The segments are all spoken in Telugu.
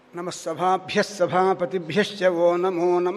నమస్సభాభ్య సభాపతిభ్యశ్చ ఓ నమో నమ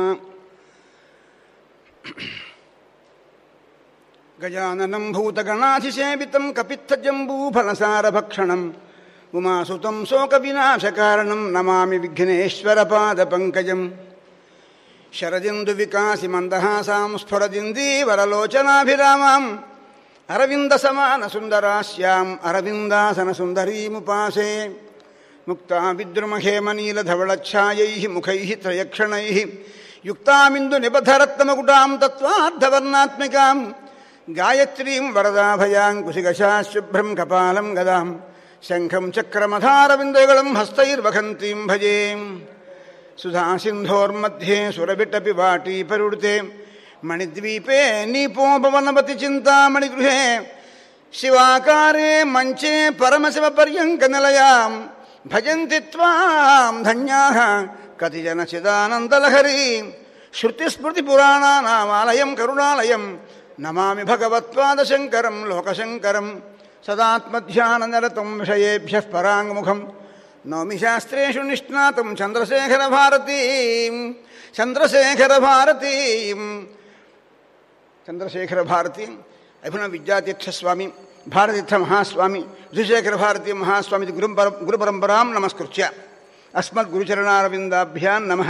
గజాననం భూతగణాధిసేవితం కపిత్తజంబూఫలసారభక్షణం ఉమాసుతం శోకవినాశకారణం నమామి విఘ్నేశ్వరపాదపంకజం శరదిందువికాసి మందహాసాం స్ఫురదిందీవరలోచనాభిరామాం అరవిందసమానసుందరాస్యాం అరవిందాసనసుందరీముపాసే ముక్తా విద్రుమహేమనీలధవళఛాయై ముఖై త్రయక్షణై యుక్తామిందు నిబధరత్నమకుటాం తత్వార్థవర్ణాత్మికాం గాయత్రీం వరదాభయాంకుశిగశాశుభ్రం కపాలం గదాం శంఖం చక్రమధారవిందయుగళం హస్తైర్వఖంతీం భజే సుధాసింధోర్मध्ये సురభిటపి వాటీ పరుడితే మణిద్వీపే నీపోపవనపతి చింతామణిగృహే శివాకారే మంచే పరమశివపర్యంక నిలయాం భజంతి త్వాం ధన్యాః కతిజన చిదానందలహరి శృతిస్మృతిపురాణానామాలయం కరుణాలయం నమామి భగవత్పాదశంకరం లోకశంకరం సదాత్మధ్యాననిరతం విషయేభ్యः పరాంగుముఖం నౌమి శాస్త్రేషు నిష్ణాతం చంద్రశేఖరభారతీం చంద్రశేఖరభారతీం చంద్రశేఖరభారతి అభినవ విద్యాతీర్థస్వామి భారతీర్థ మహాస్వామి విధుశేఖర భారతీ మహాస్వామి గురు గురుపరంపరాం నమస్కృత్య అస్మద్గురుచరణారవిందాభ్యాం నమ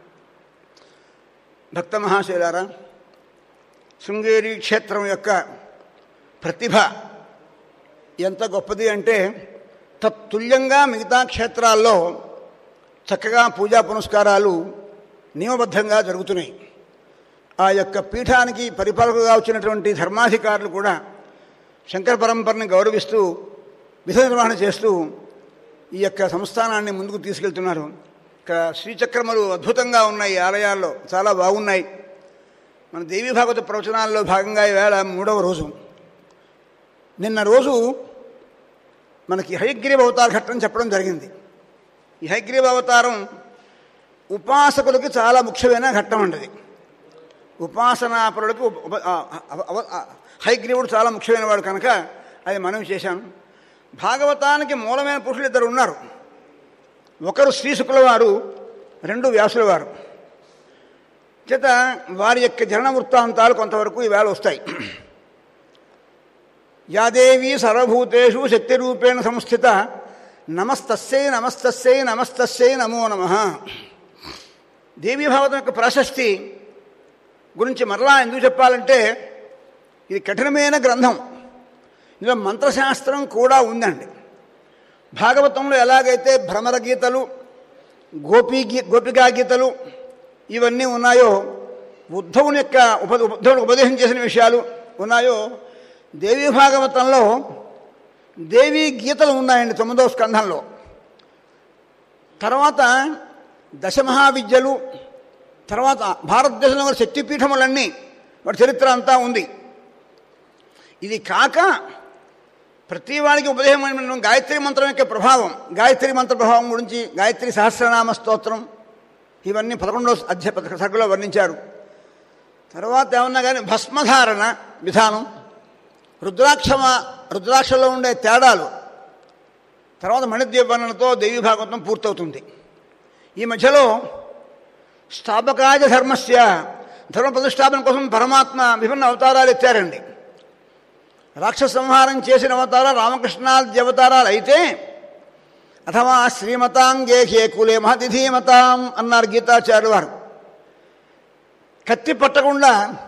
భక్త మహాశైలారా శృంగేరి క్షేత్రం యొక్క ప్రతిభ ఎంత గొప్పది అంటే తత్తుల్యంగా మిగతా క్షేత్రాల్లో చక్కగా పూజా పునస్కారాలు నియమబద్ధంగా జరుగుతున్నాయి ఆ యొక్క పీఠానికి పరిపాలకుగా వచ్చినటువంటి ధర్మాధికారులు కూడా శంకర పరంపరని గౌరవిస్తూ విధ నిర్వహణ చేస్తూ ఈ యొక్క సంస్థానాన్ని ముందుకు తీసుకెళ్తున్నారు ఇక్కడ శ్రీచక్రములు అద్భుతంగా ఉన్నాయి ఆలయాల్లో చాలా బాగున్నాయి మన దేవీ భాగవత ప్రవచనాల్లో భాగంగా ఈవేళ మూడవ రోజు నిన్న రోజు మనకి హయగ్రీవ అవతార ఘట్టం చెప్పడం జరిగింది ఈ హయగ్రీవ అవతారం ఉపాసకులకి చాలా ముఖ్యమైన ఘట్టం అంటది ఉపాసనాపరులకు ఉప హైగ్రీవుడు చాలా ముఖ్యమైన వాడు కనుక అది మనం చేశాను భాగవతానికి మూలమైన పురుషులు ఇద్దరు ఉన్నారు ఒకరు శ్రీశుకుల వారు రెండు వ్యాసుల వారు చేత వారి యొక్క జనన వృత్తాంతాలు కొంతవరకు ఈవేళ వస్తాయి యాదేవి సర్వభూతేషు శక్తిరూపేణ సంస్థిత నమస్తస్యై నమస్తస్యై నమస్తస్యై నమో నమ దేవీ భాగవతం యొక్క ప్రశస్తి గురించి మరలా ఎందుకు చెప్పాలంటే ఇది కఠినమైన గ్రంథం ఇందులో మంత్రశాస్త్రం కూడా ఉందండి భాగవతంలో ఎలాగైతే భ్రమర గీతలు గోపీ గీ గోపికా గీతలు ఇవన్నీ ఉన్నాయో ఉద్ధవుని యొక్క ఉప ఉద్ధవుని ఉపదేశం చేసిన విషయాలు ఉన్నాయో దేవీ భాగవతంలో దేవీ గీతలు ఉన్నాయండి తొమ్మిదవ స్కంధంలో తర్వాత దశమహావిద్యలు తర్వాత భారతదేశంలో ఉన్న శక్తిపీఠములన్నీ వాటి చరిత్ర అంతా ఉంది ఇది కాక ప్రతి వాడికి ఉపదేశం గాయత్రి మంత్రం యొక్క ప్రభావం గాయత్రి మంత్ర ప్రభావం గురించి గాయత్రి సహస్రనామ స్తోత్రం ఇవన్నీ పదకొండవ అధ్యాయ సరుకులో వర్ణించారు తర్వాత ఏమన్నా కానీ భస్మధారణ విధానం రుద్రాక్షమ రుద్రాక్షలో ఉండే తేడాలు తర్వాత మణిద్వీపనతో దేవీ భాగవతం పూర్తవుతుంది ఈ మధ్యలో స్థాపకాయ ధర్మస్య ధర్మ ప్రతిష్టాపన కోసం పరమాత్మ విభిన్న అవతారాలు ఎత్తారండి రాక్షస సంహారం చేసిన అవతారాలు రామకృష్ణాది అవతారాలు అయితే అథవా శ్రీమతాంగేహే కులే మహతిథీమతాం అన్నారు గీతాచార్యులు వారు కత్తి పట్టకుండా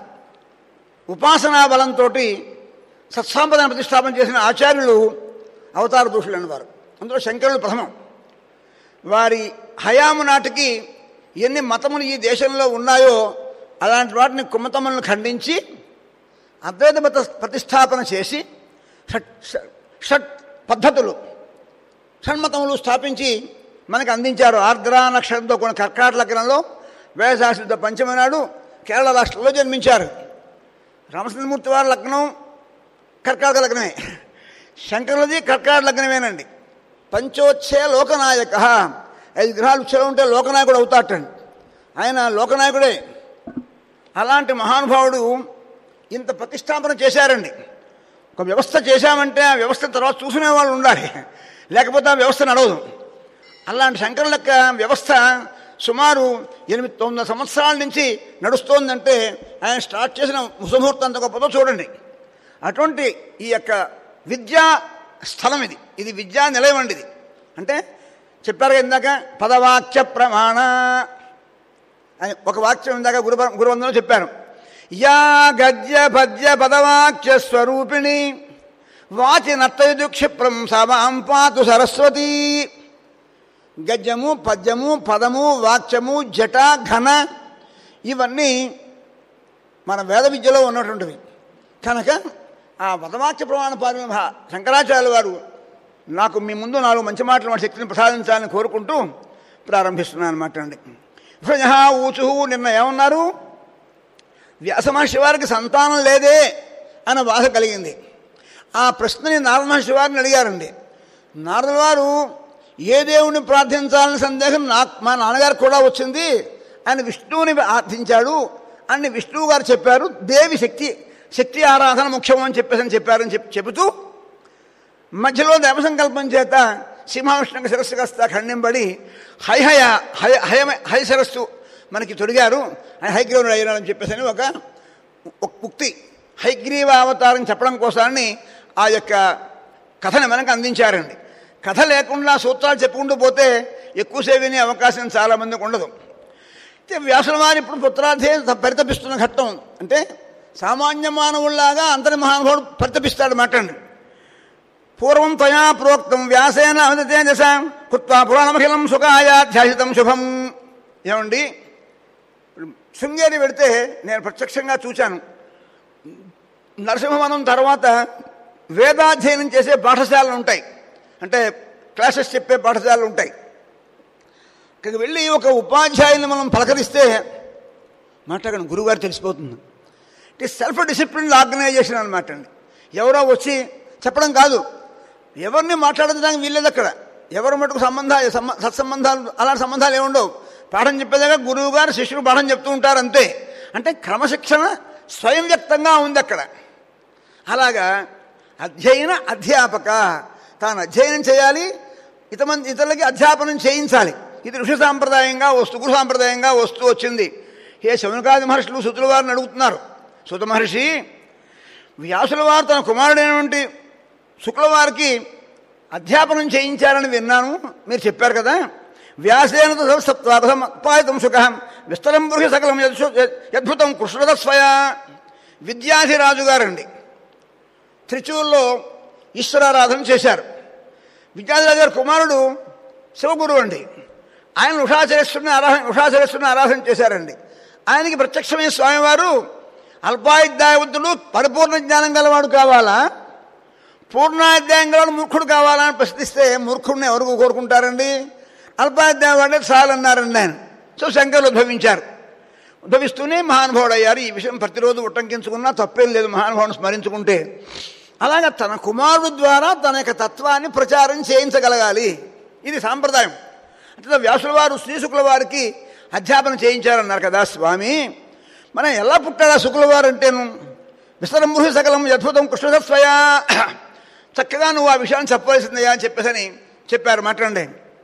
ఉపాసనా బలంతో సత్సాంపదన ప్రతిష్టాపన చేసిన ఆచార్యులు అవతార దూషులు అన్నవారు అందులో శంకరులు ప్రథమం వారి హయాము నాటికి ఎన్ని మతములు ఈ దేశంలో ఉన్నాయో అలాంటి వాటిని కుమ్మతములను ఖండించి అద్వైత మత ప్రతిష్టాపన చేసి షట్ షట్ పద్ధతులు షణ్మతములు స్థాపించి మనకు అందించారు ఆర్ద్ర నక్షత్రంతో కొన్ని కర్కాట లగ్నంలో వేదశాస్త్రిత పంచమి నాడు కేరళ రాష్ట్రంలో జన్మించారు రామచంద్రమూర్తి వారి లగ్నం కర్కాటక లగ్నమే శంకరులది కర్కాట లగ్నమేనండి పంచోచ్చే లోకనాయక ఐదు గ్రహాలు ఉచ్చలో ఉంటే లోకనాయకుడు అవుతాటండి ఆయన లోకనాయకుడే అలాంటి మహానుభావుడు ఇంత ప్రతిష్టాపన చేశారండి ఒక వ్యవస్థ చేశామంటే ఆ వ్యవస్థ తర్వాత చూసుకునే వాళ్ళు ఉండాలి లేకపోతే ఆ వ్యవస్థ నడవదు అలాంటి శంకరుల యొక్క వ్యవస్థ సుమారు ఎనిమిది తొమ్మిది సంవత్సరాల నుంచి నడుస్తోందంటే ఆయన స్టార్ట్ చేసిన ముసముహూర్తం అంత గొప్పదో చూడండి అటువంటి ఈ యొక్క విద్యా స్థలం ఇది ఇది విద్యా నిలయం అండి ఇది అంటే చెప్పారు కదా ఇందాక పదవాక్య ప్రమాణ అని ఒక వాక్యం ఇందాక గురు గురువందనలో చెప్పారు యా గద్య పద్య పదవాక్య స్వరూపిణి వాచి నత్తయుదు క్షిప్రం సమాం పాతు సరస్వతి గద్యము పద్యము పదము వాక్యము జట ఘన ఇవన్నీ మన వేద విద్యలో ఉన్నటువంటివి కనుక ఆ పదవాక్య ప్రమాణ పారిమ శంకరాచార్య వారు నాకు మీ ముందు నాలుగు మంచి మాటలు మా శక్తిని ప్రసాదించాలని కోరుకుంటూ ప్రారంభిస్తున్నాను అనమాట అండి ప్రజ ఊచు నిన్న ఏమన్నారు వ్యాసమహర్షి వారికి సంతానం లేదే అన్న బాధ కలిగింది ఆ ప్రశ్నని నారద మహర్షి వారిని అడిగారండి నారదుల వారు ఏ దేవుణ్ణి ప్రార్థించాలని సందేహం నా మా నాన్నగారికి కూడా వచ్చింది ఆయన విష్ణువుని ప్రార్థించాడు అని విష్ణువు గారు చెప్పారు దేవి శక్తి శక్తి ఆరాధన ముఖ్యం అని చెప్పేసి అని చెప్పారని చెప్పి చెబుతూ మధ్యలో దేవ సంకల్పం చేత సింహావిష్ణుకి శిరస్సు కాస్త ఖండింపడి హైహయ హయ హయ హై శిరస్సు మనకి తొడిగారు ఆయన హైగ్రీవుడు అయ్యారని చెప్పేసి అని ఒక ఒక ఉక్తి హైగ్రీవ అవతారం చెప్పడం కోసాన్ని ఆ యొక్క కథని మనకు అందించారండి కథ లేకుండా సూత్రాలు చెప్పుకుంటూ పోతే ఎక్కువసేపు వినే అవకాశం చాలామందికి ఉండదు అయితే వ్యాసుల వారి ఇప్పుడు పుత్రార్థే పరితపిస్తున్న ఘట్టం అంటే సామాన్య మానవుల్లాగా అంతరి మహానుభావుడు పరితపిస్తాడు మాటండి పూర్వం త్వయా ప్రోక్తం వ్యాసేన అమితే దశ కృత్వా పురాణమఖిలం సుఖాయాధ్యాసితం శుభం ఏమండి శృంగేరి పెడితే నేను ప్రత్యక్షంగా చూశాను నరసింహవనం తర్వాత వేదాధ్యయనం చేసే పాఠశాలలు ఉంటాయి అంటే క్లాసెస్ చెప్పే పాఠశాలలు ఉంటాయి ఇక్కడికి వెళ్ళి ఒక ఉపాధ్యాయుని మనం పలకరిస్తే మాట్లాడండి గురువుగారు తెలిసిపోతుంది ఇట్ సెల్ఫ్ డిసిప్లిన్ ఆర్గనైజేషన్ అనమాట అండి ఎవరో వచ్చి చెప్పడం కాదు ఎవరిని మాట్లాడడానికి వీల్లేదు అక్కడ ఎవరు మటుకు సంబంధాలు సంబ- సత్సంబంధాలు అలాంటి సంబంధాలు ఏముండవు పాఠం చెప్పేదాకా గురువు గారు శిష్యుడు పాఠం చెప్తూ ఉంటారు అంతే అంటే క్రమశిక్షణ స్వయం వ్యక్తంగా ఉంది అక్కడ అలాగా అధ్యయన అధ్యాపక తాను అధ్యయనం చేయాలి ఇతమంది ఇతరులకి అధ్యాపనం చేయించాలి ఇది ఋషి సాంప్రదాయంగా వస్తు గురు సాంప్రదాయంగా వస్తూ వచ్చింది ఏ శౌనకాది మహర్షులు సుతుల వారిని అడుగుతున్నారు సుత మహర్షి వ్యాసుల వారు తన కుమారుడైనటువంటి శుక్లవారికి అధ్యాపనం చేయించారని విన్నాను మీరు చెప్పారు కదా వ్యాసేన సప్తాపతం సుఖ విస్తరం బృహి సకలం యద్సు- యద్భుతం కృష్ణద స్వయ విద్యాధిరాజు గారండి త్రిచూర్లో ఈశ్వరారాధన చేశారు విద్యాధిరాజు గారి కుమారుడు శివగురువు అండి ఆయన ఉషాచరేశ్వరుని ఆరాధన ఉషాచరేశ్వరుని ఆరాధన చేశారండి ఆయనకి ప్రత్యక్షమైన స్వామివారు అల్పాయుద్ధాయవంతుడు పరిపూర్ణ జ్ఞానం గలవాడు కావాలా పూర్ణాధ్యాయం గలవాడు మూర్ఖుడు కావాలని ప్రశ్నిస్తే మూర్ఖుడిని ఎవరు కోరుకుంటారండి అల్పాధ్యాయం వాడే చాలన్నారండి ఆయన సో శంకర్లు ఉద్భవించారు ఉద్భవిస్తూనే మహానుభావుడు అయ్యారు ఈ విషయం ప్రతిరోజు ఉట్టంకించుకున్నా తప్పేం లేదు మహానుభావుని స్మరించుకుంటే అలాగే తన కుమారుడు ద్వారా తన యొక్క తత్వాన్ని ప్రచారం చేయించగలగాలి ఇది సాంప్రదాయం అంటే వ్యాసుల వారు శ్రీశుకుల వారికి అధ్యాపన చేయించారన్నారు కదా స్వామి మనం ఎలా పుట్టారా శుకుల వారు అంటేను విస్తరం బృహి సకలం అద్భుతం కృష్ణసత్వయా చక్కగా నువ్వు ఆ విషయాన్ని చెప్పవలసిందయ్యా అని చెప్పేసని చెప్పారు మాట్లాడండి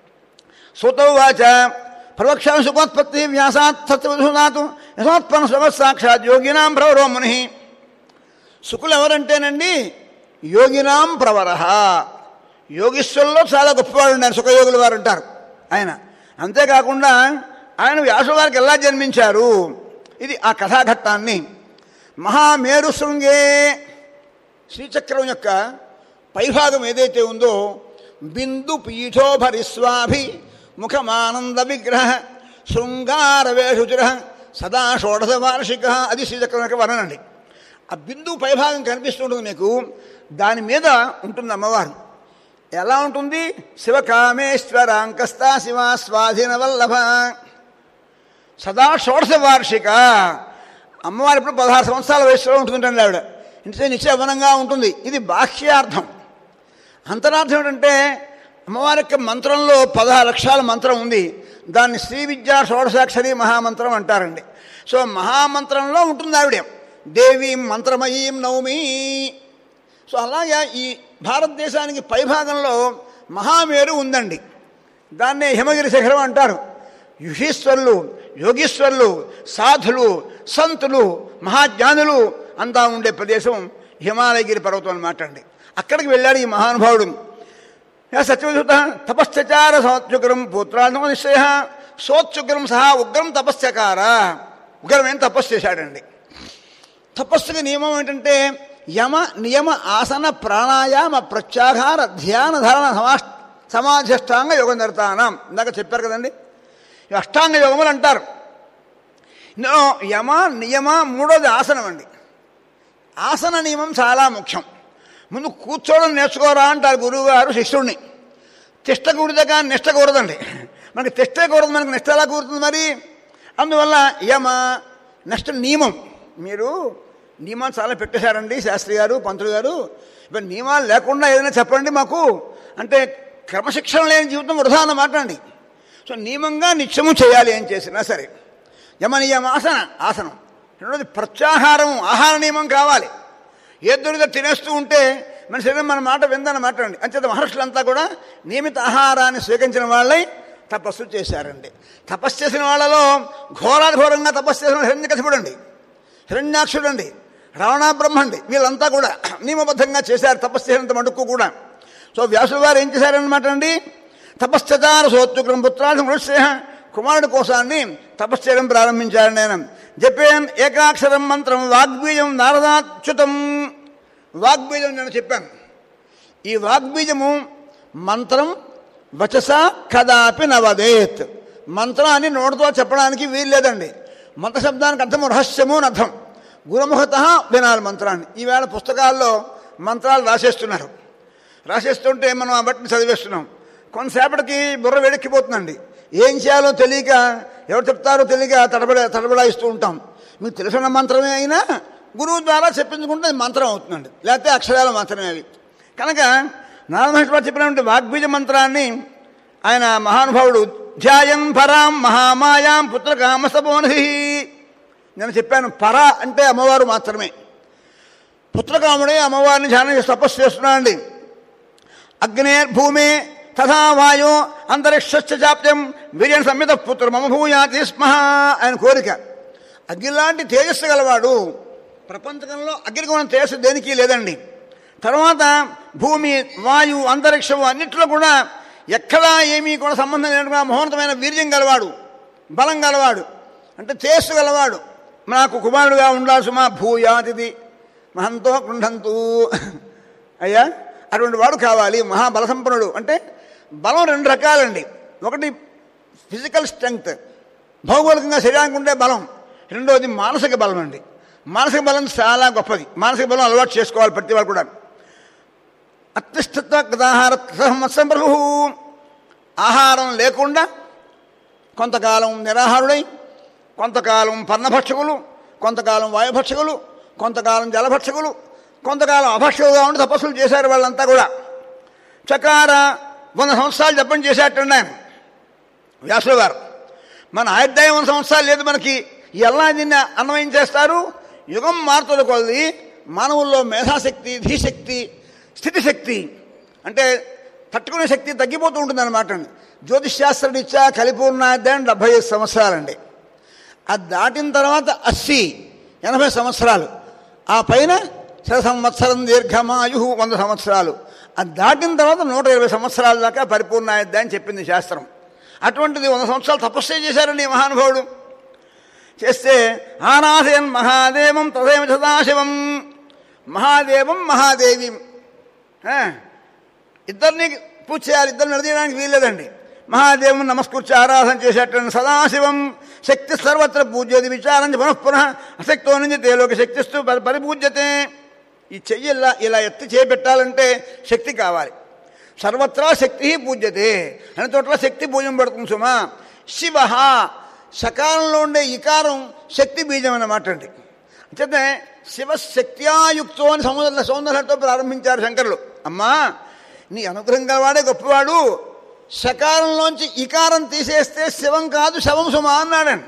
సూతౌవాచ ప్రవక్ష్యాం సుఖోత్పత్తి వ్యాసాత్ సత్యవధునాతు యథోత్పన్న సుఖ సాక్షాత్ యోగినాం ప్రవరో ముని శుకులు ఎవరంటేనండి యోగినాం ప్రవర యోగిస్తుల్లో చాలా గొప్పవాడు ఉన్నారు సుఖయోగులు వారు అంటారు ఆయన అంతేకాకుండా ఆయన వ్యాసుల వారికి ఎలా జన్మించారు ఇది ఆ కథాఘట్టాన్ని మహామేరు శృంగే శ్రీచక్రం యొక్క పైభాగం ఏదైతే ఉందో బిందు పీఠోభరిస్వాభి ముఖమానంద విగ్రహ శృంగార వేషుచిర సదా షోడశ వార్షిక అది శ్రీచక్రం యొక్క వర్ణనండి ఆ బిందు పైభాగం కనిపిస్తుంటుంది మీకు దాని మీద ఉంటుంది అమ్మవారు ఎలా ఉంటుంది శివకామేశ్వరాంకస్తా శివ స్వాధీన వల్లభ సదా షోడశ వార్షిక అమ్మవారు ఇప్పుడు పదహారు సంవత్సరాల వయసులో ఉంటుందండి ఆవిడ ఇంటి నిశ్చయవనంగా ఉంటుంది ఇది బాహ్యార్థం అంతరార్థం ఏంటంటే అమ్మవారి యొక్క మంత్రంలో పదహారు లక్షల మంత్రం ఉంది దాన్ని శ్రీ విద్యా షోడశాక్షరి మహామంత్రం అంటారండి సో మహామంత్రంలో ఉంటుంది ఆవిడ దేవీం మంత్రమయీం నవమి సో అలాగే ఈ భారతదేశానికి పైభాగంలో మహామేరు ఉందండి దాన్నే హిమగిరి శిఖరం అంటారు యుషీశ్వరులు యోగీశ్వరులు సాధులు సంతులు మహాజ్ఞానులు అంతా ఉండే ప్రదేశం హిమాలయగిరి పర్వతం అన్నమాట అండి అక్కడికి వెళ్ళాడు ఈ మహానుభావుడు సత్యవసుత తపశ్చచార సోత్యుగ్రం పుత్రాను నిశ్చయ సోత్యుగ్రం సహా ఉగ్రం తపశ్చకార ఉగ్రమైన తపస్సు చేశాడండి తపస్సుకి నియమం ఏంటంటే యమ నియమ ఆసన ప్రాణాయామ ప్రత్యాహార ధ్యాన ధారణ సమా సమాధిష్టాంగ యోగ నిర్తానం ఇందాక చెప్పారు కదండి ఈ అష్టాంగ యోగములు అంటారు ఇందులో యమ నియమ మూడోది ఆసనం అండి ఆసన నియమం చాలా ముఖ్యం ముందు కూర్చోవడం నేర్చుకోరా అంటారు గురువు గారు శిష్యుడిని తిష్టకూడదు కానీ నిష్ట కూడదండి మనకి తిష్టే కూడదు మనకి నిష్ట ఎలా కూరుతుంది మరి అందువల్ల యమ నెక్స్ట్ నియమం మీరు నియమాలు చాలా పెట్టేశారండి శాస్త్రి గారు పంతులు గారు ఇప్పుడు నియమాలు లేకుండా ఏదైనా చెప్పండి మాకు అంటే క్రమశిక్షణ లేని జీవితం వృధా అన్నమాట అండి సో నియమంగా నిత్యము చేయాలి ఏం చేసినా సరే యమనియమ ఆసన ఆసనం రెండోది ప్రత్యాహారం ఆహార నియమం కావాలి ఏ దొరికితే తినేస్తూ ఉంటే మన శరీరం మన మాట విందన్నమాట అండి అంచేత మహర్షులంతా కూడా నియమిత ఆహారాన్ని స్వీకరించిన వాళ్ళై తపస్సు చేశారండి తపస్సు చేసిన వాళ్ళలో ఘోరాఘోరంగా తపస్సు చేసిన హిరణ్యకశిపుడు అండి హిరణ్యాక్షుడు అండి రావణ బ్రహ్మండి వీళ్ళంతా కూడా నియమబద్ధంగా చేశారు తపస్సు చేసినంత మటుకు కూడా సో వ్యాసుల వారు ఏం చేశారనమాట అండి తపశ్చతార సోత్యుగ్రం పుత్రాన్ని మృత్య కుమారుడి కోసాన్ని తపస్సు చేయడం ప్రారంభించాడు నేను చెప్పాను ఏకాక్షరం మంత్రం వాగ్బీజం నారదాచ్యుతం వాగ్బీజం నేను చెప్పాను ఈ వాగ్బీజము మంత్రం వచస కదాపి నవదేత్ మంత్రాన్ని నోటితో చెప్పడానికి వీల్లేదండి మంత్రశబ్దానికి అర్థము రహస్యము అని అర్థం గురుముఖత వినాలి మంత్రాన్ని ఈవేళ పుస్తకాల్లో మంత్రాలు రాసేస్తున్నారు రాసేస్తుంటే మనం ఆ బట్టిని చదివేస్తున్నాం కొంతసేపటికి బుర్ర వేడెక్కిపోతుందండి ఏం చేయాలో తెలియక ఎవరు చెప్తారో తెలియక తడబడ తడబడాయిస్తూ ఉంటాం మీకు తెలిసిన మంత్రమే అయినా గురువు ద్వారా చెప్పించుకుంటే అది మంత్రం అవుతుందండి లేకపోతే అక్షరాలు మాత్రమే అవి కనుక నారాయణ చెప్పినటువంటి వాగ్బీజ మంత్రాన్ని ఆయన మహానుభావుడు ధ్యాయం పరాం మహామాయాం పుత్రకామసపోనహి నేను చెప్పాను పర అంటే అమ్మవారు మాత్రమే పుత్రకాముడే అమ్మవారిని ధ్యానం చేసి తపస్సు చేస్తున్నాడండి అగ్నేర్భూమే తథా వాయో అంతరిక్ష చాప్యం వీర్యం సంహిత పుత్ర మమ భూయాతి స్మ ఆయన కోరిక అగ్నిలాంటి తేజస్సు గలవాడు ప్రపంచంలో అగ్నికి ఉన్న తేజస్సు దేనికి లేదండి తర్వాత భూమి వాయు అంతరిక్షము అన్నిట్లో కూడా ఎక్కడా ఏమీ కూడా సంబంధం లేకుండా మహోన్నతమైన వీర్యం గలవాడు బలం గలవాడు అంటే తేజస్సు గలవాడు నాకు కుమారుడుగా ఉండాల్సి మా భూయాతిథి మహంతో కృంఠంతు అయ్యా అటువంటి వాడు కావాలి మహాబల సంపన్నుడు అంటే బలం రెండు రకాలండి ఒకటి ఫిజికల్ స్ట్రెంగ్త్ భౌగోళికంగా శరీరానికి ఉండే బలం రెండోది మానసిక బలం అండి మానసిక బలం చాలా గొప్పది మానసిక బలం అలవాటు చేసుకోవాలి ప్రతి వాళ్ళు కూడా అత్తిష్టత్వ గదాహార సంవత్సరం ప్రభు ఆహారం లేకుండా కొంతకాలం నిరాహారుడై కొంతకాలం పన్నభక్షకులు కొంతకాలం వాయుభక్షకులు కొంతకాలం జలభక్షకులు కొంతకాలం అభక్షకులుగా ఉండి తపస్సులు చేశారు వాళ్ళంతా కూడా చకార వంద సంవత్సరాలు జపం చేసేటండి ఆయన వ్యాసుల గారు మన ఆయుర్దాయం వంద సంవత్సరాలు లేదు మనకి ఎలా దీన్ని అన్వయం చేస్తారు యుగం మారుతున్న కొలది మానవుల్లో మేధాశక్తి ధీశక్తి స్థితిశక్తి అంటే తట్టుకునే శక్తి తగ్గిపోతూ ఉంటుంది అనమాట జ్యోతిష్శాస్త్రరీత్యా కలిపూర్ణాధ్యాయం డెబ్భై ఐదు సంవత్సరాలండి అది దాటిన తర్వాత అస్సి ఎనభై సంవత్సరాలు ఆ పైన శత సంవత్సరం దీర్ఘమాయు వంద సంవత్సరాలు అది దాటిన తర్వాత నూట ఇరవై సంవత్సరాల దాకా పరిపూర్ణాయుద్ధాన్ని చెప్పింది శాస్త్రం అటువంటిది వంద సంవత్సరాలు తపస్సే చేశారండి ఈ మహానుభావుడు చేస్తే ఆనాథయన్ మహాదేవం తదేవ సదాశివం మహాదేవం మహాదేవి ఆ, ఇద్దరిని పూజ చేయాలి ఇద్దరు నిలదీయడానికి వీల్లేదండి మహాదేవుని నమస్కూర్చి ఆరాధన చేసేటువంటి సదాశివం శక్తి సర్వత్ర పూజ్యది విచారం పునఃపునః అశక్తో నుంచి తేలోకి శక్తిస్తూ పరి- పరిపూజ్యతే ఈ చెయ్యి ఇలా ఇలా ఎత్తి చేపెట్టాలంటే శక్తి కావాలి సర్వత్రా శక్తి పూజ్యతే అన్ని చోట్ల శక్తి పూజం పడుతుంది సుమా శివ సకాలంలో ఉండే ఇకారం శక్తి బీజం అన్నమాట అండి అంచేతే శివశక్త్యాయుక్తో అని సముద్ర సౌందర్యంతో ప్రారంభించారు శంకరులు అమ్మా నీ అనుగ్రహం గలవాడే గొప్పవాడు సకాలంలోంచి ఇకారం తీసేస్తే శివం కాదు శవం సుమా అన్నాడండి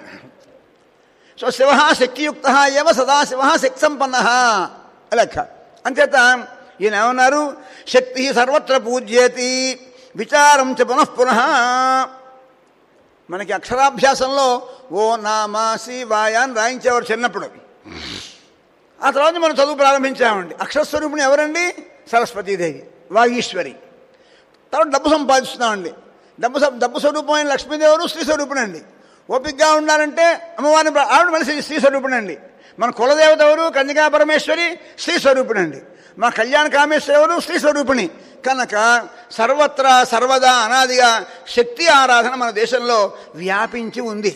సో శివ శక్తియుక్త ఏవ సదాశివ శక్తి సంపన్న లెక్క అంచేత ఈయన ఏమన్నారు శక్తి సర్వత్ర పూజ్యేతి విచారం చ పునః పునః మనకి అక్షరాభ్యాసంలో ఓ నామా సి వాయ అని రాయించేవారు చిన్నప్పుడు ఆ తర్వాత మనం చదువు ప్రారంభించామండి అక్షరస్వరూపిణి ఎవరండి సరస్వతీదేవి వాగీశ్వరి తర్వాత డబ్బు సంపాదిస్తున్నామండి డబ్బు సం- డబ్బు స్వరూపమైన లక్ష్మీదేవుడు స్త్రీ స్వరూపిణి అండి ఓపికగా ఉండాలంటే అమ్మవారిని ప్ర- ఆవిడ మనిషి స్త్రీ స్వరూపిణి అండి మన కులదేవత ఎవరు కన్యకా పరమేశ్వరి స్త్రీ స్వరూపిణి అండి మన కళ్యాణ కామేశ్వరి ఎవరు స్త్రీ స్వరూపిణి కనుక సర్వత్రా సర్వదా అనాదిగా శక్తి ఆరాధన మన దేశంలో వ్యాపించి ఉంది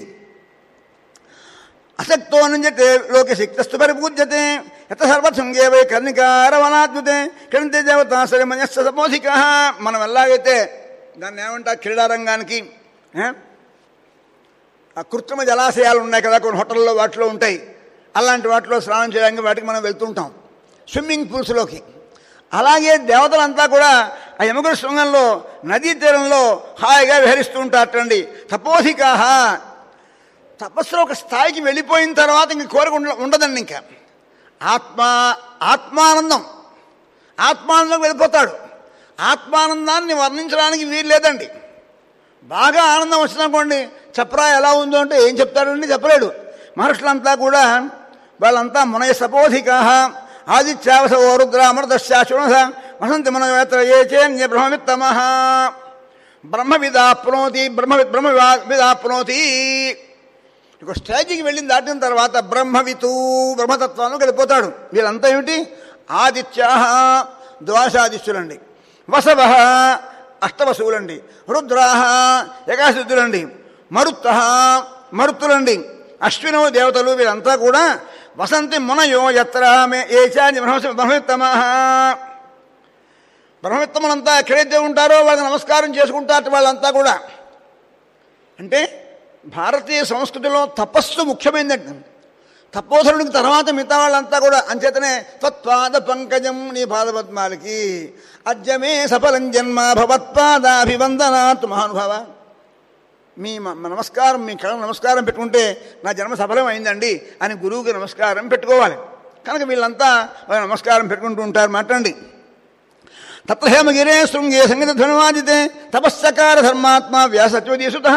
అసక్తో నుంజతే లోకే శక్తస్తు పరిపూజ్యతే యత సర్వసంగే వై కర్ణికారవనాద్యుతే కణితే దేవత సరిమనస్స సమోధిక మనం ఎలాగైతే దాన్ని ఏమంటా క్రీడారంగానికి ఏ? ఆ కృత్రిమ జలాశయాలు ఉన్నాయి కదా కొన్ని హోటల్లో వాటిలో ఉంటాయి అలాంటి వాటిలో స్నానం చేయడానికి వాటికి మనం వెళ్తుంటాం స్విమ్మింగ్ పూల్స్లోకి అలాగే దేవతలంతా కూడా ఆ యమగుల శృంగంలో నదీ తీరంలో హాయిగా విహరిస్తూ ఉంటారటండి తపోధికాహ తపస్సులో ఒక స్థాయికి వెళ్ళిపోయిన తర్వాత ఇంక కోరిక ఉండ ఉండదండి ఇంకా ఆత్మ ఆత్మానందం ఆత్మానందం వెళ్ళిపోతాడు ఆత్మానందాన్ని వర్ణించడానికి వీలు లేదండి బాగా ఆనందం వచ్చిందనుకోండి చెప్పరా ఎలా ఉందో అంటే ఏం చెప్తాడండి చెప్పలేడు మహర్షులంతా కూడా వాళ్ళంతా మునయ సపోధికా ఆదిత్యావసవో రుద్ర అమృతశాశ్వత వసంతి మనవేత్ర ఏ చేన్య బ్రహ్మవిత్తమ బ్రహ్మవిదాప్నోతి బ్రహ్మ బ్రహ్మ విదాప్నోతి ఇక స్టేజికి వెళ్ళిన దాటిన తర్వాత బ్రహ్మవితూ బ్రహ్మతత్వాన్ని వెళ్ళిపోతాడు వీళ్ళంతా ఏమిటి ఆదిత్యా ద్వాదశాదిత్యులండి వసవ అష్టవసువులండి రుద్రాహ ఏకాశుద్ధులండి మరుత్త మరుత్తులండి అశ్వినో దేవతలు వీళ్ళంతా కూడా వసంతి మునయో ఎత్ర మే ఏచాని బ్రహ్మ బ్రహ్మవిత్తమ బ్రహ్మవిత్తములంతా ఎక్కడైతే ఉంటారో వాళ్ళకి నమస్కారం చేసుకుంటారు వాళ్ళంతా కూడా అంటే భారతీయ సంస్కృతిలో తపస్సు ముఖ్యమైనది తపోధరుడికి తర్వాత మిగతా వాళ్ళంతా కూడా అంచేతనే త్వత్పాద పంకజం నీ పాదపద్మాలకి అద్యమే సఫలం జన్మ భవత్పాదాభివందనాత్ మహానుభావ మీ మ- నమస్కారం మీ కళ నమస్కారం పెట్టుకుంటే నా జన్మ సఫలం అయిందండి అని గురువుకి నమస్కారం పెట్టుకోవాలి కనుక వీళ్ళంతా వాళ్ళ నమస్కారం పెట్టుకుంటూ ఉంటారు మాట్లాడండి తత్ర హేమగిరే శృంగే సంగీత ధ్వనివాదితే తపస్సకార ధర్మాత్మ వ్యాసత్వదీసుత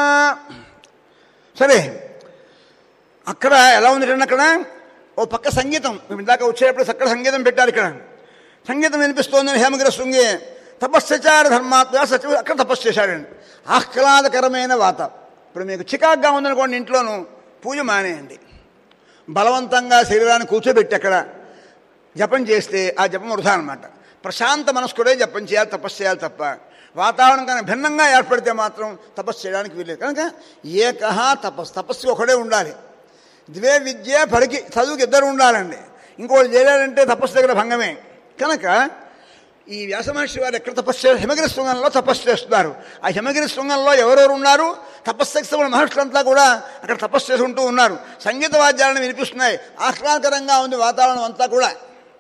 సరే అక్కడ ఎలా ఉంది చూడండి అక్కడ ఓ పక్క సంగీతం మేము ఇందాక వచ్చేటప్పుడు చక్కడ సంగీతం పెట్టారు ఇక్కడ సంగీతం వినిపిస్తోందని హేమగిరి శృంగే తపస్సచార ధర్మాత్మ సత్య అక్కడ తపస్సు చేశాడండి ఆహ్లాదకరమైన వాత ఇప్పుడు మీకు చికాగ్గా ఉందనుకోండి ఇంట్లోనూ పూజ మానేయండి బలవంతంగా శరీరాన్ని కూర్చోబెట్టి అక్కడ జపం చేస్తే ఆ జపం వృధా అనమాట ప్రశాంత మనస్కుడే జపం చేయాలి తపస్సు చేయాలి తప్ప వాతావరణం కనుక భిన్నంగా ఏర్పడితే మాత్రం తపస్సు చేయడానికి వీలేదు కనుక ఏకహ తపస్సు తపస్సు ఒకడే ఉండాలి ద్వే విద్య పడికి చదువుకి ఇద్దరు ఉండాలండి ఇంకోటి చేయాలంటే తపస్సు దగ్గర భంగమే కనుక ఈ వ్యాసమహర్షి వారు ఎక్కడ తపస్సు చేస్తారు హిమగిరి శృంగంలో తపస్సు చేస్తున్నారు ఆ హిమగిరి శృంగంలో ఎవరెవరు ఉన్నారు తపస్సక్సమైన మహర్షులంతా కూడా అక్కడ తపస్సు చేసుకుంటూ ఉన్నారు సంగీత వాద్యాలను వినిపిస్తున్నాయి ఆహ్లాదకరంగా ఉంది వాతావరణం అంతా కూడా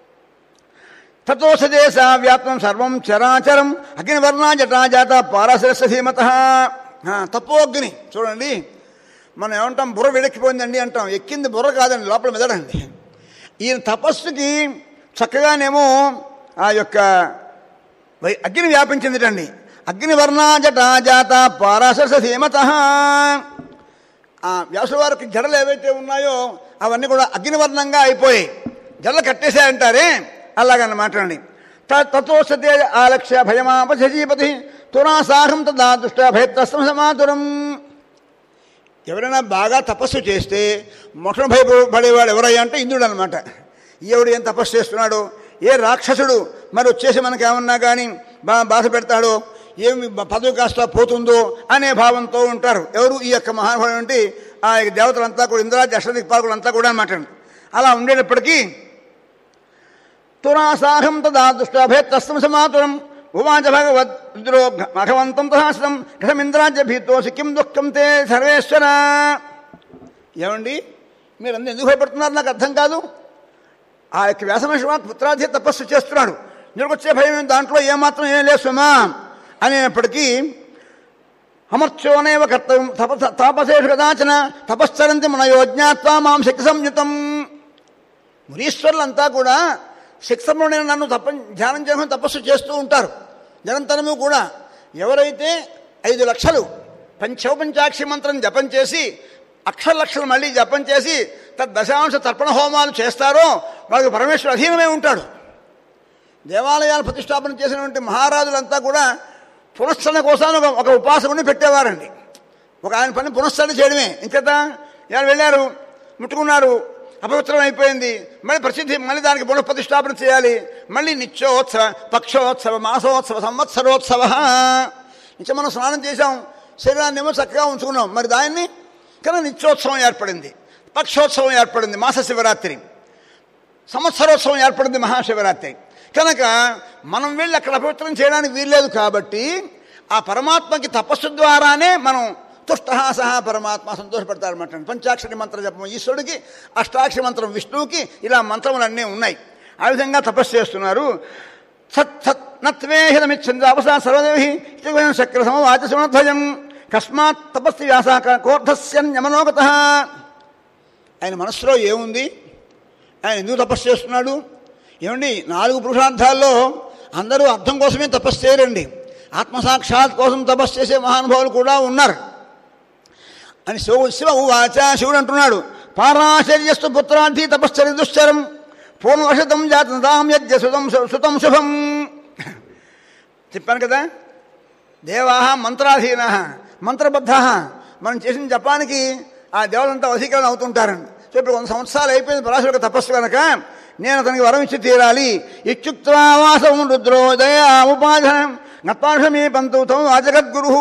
తతోషదేశ వ్యాప్తం సర్వం చరాచరం అగ్నివర్ణా జటా జాత పారాశరస్య ధీమత తపోగ్ని చూడండి మనం ఏమంటాం బుర్ర వెడక్కిపోయిందండి అంటాం ఎక్కింది బుర్ర కాదండి లోపల మెదడండి ఈయన తపస్సుకి చక్కగానేమో ఆ యొక్క వై- అగ్ని వ్యాపించిందిటండి అగ్నివర్ణా జటా జాత పారాశరస ధీమత ఆ వ్యాసుల వారికి జడలు ఏవైతే ఉన్నాయో అవన్నీ కూడా అగ్నివర్ణంగా అయిపోయాయి జడలు కట్టేశాయంటారే అలాగన్నమాట అండి తత్వసతే ఆలక్ష్య భయమాపశీపతి తురాసాహం తదా దుష్ట భయత్రస్తం సమాతురం ఎవరైనా బాగా తపస్సు చేస్తే మొట్టం భయపడేవాడు ఎవరయ్యా అంటే ఇంద్రుడు అనమాట ఎవడు ఏం తపస్సు చేస్తున్నాడు ఏ రాక్షసుడు మరి వచ్చేసి మనకి ఏమన్నా కానీ బా బాధ పెడతాడో ఏమి బ- పదవి కాస్త పోతుందో అనే భావంతో ఉంటారు ఎవరు ఈ యొక్క మహానుభావుడు అంటే ఆ యొక్క దేవతలంతా కూడా ఇంద్రాజ అష్టదిక్పాలకులంతా కూడా అనమాట అలా ఉండేటప్పటికీ తురాసాహం తదా దుష్టాభేత్తస్తం సమాతురం ఉవాచ భగవద్రుద్రో భగవంతం తహాస్తం కథమింద్రాజ్య భీతోసి కిం దుఃఖం తే సర్వేశ్వర ఏమండి మీరు అందరూ ఎందుకు భయపడుతున్నారు నాకు అర్థం కాదు ఆ యొక్క వ్యాసమహర్షి పుత్రాధి తపస్సు చేస్తున్నాడు నిరకొచ్చే భయం ఏం దాంట్లో ఏమాత్రం ఏం లేదు సుమా అనేప్పటికీ అమర్చోనేవ కర్తవ్యం తప తాపసేషు కదాచన తపశ్చరంతి మనయో జ్ఞాత్వా మాం శక్తి సంయుతం మునీశ్వరులంతా కూడా శిక్షంలో నేను నన్ను తప్ప ధ్యానం చేసుకుని తపస్సు చేస్తూ ఉంటారు నిరంతరము కూడా ఎవరైతే ఐదు లక్షలు పంచోపంచాక్షి మంత్రం జపం చేసి అక్షర లక్షలు మళ్ళీ జపం చేసి తద్ దశాంశ తర్పణ హోమాలు చేస్తారో వాళ్ళకి పరమేశ్వరుడు అధీనమే ఉంటాడు దేవాలయాలు ప్రతిష్టాపన చేసినటువంటి మహారాజులంతా కూడా పునశ్చరణ కోసం ఒక ఒక ఉపాసకుని పెట్టేవారండి ఒక ఆయన పని పునశ్చరణ చేయడమే ఇంకేత ఇవాళ వెళ్ళారు ముట్టుకున్నారు అపవిత్రం అయిపోయింది మళ్ళీ ప్రసిద్ధి మళ్ళీ దానికి పునఃప్రతిష్టాపన చేయాలి మళ్ళీ నిత్యోత్సవ పక్షోత్సవ మాసోత్సవ సంవత్సరోత్సవ నిత్యం మనం స్నానం చేసాం శరీరాన్ని ఏమో చక్కగా ఉంచుకున్నాం మరి దాన్ని కానీ నిత్యోత్సవం ఏర్పడింది పక్షోత్సవం ఏర్పడింది మాస శివరాత్రి సంవత్సరోత్సవం ఏర్పడింది మహాశివరాత్రి కనుక మనం వెళ్ళి అక్కడ అపవిత్రం చేయడానికి వీల్లేదు కాబట్టి ఆ పరమాత్మకి తపస్సు ద్వారానే మనం తుష్ట సహా పరమాత్మ సంతోషపడతారన్నమాట పంచాక్షరి మంత్ర జపం ఈశ్వరుడికి అష్టాక్షరి మంత్రం విష్ణువుకి ఇలా మంత్రములన్నీ ఉన్నాయి ఆ విధంగా తపస్సు చేస్తున్నారు సత్ సత్ నత్వేహితమిచ్చంది అవసా సర్వదేవి చక్ర సమవాచ శివధ్వజం కస్మాత్ తపస్సు వ్యాస కోర్థస్యన్యమనోగత ఆయన మనసులో ఏముంది ఆయన ఎందుకు తపస్సు చేస్తున్నాడు ఏమండి నాలుగు పురుషార్థాల్లో అందరూ అర్థం కోసమే తపస్సు చేయరండి ఆత్మసాక్షాత్ కోసం తపస్సు చేసే మహానుభావులు కూడా ఉన్నారు అని శివ శివ ఉవాచ శివుడు అంటున్నాడు పారాశర్యస్తు పుత్రార్థి తపశ్చరి దుశ్చరం పూర్ణవశతం జాతం యజ్ఞ సుతం సుతం శుభం చెప్పాను కదా దేవా మంత్రాధీన మంత్రబద్ధ మనం చేసిన జపానికి ఆ దేవులంతా వశీకరణ అవుతుంటారండి సో ఇప్పుడు కొంత సంవత్సరాలు అయిపోయింది పరాశుడికి తపస్సు కనుక నేను అతనికి వరం ఇచ్చి తీరాలి ఇత్యుక్తవాసం రుద్రో దయా ఉపాధనం నత్వాషమీ పంతుతం అజగద్గురు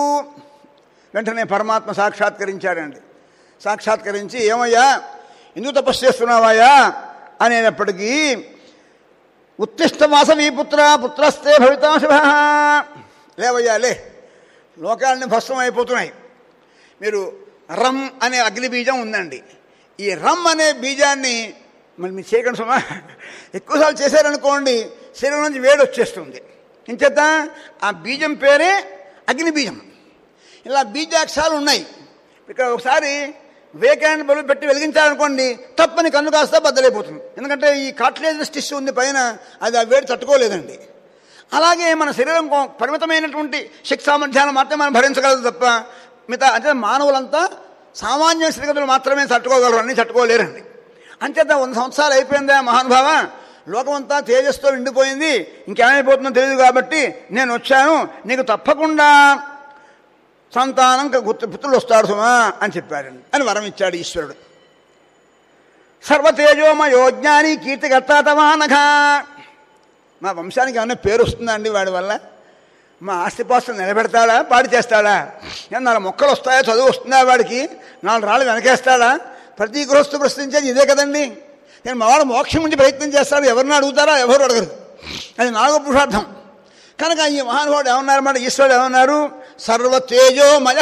వెంటనే పరమాత్మ సాక్షాత్కరించాడండి సాక్షాత్కరించి ఏమయ్యా ఎందుకు తపస్సు చేస్తున్నావయ్యా అనేటప్పటికీ ఉత్తిష్ట వాసవీ పుత్ర పుత్రస్తే భవితా శుభ లేవయ్యా లే లోకాలని భస్మం అయిపోతున్నాయి మీరు రమ్ అనే అగ్ని బీజం ఉందండి ఈ రమ్ అనే బీజాన్ని మరి మీరు చేయకండి సుమా ఎక్కువసార్లు చేశారనుకోండి శరీరం నుంచి వేడి వచ్చేస్తుంది ఇంచేత ఆ బీజం పేరే అగ్ని బీజం ఇలా బీజాక్షాలు ఉన్నాయి ఇక్కడ ఒకసారి వేకాండ్ బల్బు పెట్టి వెలిగించాలనుకోండి తప్పని కన్ను కాస్త బద్దలైపోతుంది ఎందుకంటే ఈ కాట్లేజ్ స్టిచ్ ఉంది పైన అది ఆ వేడి తట్టుకోలేదండి అలాగే మన శరీరం కొ- పరిమితమైనటువంటి శక్తి సామర్థ్యాలు మాత్రమే మనం భరించగలదు తప్ప మిగతా అంటే మానవులంతా సామాన్య స్థితిగతులు మాత్రమే తట్టుకోగలరు అన్ని తట్టుకోలేరండి అంచేత వంద సంవత్సరాలు అయిపోయిందా మహానుభావ లోకమంతా తేజస్తో నిండిపోయింది ఇంకేమైపోతుందో తెలియదు కాబట్టి నేను వచ్చాను నీకు తప్పకుండా సంతానం క- గుర్తు పుత్రులు వస్తాడు సుమా అని చెప్పాడండి అని వరం ఇచ్చాడు ఈశ్వరుడు సర్వతేజోమయో జ్ఞాని కీర్తికర్త తమానఘ మా వంశానికి ఏమైనా పేరు వస్తుందా అండి వాడి వల్ల మా ఆస్తిపాస్తులు నిలబెడతాడా పాడి చేస్తాడా ఏం నాలుగు మొక్కలు వస్తాయా చదువు వస్తుందా వాడికి నాలుగు రాళ్ళు వెనకేస్తాడా ప్రతి గృహస్థు ప్రశ్నించేది ఇదే కదండి నేను మా వాడు మోక్షం నుంచి ప్రయత్నం చేస్తాడు ఎవరిని అడుగుతారా ఎవరు అడగరు అది నాలుగో పురుషార్థం కనుక ఈ మహానుభావుడు ఏమన్నారన్నమాట ఈశ్వరుడు ఏమన్నారు సర్వతేజోమయ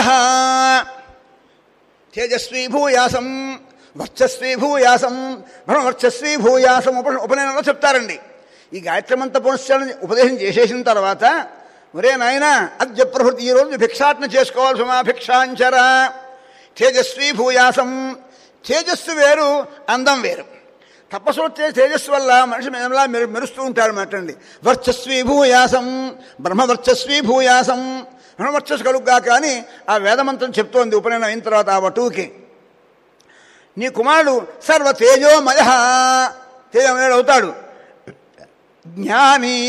తేజస్వీ భూయాసం వర్చస్వీ భూయాసం బ్రహ్మవర్చస్వీ భూయాసం ఉప ఉపనయనంలో చెప్తారండి ఈ గాయత్రి మంత్ర పునశ్చరణ ఉపదేశం చేసేసిన తర్వాత ఒరే నాయన అద్య ప్రభృతి ఈరోజు భిక్షాటన చేసుకోవాలి సుమా భిక్షాంచర తేజస్వీ భూయాసం తేజస్సు వేరు అందం వేరు తపస్సు వచ్చే తేజస్సు వల్ల మనిషి మెలా మెరు మెరుస్తూ ఉంటాడు అన్నమాట అండి వర్చస్వీ భూయాసం బ్రహ్మవర్చస్వీ భూయాసం బ్రహ్మవర్చస్సు కలుగ్గా కానీ ఆ వేదమంత్రం చెప్తోంది ఉపనయనం అయిన తర్వాత ఆ వటువుకి నీ కుమారుడు సర్వ తేజోమయ తేజమయుడు అవుతాడు జ్ఞాని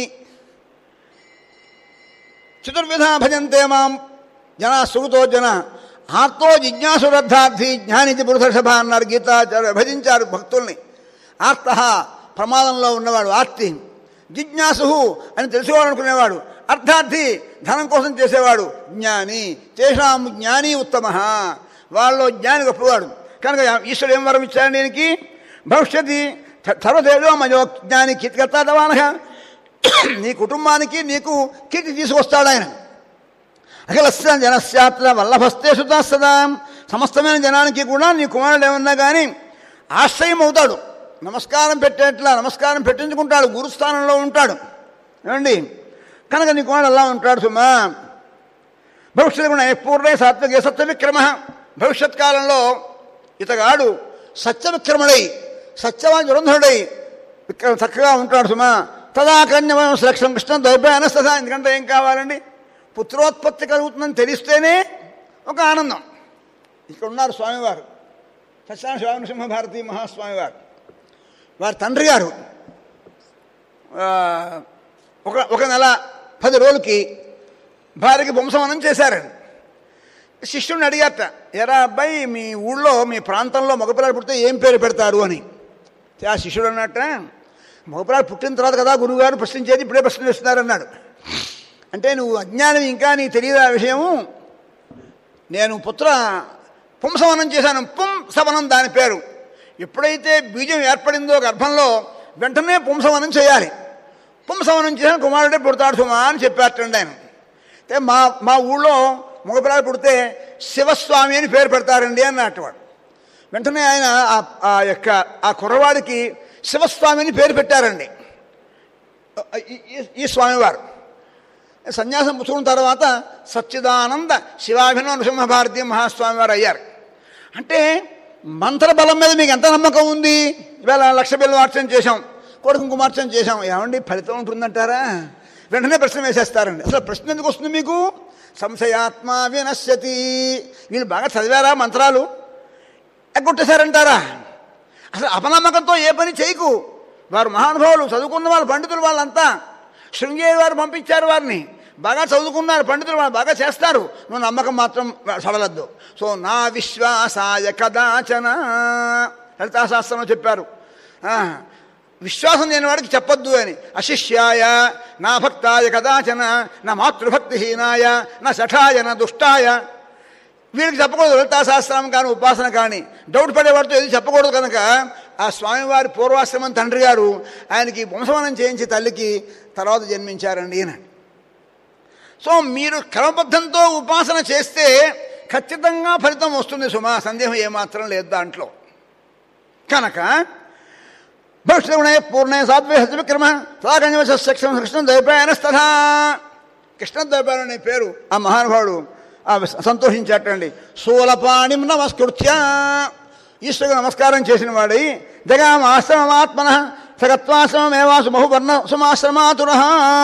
చతుర్విధ భజంతే మాం జన సుగతో జన ఆర్తో జిజ్ఞాసురర్థార్థి జ్ఞానితి పురుషభ అన్నారు గీతాచార్య భజించారు భక్తుల్ని ఆర్త ప్రమాదంలో ఉన్నవాడు ఆర్తి జిజ్ఞాసు అని తెలుసుకోవాలనుకునేవాడు అర్థార్థి ధనం కోసం చేసేవాడు జ్ఞాని చేషాం జ్ఞాని ఉత్తమ వాళ్ళలో జ్ఞాని గొప్పవాడు కనుక ఈశ్వరుడు ఏం వరం ఇచ్చాడు దీనికి భవిష్యత్తు సర్వదేవో మయో జ్ఞాని కీర్తికర్తాదవానగా నీ కుటుంబానికి నీకు కీర్తి తీసుకొస్తాడు ఆయన అఖిలస్య జనస్యాత్ర వల్లభస్తే సుతాస్తదా సమస్తమైన జనానికి కూడా నీ కుమారుడు ఏమన్నా కానీ ఆశ్రయం అవుతాడు నమస్కారం పెట్టేట్లా నమస్కారం పెట్టించుకుంటాడు గురుస్థానంలో ఉంటాడు ఏమండి కనుక నీ కుమారుడు అలా ఉంటాడు సుమా భవిష్యత్తు కూడా పూర్ణే సాత్విక సత్య విక్రమ భవిష్యత్ కాలంలో ఇతగాడు సత్యవిక్రముడై సత్యవాన్ దురంధరుడై విక్రమ చక్కగా ఉంటాడు సుమా తదా కన్యమయం సులక్షణం కృష్ణ ద్వైపాయన సదా ఎందుకంటే ఏం కావాలండి పుత్రోత్పత్తి కలుగుతుందని తెలిస్తేనే ఒక ఆనందం ఇక్కడ ఉన్నారు స్వామివారు సత్యనారాయణ స్వామి నృసింహ భారతి మహాస్వామి వారు వారి తండ్రి గారు ఆ, ఒక ఒక నెల పది రోజులకి భార్యకి వంశవనం చేశారండి శిష్యుడిని అడిగారట ఎరా అబ్బాయి మీ ఊళ్ళో మీ ప్రాంతంలో మగపిల్లలు పుడితే ఏం పేరు పెడతారు అని ఆ శిష్యుడు అన్నట్ట మగపిల్లలు పుట్టిన తర్వాత కదా గురువుగారు ప్రశ్నించేది ఇప్పుడే ప్రశ్న వేస్తున్నారు అన్నాడు అంటే నువ్వు అజ్ఞానం ఇంకా నీకు తెలియదు ఆ విషయము నేను పుత్ర పుంసవనం చేశాను పుంసవనం దాని పేరు ఎప్పుడైతే బీజం ఏర్పడిందో గర్భంలో వెంటనే పుంసవనం చేయాలి పుంసవనం చేసిన కుమారుడే పుడతాడు సుమా అని చెప్పారటండి ఆయన అయితే మా మా ఊళ్ళో మగపిల్లలు పుడితే శివస్వామి అని పేరు పెడతారండి అన్నట్టు వాడు వెంటనే ఆయన ఆ- ఆ యొక్క ఆ కుర్రవాడికి శివస్వామి అని పేరు పెట్టారండి ఈ- ఈ- ఈ స్వామివారు సన్యాసం పుచ్చుకున్న తర్వాత సచ్చిదానంద శివాభినవ నృసింహ భారతీయ మహాస్వామి వారు అయ్యారు అంటే మంత్రబలం మీద మీకు ఎంత నమ్మకం ఉంది ఇవాళ లక్ష బిల్లు మార్చం చేశాం కొడుకు కుమార్చం చేశాం ఏమండి ఫలితం ఉంటుందంటారా వెంటనే ప్రశ్న వేసేస్తారండి అసలు ప్రశ్న ఎందుకు వస్తుంది మీకు సంశయాత్మ వినశ్యతి వీళ్ళు బాగా చదివారా మంత్రాలు ఎగ్గొట్టేశారంటారా అసలు అపనమ్మకంతో ఏ పని చేయకు వారు మహానుభావులు చదువుకున్న వాళ్ళు పండితులు వాళ్ళంతా శృంగేరి వారు పంపించారు వారిని బాగా చదువుకున్నారు పండితులు వాళ్ళు బాగా చేస్తారు నువ్వు నమ్మకం మాత్రం సడలద్దు సో నా విశ్వాసాయ కదాచన లలితాశాస్త్రంలో చెప్పారు ఆ, విశ్వాసం లేని వాడికి చెప్పొద్దు అని అశిష్యాయ నా భక్తాయ కదాచన నా మాతృభక్తిహీనాయ నా శఠాయ నా దుష్టాయ వీళ్ళకి చెప్పకూడదు లలితాశాస్త్రం కానీ ఉపాసన కానీ డౌట్ పడేవాడితో ఏది చెప్పకూడదు కనుక ఆ స్వామివారి పూర్వాశ్రమం తండ్రి గారు ఆయనకి వంశవనం చేయించి తల్లికి తర్వాత జన్మించారండి ఈయన సో మీరు క్రమబద్ధంతో ఉపాసన చేస్తే ఖచ్చితంగా ఫలితం వస్తుంది సుమా సందేహం ఏమాత్రం లేదు దాంట్లో కనుక భవిష్యగుణే పూర్ణే సాత్వే విక్రమ సాగంజవశం కృష్ణ ద్వైపాయనస్తథా కృష్ణద్వైపాయన అనే పేరు ఆ మహానుభావుడు ఆ సంతోషించేటండి శూలపాణిం నమస్కృత్య ఈశ్వరుడు నమస్కారం చేసిన వాడి జగామ ఆశ్రమమాత్మన సగత్వాశ్రమమేవాసు బహువర్ణ సుమాశ్రమాతుర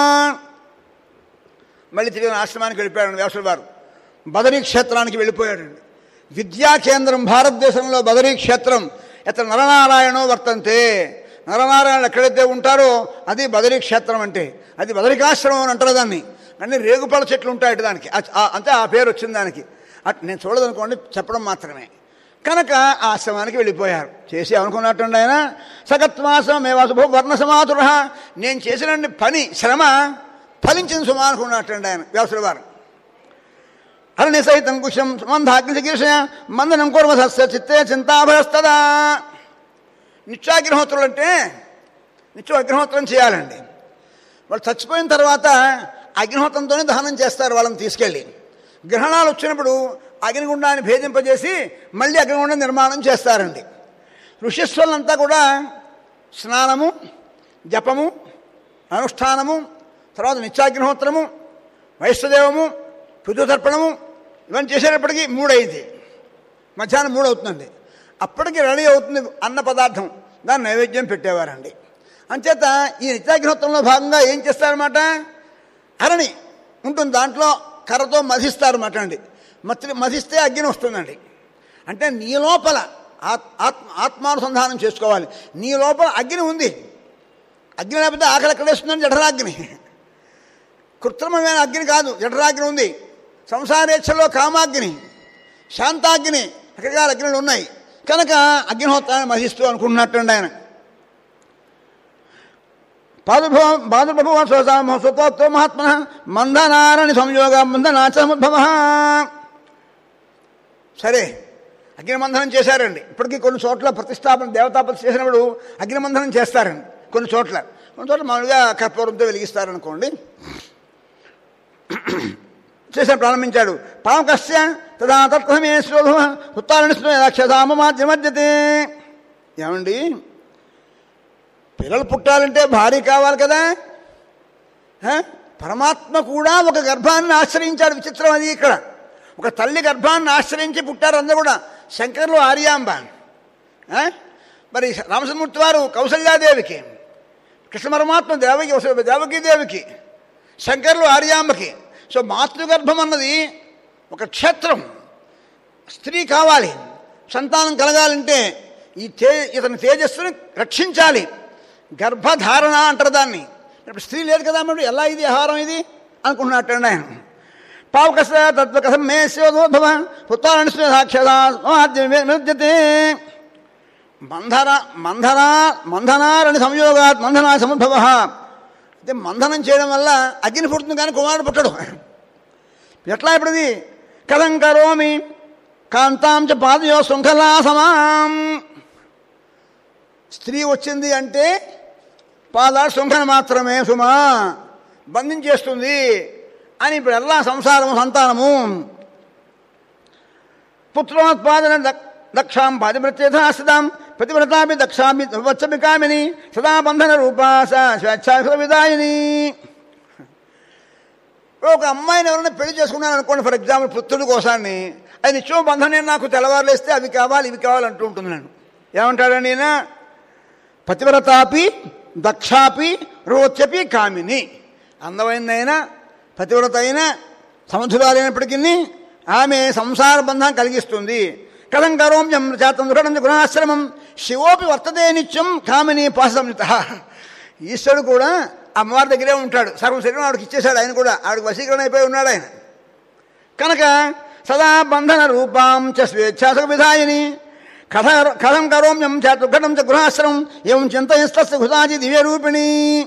మళ్ళీ తిరిగి ఆశ్రమానికి వెళ్ళిపోయాడు వ్యాసుల వారు బదరీ క్షేత్రానికి వెళ్ళిపోయాడండి విద్యా కేంద్రం భారతదేశంలో బదరీ క్షేత్రం ఇతర నరనారాయణో వర్తంతే నరనారాయణులు ఎక్కడైతే ఉంటారో అది బదరీ క్షేత్రం అంటే అది బదరికాశ్రమం అని అంటారు దాన్ని అన్ని రేగుపళ్ళ చెట్లు ఉంటాయి దానికి ఆ- ఆ- అంతే ఆ పేరు వచ్చింది దానికి అట్ నేను చూడదనుకోండి చెప్పడం మాత్రమే కనుక ఆ ఆశ్రమానికి వెళ్ళిపోయారు చేసి అనుకున్నట్టుండి ఆయన సగత్వాసం మేవాసు వర్ణ సమాతుర నేను చేసిన పని శ్రమ ఫలించింది సుమా అనుకున్నట్టండి ఆయన వ్యాసుల వారు అరణ్య సహితం కుశం మందాగ్ని చికీర్షయ మందనం కుర్మ సస్య చిత్తే చింతాభయస్తదా నిత్యాగ్నిహోత్రులు అంటే నిత్యం అగ్నిహోత్రం చేయాలండి వాళ్ళు చచ్చిపోయిన తర్వాత అగ్నిహోత్రంతోనే దహనం చేస్తారు వాళ్ళని తీసుకెళ్ళి గ్రహణాలు వచ్చినప్పుడు అగ్నిగుండాన్ని భేదింపజేసి మళ్ళీ అగ్నిగుండం నిర్మాణం చేస్తారండి ఋషిస్వలంతా కూడా స్నానము జపము అనుష్ఠానము తర్వాత నిత్యాగ్నిహోత్రము వైశ్వదేవము పితృతర్పణము ఇవన్నీ చేసేటప్పటికి మూడైంది మధ్యాహ్నం మూడు అవుతుందండి అప్పటికి రెడీ అవుతుంది అన్న పదార్థం దాన్ని నైవేద్యం పెట్టేవారండి అంచేత ఈ నిత్యాగ్నిహోత్రంలో భాగంగా ఏం చేస్తారన్నమాట అరణి ఉంటుంది దాంట్లో కర్రతో మధిస్తారన్నమాట అండి మతి మధిస్తే అగ్ని వస్తుందండి అంటే నీ లోపల ఆత్ ఆత్మ ఆత్మానుసంధానం చేసుకోవాలి నీ లోపల అగ్ని ఉంది అగ్ని లేకపోతే ఆకలి ఎక్కడేస్తుందని జఠరాగ్ని కృత్రిమమైన అగ్ని కాదు జఠరాగ్ని ఉంది సంసారేచ్ఛలో కామాగ్ని శాంతాగ్ని రకరకాల అగ్నులు ఉన్నాయి కనుక అగ్నిహోత్రాన్ని మహిస్తూ అనుకుంటున్నట్టండి ఆయన పాదుభవం పాదుభవ స్వసామ స్వతత్వ మహాత్మ మందనారణి సంయోగ మందనాచముద్భవ సరే అగ్నిమంధనం చేశారండి ఇప్పటికీ కొన్ని చోట్ల ప్రతిష్టాపన దేవతాపతి చేసినప్పుడు అగ్నిమంధనం చేస్తారండి కొన్ని చోట్ల కొన్ని చోట్ల మామూలుగా కర్పూరంతో వెలిగిస్తారనుకోండి చేసిన ప్రారంభించాడు పామకస్య తదా తత్వమే శ్రోధు ఉత్తారణిస్తున్నక్షసామధ్యమధ్యతే ఏమండి పిల్లలు పుట్టాలంటే భార్య కావాలి కదా హ? పరమాత్మ కూడా ఒక గర్భాన్ని ఆశ్రయించాడు విచిత్రం అది ఇక్కడ ఒక తల్లి గర్భాన్ని ఆశ్రయించి పుట్టారు అందరూ కూడా శంకర్లు ఆర్యాంబ ఆ? మరి రామచంద్రమూర్తి వారు కౌసల్యాదేవికి కృష్ణ పరమాత్మ దేవకి దేవకీ దేవికి శంకర్లు ఆర్యాంబకి సో మాతృగర్భం అన్నది ఒక క్షేత్రం స్త్రీ కావాలి సంతానం కలగాలంటే ఈ తే ఇతని తేజస్సుని రక్షించాలి గర్భధారణ అంటారు దాన్ని ఇప్పుడు స్త్రీ లేదు కదా మరి ఎలా ఇది ఆహారం ఇది అనుకుంటున్నట్టండి ఆయన పావకస తత్వకథం మే శివోద్భవ పుత్రాన్ని సాక్షాత్తే మంధన మంధన మంధనారణి సంయోగాత్ మంధనా సముద్భవ అయితే మంధనం చేయడం వల్ల అగ్ని పుడుతుంది కానీ కుమారుడు పుట్టడు ఎట్లా ఇప్పుడు ఇది కథం కరోమి కాంతాం చ పాదయో శృంఖలా సమాం స్త్రీ వచ్చింది అంటే పాద శృంఖల మాత్రమే సుమా బంధించేస్తుంది అని ఇప్పుడు ఎలా సంసారము సంతానము పుత్రోత్పాదన దక్- దక్షాం పాతివ్రత్యథాస్తాం ప్రతివ్రతాపి దక్షామి వచ్చమి కామిని సదా బంధన రూపా స్వేచ్ఛాసుల విదాయిని ఒక అమ్మాయిని ఎవరైనా పెళ్లి చేసుకున్నాను అనుకోండి ఫర్ ఎగ్జాంపుల్ పుత్రుడి కోసాన్ని అది నిత్యం బంధనే నాకు తెల్లవారులేస్తే అవి కావాలి ఇవి కావాలి అంటూ ఉంటుంది నేను ఏమంటాడండి ఈయన పతివ్రతాపి దక్షాపి రోత్యపి కామిని అందమైనదైనా పతివ్రత అయినా సమర్థురాలైనప్పటికీ ఆమె సంసార బంధం కలిగిస్తుంది కథం కరోమ్యం చేతం దృఢం గుణాశ్రమం శివోపి వర్తతే నిత్యం కామిని పాసంయుత ఈశ్వరుడు కూడా అమ్మవారి దగ్గరే ఉంటాడు సర్వం శరీరం ఆవిడకి ఇచ్చేశాడు ఆయన కూడా ఆవిడకి వశీకరణ అయిపోయి ఉన్నాడు ఆయన కనుక సదా బంధన రూపాం చ స్వేచ్ఛాసక విధాయిని కథ కథం కరోమ్యం చ దుర్ఘటం చ గృహాశ్రమం ఏం చింతయిస్తస్య హృదాచి దివ్యరూపిణి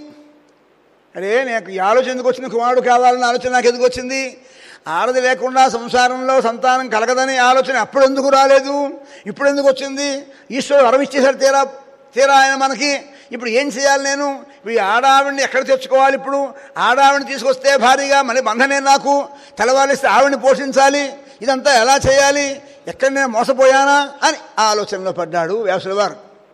అరే నాకు ఈ ఆలోచన ఎందుకు వచ్చింది కుమారుడు కావాలన్న ఆలోచన నాకు ఎందుకు వచ్చింది ఆడది లేకుండా సంసారంలో సంతానం కలగదని ఆలోచన అప్పుడు ఎందుకు రాలేదు ఇప్పుడు ఎందుకు వచ్చింది ఈశ్వరుడు వరం ఇచ్చేసాడు తీరా తీరా ఆయన మనకి ఇప్పుడు ఏం చేయాలి నేను ఇప్పుడు ఈ ఆడావిడిని ఎక్కడ తెచ్చుకోవాలి ఇప్పుడు ఆడావిడిని తీసుకొస్తే భారీగా మళ్ళీ బంధనే నాకు తెల్లవారిస్తే ఆవిడని పోషించాలి ఇదంతా ఎలా చేయాలి ఎక్కడ నేను మోసపోయానా అని ఆ ఆలోచనలో పడ్డాడు వ్యాసుల వారు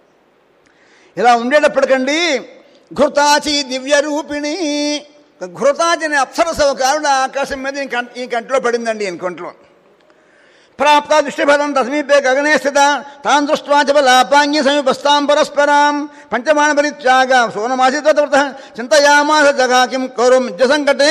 ఇలా ఉండేటప్పటికండి ఘృతాచి దివ్య రూపిణి ఘృతాచి అనే అప్సరస ఒక ఆవిడ ఆకాశం మీద ఈ కం- ఈ కంటిలో పడిందండి ఈయన కంట్లో ప్రాప్త దృష్టిఫలం తస్మీపే గగనే స్థిత తాన్ దృష్ట్వా చ లాపాంగి సమీపస్తాం పరస్పరాం పంచమాన పరిత్యాగ సోనమాసి తత్వత చింతయామాస జగా కిం కౌరం నిత్య సంకటే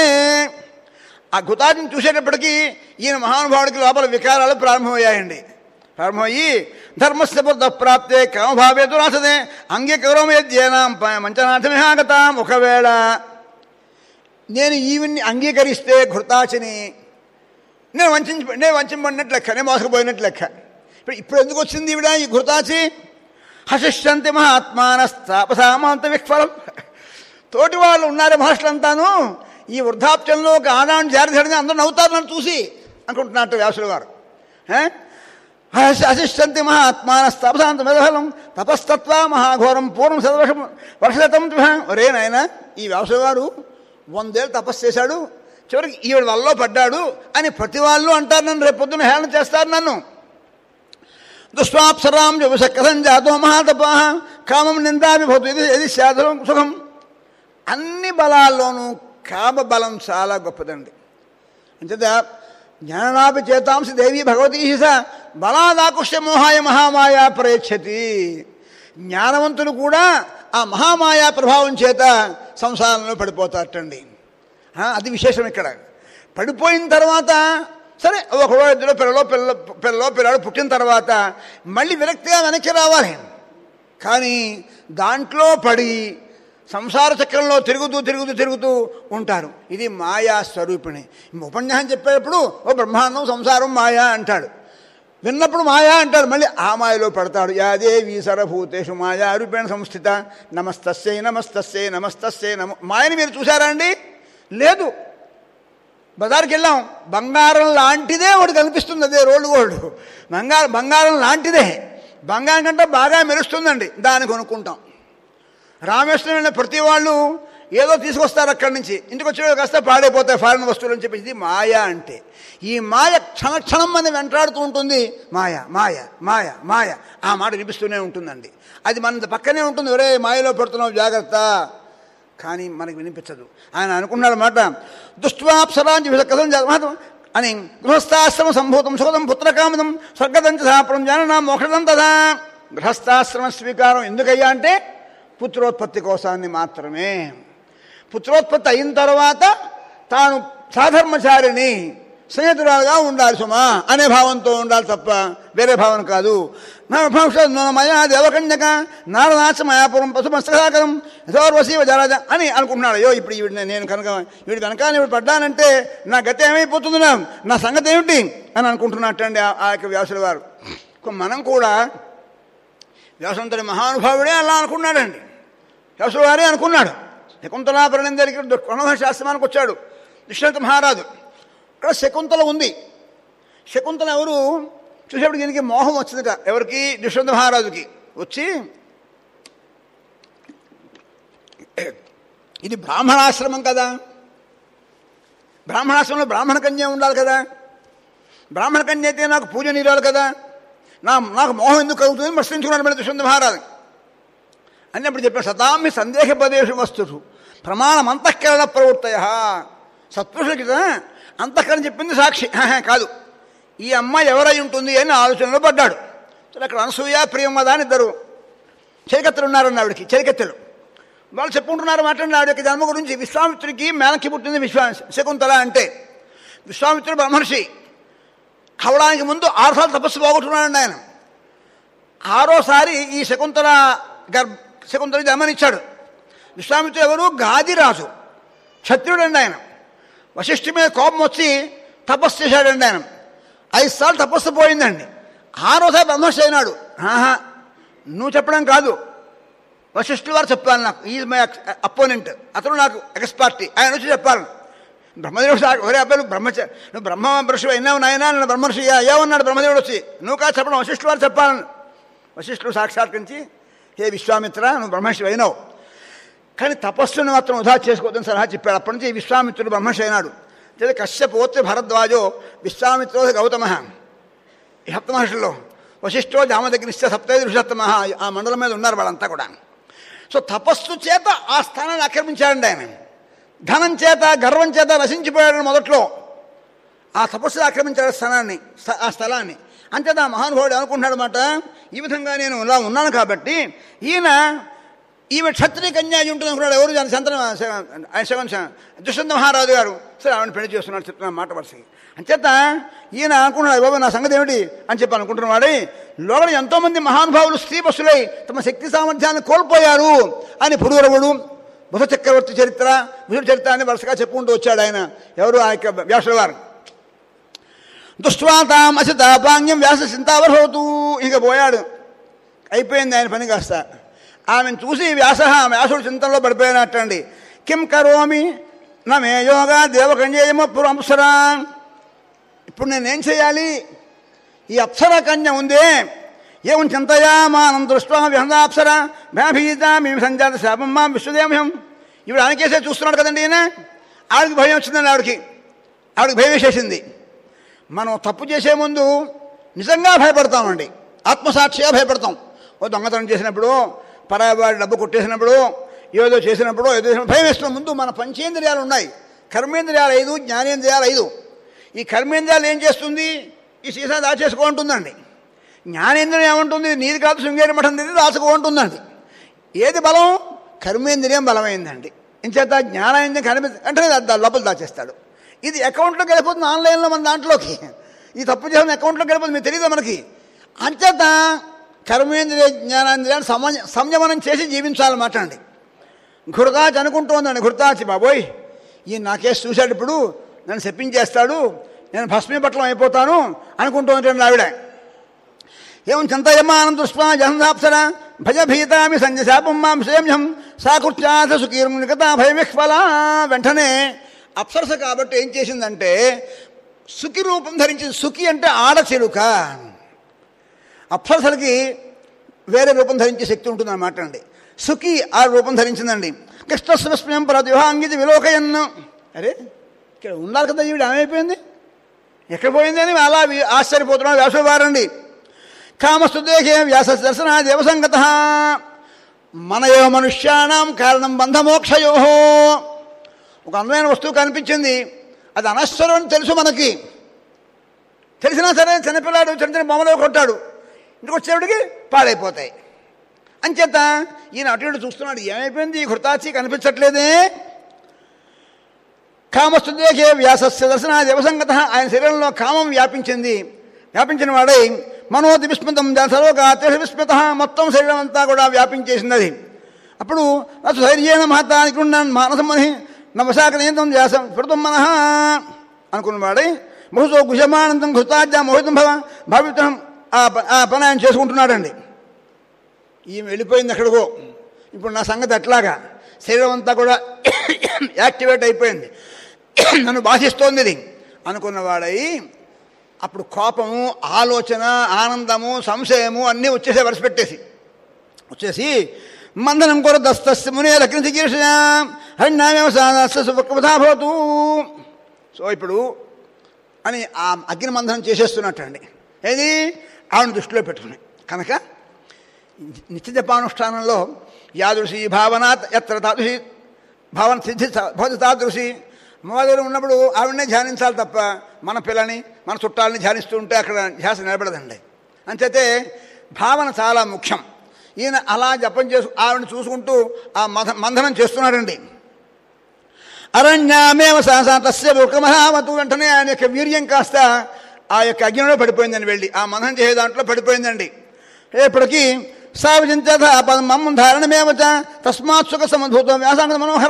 ఆ ఘుతాజిని చూసేటప్పటికీ ఈయన మహానుభావుడికి లోపల వికారాలు ప్రారంభమయ్యాయండి ప్రారంభమయ్యి ధర్మస్య బుద్ధ ప్రాప్తే కామభావే దురాసదే అంగీకరోమేద్యేనాం మంచనాథమిహాగతాం ఒకవేళ నేను ఈవిని అంగీకరిస్తే ఘృతాచిని నేను వంచించి నేను వంచబడినట్టు లెక్క నేను మోసకపోయినట్టు లెక్క ఇప్పుడు ఇప్పుడు ఎందుకు వచ్చింది ఈవిడ ఈ ఘృతాచి హసిష్యంతి మహాత్మానస్తాపసామాంత విఫలం తోటి వాళ్ళు ఉన్నారు మహర్షులంతాను ఈ వృద్ధాప్యంలో ఒక ఆదాన్ని జారిదడిని అందరూ నవ్వుతారు నన్ను చూసి అనుకుంటున్నట్టు వ్యాసులు గారు ఏ? హసి- హసిష్యంతి మహాత్మానస్తాపసాంత మెదఫలం తపస్తత్వ మహాఘోరం పూర్వం శతవర్షం వర్షశతం ఒరే నాయన ఈ వ్యాసులు గారు వందేళ్ళు తపస్సు చేశాడు చివరికి ఈవిడ వల్ల పడ్డాడు అని ప్రతి వాళ్ళు అంటారు నన్ను రేపు పొద్దున హేళన చేస్తారు నన్ను దుష్వాప్సరాం కథం జాతో మహాతపా కామం నిందామి భవతు ఇది ఇది శాధం సుఖం అన్ని బలాల్లోనూ కామ బలం చాలా గొప్పదండి అంచేత జ్ఞానాపి చేతాంసి దేవి భగవతీ స బలాదాకుష్య మోహాయ మహామాయ ప్రయచ్చతి జ్ఞానవంతులు కూడా ఆ మహామాయా ప్రభావం చేత సంసారంలో పడిపోతారటండి ఆ, అది విశేషం ఇక్కడ పడిపోయిన తర్వాత సరే ఒకడో ఇద్దరు పిల్లలో పిల్ల పిల్లలో పిల్లలు పుట్టిన తర్వాత మళ్ళీ విరక్తిగా వెనక్కి రావాలి కానీ దాంట్లో పడి సంసార చక్రంలో తిరుగుతూ తిరుగుతూ తిరుగుతూ ఉంటారు ఇది మాయా స్వరూపిణి ఉపన్యాసం చెప్పేటప్పుడు ఓ బ్రహ్మాండం సంసారం మాయా అంటాడు విన్నప్పుడు మాయా అంటాడు మళ్ళీ ఆ మాయలో పడతాడు యాదేవి సరభూతేషు మాయా రూపేణ సంస్థిత నమస్తస్యై నమస్తస్యై నమస్తస్యై నమ మాయని మీరు చూసారా అండి లేదు బజార్కి వెళ్ళాం బంగారం లాంటిదే ఒకటి కనిపిస్తుంది అదే రోడ్డు గోల్డ్ బంగారం బంగారం లాంటిదే బంగారం కంటే బాగా మెరుస్తుందండి దాన్ని కొనుక్కుంటాం రామేశ్వరం వెళ్ళిన ప్రతి వాళ్ళు ఏదో తీసుకొస్తారు అక్కడి నుంచి ఇంటికి వచ్చే కాస్త పాడైపోతాయి ఫారిన్ వస్తువులు అని చెప్పేసి ఇది మాయ అంటే ఈ మాయ క్షణ క్షణం మన వెంటాడుతూ ఉంటుంది మాయ మాయ మాయ మాయ ఆ మాట వినిపిస్తూనే ఉంటుందండి అది మన పక్కనే ఉంటుంది ఒరే మాయలో పడుతున్నావు జాగ్రత్త కానీ మనకి వినిపించదు ఆయన అనుకున్నాడు మాట దుష్వాప్సరాంచి కథం జాగ్రత్త అని గృహస్థాశ్రమ సంభూతం సుఖదం పుత్రకామదం స్వర్గదంచ సాపరం జాననా మోక్షదం తదా గృహస్థాశ్రమ స్వీకారం ఎందుకయ్యా అంటే పుత్రోత్పత్తి కోసాన్ని మాత్రమే పుత్రోత్పత్తి అయిన తర్వాత తాను సాధర్మచారిణి స్నేహితురాలుగా ఉండాలి సుమా అనే భావంతో ఉండాలి తప్ప వేరే భావన కాదు నా భవిష్యత్ మయా దేవకన్యక నారదాచ మయాపురం పశుమస్తకాకరం యథోర్వశీవ జరాజ అని అనుకుంటున్నాడు అయ్యో ఇప్పుడు ఈవిడ నేను కనుక వీడి వెనకాల ఇప్పుడు పడ్డానంటే నా గతి ఏమైపోతుంది నా నా సంగతి ఏమిటి అని అనుకుంటున్నట్టండి ఆ- ఆ యొక్క వ్యాసుల వారు మనం కూడా వ్యాసంతటి మహానుభావుడే అలా అనుకున్నాడండి వ్యాసుల వారే అనుకున్నాడు శకుంతలాపరణం దగ్గర ప్రణవ శాస్త్రానికి వచ్చాడు దుష్యంత మహారాజు ఇక్కడ శకుంతల ఉంది శకుంతల ఎవరు చూసేప్పుడు దీనికి మోహం వచ్చిందట ఎవరికి దుష్యంత మహారాజుకి వచ్చి ఇది బ్రాహ్మణాశ్రమం కదా బ్రాహ్మణాశ్రమంలో బ్రాహ్మణ కన్య ఉండాలి కదా బ్రాహ్మణ కన్య అయితే నాకు పూజ నీరాలి కదా నా నాకు మోహం ఎందుకు కలుగుతుంది ప్రశ్నించుకున్నాడు మళ్ళీ దుష్యంత మహారాజు అన్నప్పుడు చెప్పాను సతామి సందేహపదేశం వస్తుడు ప్రమాణం అంతఃకరణ ప్రవృత్తయ సత్పురుషులకి కదా అంతఃకరణ చెప్పింది సాక్షి ఆహా, కాదు ఈ అమ్మాయి ఎవరై ఉంటుంది అని ఆలోచనలో పడ్డాడు సరే అక్కడ అనసూయ ప్రియమద అని ఇద్దరు చెరికత్తలు ఉన్నారన్న ఆవిడకి చెరికత్తెలు వాళ్ళు చెప్పుకుంటున్నారు మాట్లాడిన ఆవిడ యొక్క జన్మ గురించి విశ్వామిత్రుడికి మేనకి పుట్టింది విశ్వా శకుంతల అంటే విశ్వామిత్రుడు బ్రహ్మర్షి అవడానికి ముందు ఆరుసార్లు తపస్సు పోగొట్టుకున్నాడండి ఆయన ఆరోసారి ఈ శకుంతల గర్భ శకుంతల జన్మనిచ్చాడు విశ్వామిత్రుడు ఎవరు గాదిరాజు క్షత్రుడండి ఆయన వశిష్ఠి మీద కోపం వచ్చి తపస్సు చేశాడండి ఆయన ఐదు సార్లు తపస్సు పోయిందండి ఆరోసారి బ్రహ్మర్షి అయినాడు ఆహా నువ్వు చెప్పడం కాదు వశిష్ఠుల వారు చెప్పాలి నాకు ఈ మై అపోనెంట్ అతను నాకు ఎక్స్పార్టీ ఆయన వచ్చి చెప్పాలి బ్రహ్మదేవుడు సా- ఒరే అబ్బాయి నువ్వు బ్రహ్మచ నువ్వు బ్రహ్మ బ్రషి అయినావు నాయనా నన్ను బ్రహ్మర్షి ఏమన్నాడు బ్రహ్మదేవుడు వచ్చి నువ్వు కాదు చెప్పడం వశిష్ఠుల వారు చెప్పాలని వశిష్ఠుడు సాక్షాత్కరించి హే విశ్వామిత్ర నువ్వు బ్రహ్మర్షి అయినావు కానీ తపస్సును మాత్రం వృధా చేసుకోవద్దని సలహా చెప్పాడు అప్పటి నుంచి ఈ విశ్వామిత్రుడు బ్రహ్మర్షి అయినాడు అయితే కశ్యపోత్రి భరద్వాజో విశ్వామిత్రో గౌతమ ఈ సప్త మహర్షుల్లో వశిష్ఠో జామదగ్నిశ్చ సప్తైదు ఋషత్తమ ఆ మండలం మీద ఉన్నారు వాళ్ళంతా కూడా సో తపస్సు చేత ఆ స్థానాన్ని ఆక్రమించాడండి ఆయన ధనం చేత గర్వం చేత నశించిపోయాడు మొదట్లో ఆ తపస్సు ఆక్రమించాడు స్థానాన్ని స్థ- ఆ స్థలాన్ని అంతేత ఆ మహానుభావుడు అనుకుంటున్నాడు అనమాట ఈ విధంగా నేను ఇలా ఉన్నాను కాబట్టి ఈయన ఈమె క్షత్రియ కన్యా అయి ఉంటుంది అనుకున్నాడు ఎవరు దాని సంతన శవన్ దుష్యంత మహారాజు గారు సరే ఆవిడ పెళ్లి చేస్తున్నాడు చెప్తున్నాను మాట వరుసకి అంచేత ఈయన అనుకున్నాడు బాబు నా సంగతి ఏమిటి అని చెప్పి అనుకుంటున్నాడు లోపల ఎంతోమంది మహానుభావులు స్త్రీ బస్సులై తమ శక్తి సామర్థ్యాన్ని కోల్పోయారు అని పురూరవుడు బుధ చక్రవర్తి చరిత్ర బుధుడి చరిత్ర అని వరుసగా చెప్పుకుంటూ వచ్చాడు ఆయన ఎవరు ఆ యొక్క వ్యాసుల వారు దుష్వాతాం అసితాపాంగ్యం వ్యాస చింతావరహోతూ ఇక పోయాడు అయిపోయింది ఆయన పని కాస్త ఆమెను చూసి వ్యాస వ్యాసుడు చింతనలో పడిపోయినట్టండి కిం కరోమి నా మే యోగా దేవకన్యయమ పురంసరా ఇప్పుడు నేనేం చేయాలి ఈ అప్సర కన్య ఉందే ఏం చింతయామానం దృష్ట్వా విహందాప్సర భయభీత మేము సంజాత శాపం మా విశ్వదేమహం ఇప్పుడు ఆయనకేసే చూస్తున్నాడు కదండి ఈయన ఆవిడకి భయం వచ్చిందండి ఆవిడకి ఆవిడకి భయం వేసేసింది మనం తప్పు చేసే ముందు నిజంగా భయపడతామండి ఆత్మసాక్షిగా భయపడతాం ఓ దొంగతనం చేసినప్పుడు పరాయవాడి డబ్బు కొట్టేసినప్పుడు ఏదో చేసినప్పుడు ఏదో చేసినప్పుడు భయం వేస్తున్న ముందు మన పంచేంద్రియాలు ఉన్నాయి కర్మేంద్రియాలు ఐదు జ్ఞానేంద్రియాలు ఐదు ఈ కర్మేంద్రియాలు ఏం చేస్తుంది ఈ సీసా దాచేసుకుంటుందండి జ్ఞానేంద్రియం ఏమంటుంది నీది కాదు శృంగేరి మఠం ఇది దాచుకుంటుందండి ఏది బలం కర్మేంద్రియం బలమైందండి ఇంచేత జ్ఞానేంద్రియం కనిపి అంటే దా- లోపల దాచేస్తాడు ఇది అకౌంట్లోకి వెళ్ళిపోతుంది ఆన్లైన్లో మన దాంట్లోకి ఈ తప్పు చేసిన అకౌంట్లోకి వెళ్ళిపోతుంది మీకు తెలియదు మనకి అంచేత కర్మేంద్రియ జ్ఞానేంద్రియాన్ని సమ సంయమనం చేసి జీవించాలన్నమాట అండి ఘురతాచి అనుకుంటోందండి ఘురతాచి బాబోయ్ ఈ నా కేసు చూశాడు ఇప్పుడు నన్ను చెప్పించేస్తాడు నేను భస్మీపట్లం అయిపోతాను అనుకుంటూ ఆవిడ ఏం చింతయమానం దృష్ట్వా జహంసాప్సర భయభీతామి సంజశాపం మాం సేమ్యం సాకుర్చాథ సుకీర్మునికత భయమిహ్వల వెంటనే అప్సరస కాబట్టి ఏం చేసిందంటే సుఖి రూపం ధరించింది సుఖి అంటే ఆడచిలుక అప్సరసలకి వేరే రూపం ధరించే శక్తి ఉంటుంది అన్నమాట అండి సుఖి ఆ రూపం ధరించిందండి కృష్ణస్వస్మ్యం ప్రతిభాంగితి విలోకయన్ను అరే ఇక్కడ ఉండాలి కదా ఈవిడ ఏమైపోయింది ఎక్కడ పోయింది అని అలా వి- ఆశ్చర్యపోతున్నాడు వ్యాసవారండి కామస్తుదేహే వ్యాస దర్శన దేవసంగత మనయో మనుష్యానాం కారణం బంధమోక్షయో ఒక అందమైన వస్తువు కనిపించింది అది అనశ్వరం అని తెలుసు మనకి తెలిసినా సరే చిన్నపిల్లాడు చిన్న చిన్న బొమ్మలో కొట్టాడు ఇంటికి వచ్చేవాడికి పాడైపోతాయి అంచేత ఈయన అటు ఇటు చూస్తున్నాడు ఏమైపోయింది ఈ హృతాచి కనిపించట్లేదే కామస్తుదేకే వ్యాసస్య దర్శన దేవసంగత ఆయన శరీరంలో కామం వ్యాపించింది వ్యాపించిన వాడై మనోతి విస్మితం సర్వగాత్ర విస్మిత మొత్తం శరీరం అంతా కూడా వ్యాపించేసింది అది అప్పుడు అసలు ధైర్యేన మహత్తానికి ఉన్నాను మానసమని నవశాఖనీతం వ్యాసం స్ఫుతం మనః అనుకున్నవాడై బహుశో కుశమానందం కృతాజ్ఞ మోహితం భవ భావితం ఆ ప- ఆ పని ఆయన చేసుకుంటున్నాడండి ఈమె వెళ్ళిపోయింది ఎక్కడికో ఇప్పుడు నా సంగతి ఎట్లాగా శరీరం అంతా కూడా యాక్టివేట్ అయిపోయింది నన్ను బాధిస్తోంది ఇది అనుకున్నవాడై అప్పుడు కోపము ఆలోచన ఆనందము సంశయము అన్నీ వచ్చేసే వరుస పెట్టేసి వచ్చేసి మందనం కొర దస్తస్య మునే లగ్న చికీర్ష హరిణామేమ సాదస్య సుఖమధాభవతు సో ఇప్పుడు అని ఆ అగ్ని మందనం చేసేస్తున్నట్టండి ఏది ఆవిడ దృష్టిలో పెట్టుకుని కనుక నిత్య జపానుష్ఠానంలో యాదృశి భావన ఎత్ర తాదృశి భావన సిద్ధి భవతి తాదృశి అమ్మవారి ఉన్నప్పుడు ఆవిడనే ధ్యానించాలి తప్ప మన పిల్లని మన చుట్టాలని ధ్యానిస్తూ ఉంటే అక్కడ ధ్యాస నిలబడదండి అంచేతే భావన చాలా ముఖ్యం ఈయన అలా జపం చేసు ఆవిడని చూసుకుంటూ ఆ మధ మంధనం చేస్తున్నాడండి అరణ్యామేవ సహసా తస్య బుకమహావతు వెంటనే ఆయన యొక్క వీర్యం కాస్త ఆ యొక్క అగ్నిలో పడిపోయిందని వెళ్ళి ఆ మంథనం చేసే దాంట్లో పడిపోయిందండి రేపటికి సావిచింత మమ్మ ధారణమేవచ తస్మాత్ సుఖ సమద్భూతం వ్యాసాంగ మనోహర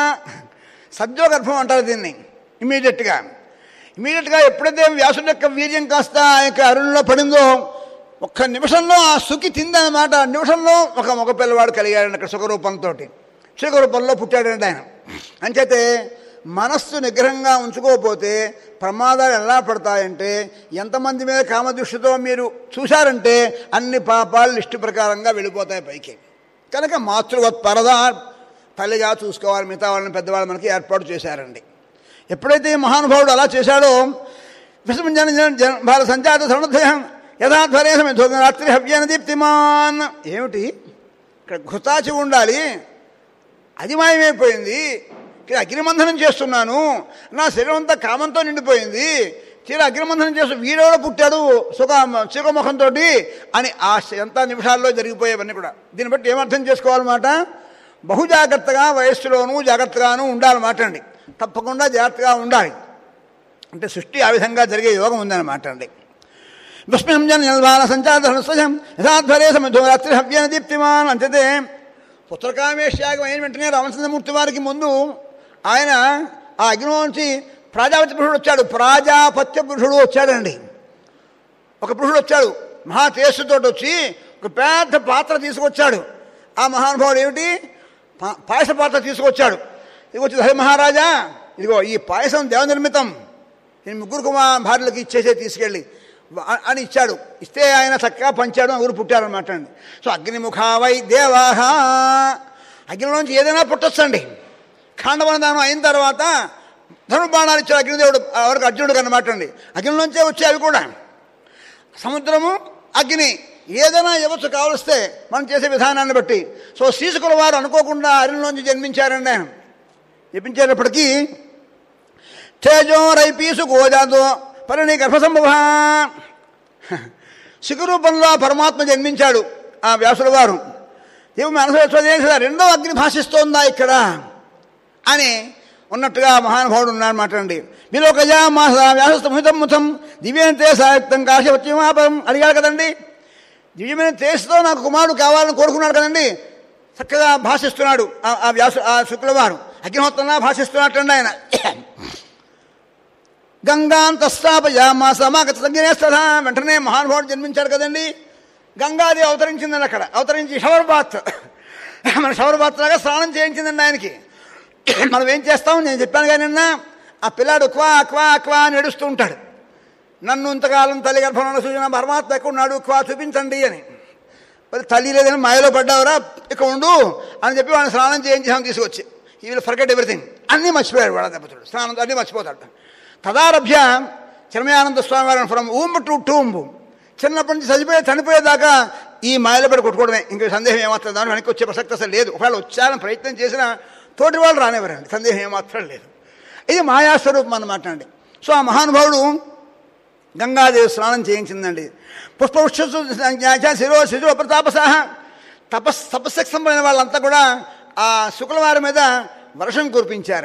సద్యోగర్భం అంటారు దీన్ని ఇమీడియట్గా ఇమీడియట్గా ఎప్పుడైతే వ్యాసుడి యొక్క వీర్యం కాస్త ఆ యొక్క అరుణలో పడిందో ఒక్క నిమిషంలో ఆ సుఖి తిందనమాట నిమిషంలో ఒక మగ పిల్లవాడు కలిగాడండి అక్కడ సుఖరూపంతో సుఖరూపంలో పుట్టాడండి ఆయన అంచేతే మనస్సు నిగ్రహంగా ఉంచుకోకపోతే ప్రమాదాలు ఎలా పడతాయంటే ఎంతమంది మీద కామదృష్టితో మీరు చూశారంటే అన్ని పాపాలు లిస్టు ప్రకారంగా వెళ్ళిపోతాయి పైకి కనుక మాతృవత్ పరదా తల్లిగా చూసుకోవాలి మిగతా వాళ్ళని పెద్దవాళ్ళు మనకి ఏర్పాటు చేశారండి ఎప్పుడైతే ఈ మహానుభావుడు అలా చేశాడో విషమంజన జన భారత సంజాత సరణోదయం యథాధ్వరే సమయం రాత్రి హవ్యన దీప్తిమాన్ ఏమిటి ఇక్కడ ఘృతాచి ఉండాలి అది మాయమైపోయింది ఇక్కడ అగ్నిమంధనం చేస్తున్నాను నా శరీరం అంతా కామంతో నిండిపోయింది తీరా అగ్నిమంధనం చేస్తూ వీడెవడో పుట్టాడు సుఖ సుఖముఖంతో అని ఆ ఎంత నిమిషాల్లో జరిగిపోయేవన్నీ కూడా దీన్ని బట్టి ఏమర్థం చేసుకోవాలన్నమాట బహు జాగ్రత్తగా వయస్సులోనూ జాగ్రత్తగాను ఉండాలన్నమాట అండి తప్పకుండా జాగ్రత్తగా ఉండాలి అంటే సృష్టి ఆ విధంగా జరిగే యోగం ఉందన్నమాట అండి విస్మయం జన నిల్వాన సంచార స్వయం యథాధ్వరే సమధో రాత్రి హవ్యన దీప్తిమాన్ అంతే పుత్రకామేష్యాగం అయిన వెంటనే రామచంద్రమూర్తి వారికి ముందు ఆయన ఆ అగ్నిలో నుంచి ప్రాజాపత్య పురుషుడు వచ్చాడు ప్రాజాపత్య పురుషుడు వచ్చాడండి ఒక పురుషుడు వచ్చాడు మహా తేజస్సుతో వచ్చి ఒక పెద్ద పాత్ర తీసుకొచ్చాడు ఆ మహానుభావుడు ఏమిటి పా- పాయస పాత్ర తీసుకొచ్చాడు ఇది వచ్చి హరి మహారాజా ఇదిగో ఈ పాయసం దేవ నిర్మితం నేను ముగ్గురు కుమార్ భార్యలకు ఇచ్చేసే తీసుకెళ్ళి వ- అని ఇచ్చాడు ఇస్తే ఆయన చక్కగా పంచాడు ఊరు పుట్టారనమాట అండి సో అగ్నిముఖావై దేవాహ అగ్నిలోంచి ఏదైనా పుట్టొచ్చండి ఖాండవనదానం అయిన తర్వాత ధనుర్బాణాలు ఇచ్చాడు అగ్నిదేవుడు ఆ వరకు అర్జునుడు అనమాట అండి అగ్నిలోంచే వచ్చాయి అవి కూడా సముద్రము అగ్ని ఏదైనా ఇవ్వచ్చు కావలిస్తే మనం చేసే విధానాన్ని బట్టి సో శీసుకుల వారు అనుకోకుండా అరణ్యంలోంచి జన్మించారండి ఆయన జపించేటప్పటికీ తేజోరైపీసు గోజాతో పరిణి గర్భసంభవ శిఖరూపంలో ఆ పరమాత్మ జన్మించాడు ఆ వ్యాసుల వారు ఏమి మనసు రెండో అగ్ని భాషిస్తోందా ఇక్కడ అని ఉన్నట్టుగా మహానుభావుడు ఉన్నారన్నమాట అండి మీలో గజా మా వ్యాసస్థముతం ముతం దివ్యమైన తేజ సాయుక్తం కాశవత్యమాపం అడిగాడు కదండి దివ్యమైన తేజతో నాకు కుమారుడు కావాలని కోరుకున్నాడు కదండి చక్కగా భాషిస్తున్నాడు ఆ- ఆ వ్యాస ఆ శుక్లవారు అగ్నిహోత్రంగా భాషిస్తున్నట్టండి ఆయన గంగాంతస్థాపయామా సమాగత సంజనేస్తథ వెంటనే మహానుభావుడు జన్మించాడు కదండి గంగాదేవి అవతరించిందండి అక్కడ అవతరించి షవర్ బాత్ మన షవర్ బాత్ లాగా స్నానం చేయించిందండి ఆయనకి మనం ఏం చేస్తాం నేను చెప్పాను కానీ నిన్న ఆ పిల్లాడు క్వా క్వా క్వా అని ఏడుస్తూ ఉంటాడు నన్ను ఇంతకాలం తల్లి గర్భంలో సూచన పరమాత్మ ఎక్కడ ఉన్నాడు క్వా చూపించండి అని మరి తల్లి లేదని మాయలో పడ్డావురా ఇక ఉండు అని చెప్పి వాడిని స్నానం చేయించాం తీసుకొచ్చి ఈ విల్ ఫర్గెట్ ఎవ్రీథింగ్ అన్నీ మర్చిపోయాడు వాడు దెబ్బతుడు స్నానం అన్నీ మర్చిపోతాడు తదారభ్య చిరమయానంద స్వామి వారిని ఫ్రమ్ ఊంబ్ టు టూంబు చిన్నప్పటి నుంచి చనిపోయే చనిపోయేదాకా ఈ మాయలో పడి కొట్టుకోవడమే ఇంక సందేహం ఏమాత్రం దాని వెనక్కి వచ్చే ప్రసక్తి అసలు లేదు ఒకవేళ వచ్చాలని ప్రయత్నం చేసినా తోటి వాళ్ళు రానివ్వరండి సందేహం ఏమాత్రం లేదు ఇది మాయాస్వరూపం అన్నమాట అండి సో ఆ మహానుభావుడు గంగాదేవి స్నానం చేయించిందండి పుష్పవృక్ష శిరో శిశుర ప్రతాపసాహ తపస్ తపస్సుకు సంబంధించిన వాళ్ళంతా కూడా ఆ శుక్లవారం మీద వర్షం కురిపించారండి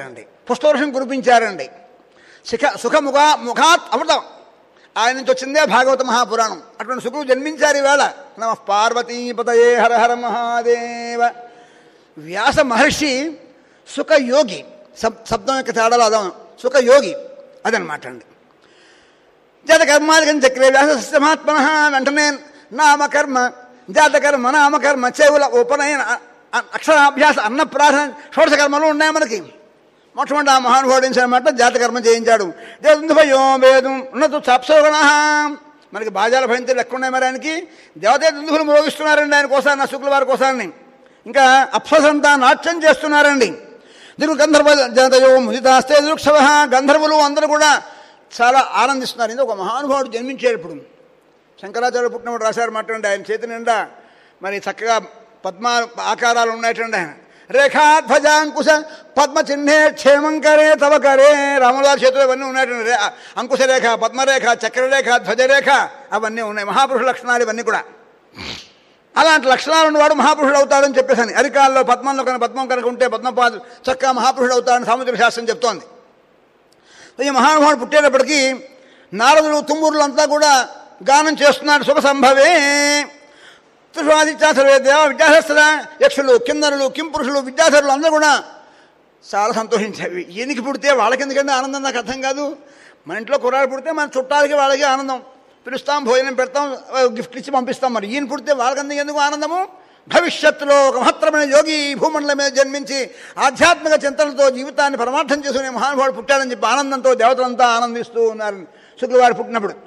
పుష్పవర్షం కురిపించారండి శిఖ సుఖముఖ ముఖాత్ అమృతం ఆయన నుంచి వచ్చిందే భాగవత మహాపురాణం అటువంటి సుఖుడు జన్మించారు ఈవేళ నమ పార్వతీపతయే హర హర మహాదేవ వ్యాస మహర్షి సుఖయోగి శబ్ శబ్దం యొక్క తేడాలో అదం సుఖయోగి అదనమాట అండి జాతకర్మాదికం చక్రే వ్యాస సిద్ధమాత్మన వెంటనే నామకర్మ జాతకర్మ నామకర్మ చెవుల ఉపనయన అ- అ- అక్షరాభ్యాస అన్నప్రాసన షోడశ కర్మలు ఉన్నాయి మనకి మొట్టమొదటి ఆ మహానుభావుడు ఏం చేయమంటే జాతకర్మ చేయించాడు దేవో వేదం ఉన్నత సప్సోగణ మనకి బాజాల భయంతో లెక్క ఉన్నాయి మరి ఆయనకి దేవతే దుందుకులు మ్రోగిస్తున్నారండి ఆయన కోసాన్ని ఆ శుక్లవారి కోసాన్ని ఇంకా అప్సరంతా నాట్యం చేస్తున్నారండి దీనికి గంధర్వ జనతయో ముదితాస్తే దురుక్షవ గంధర్వులు అందరూ కూడా చాలా ఆనందిస్తున్నారు ఇది ఒక మహానుభావుడు జన్మించాడు ఇప్పుడు శంకరాచార్య పుట్టినప్పుడు రాశారు మాట్లాడండి ఆయన చేతి నిండా మరి చక్కగా పద్మ ఆకారాలు ఉన్నాయటండి ఆయన రేఖాధ్వజాంకుశ పద్మ చిహ్నే క్షేమంకరే తవకరే రాములవారి చేతిలో ఇవన్నీ ఉన్నాయటండి రే అంకుశరేఖ పద్మరేఖ చక్రరేఖ ధ్వజరేఖ అవన్నీ ఉన్నాయి మహాపురుష లక్షణాలు ఇవన్నీ కూడా అలాంటి లక్షణాలు ఉన్నవాడు మహాపురుషుడు అవుతాడని చెప్పేసాను అరికాల్లో పద్మంలో కనుక పద్మం కనుక ఉంటే పద్మపాదు చక్కగా మహాపురుషుడు అవుతాడని సాముద్రిక శాస్త్రం చెప్తోంది ఈ మహానుభావుడు పుట్టేటప్పటికీ నారదులు తుమ్మురులు అంతా కూడా గానం చేస్తున్నాడు శుభ సంభవే త్రిషాదిత్య సర్వే దేవ విద్యాశాస్త్ర యక్షులు కిన్నరులు కింపురుషులు విద్యాధరులు అందరూ కూడా చాలా సంతోషించారు ఈయనకి పుడితే వాళ్ళకి ఎందుకంటే ఆనందం నాకు అర్థం కాదు మన ఇంట్లో కుర్రాడు పుడితే మన చుట్టాలకి వాళ్ళకి ఆనందం పిలుస్తాం భోజనం పెడతాం గిఫ్ట్లు ఇచ్చి పంపిస్తాం మరి ఈయన పుడితే వాళ్ళకి ఎందుకు ఆనందము భవిష్యత్తులో ఒక మహత్తరమైన యోగి ఈ భూమండలం మీద జన్మించి ఆధ్యాత్మిక చింతనతో జీవితాన్ని పరమార్థం చేసుకునే మహానుభావుడు పుట్టాడని చెప్పి ఆనందంతో దేవతలంతా ఆనందిస్తూ ఉన్నారు శుక్రవారు పుట్టినప్పుడు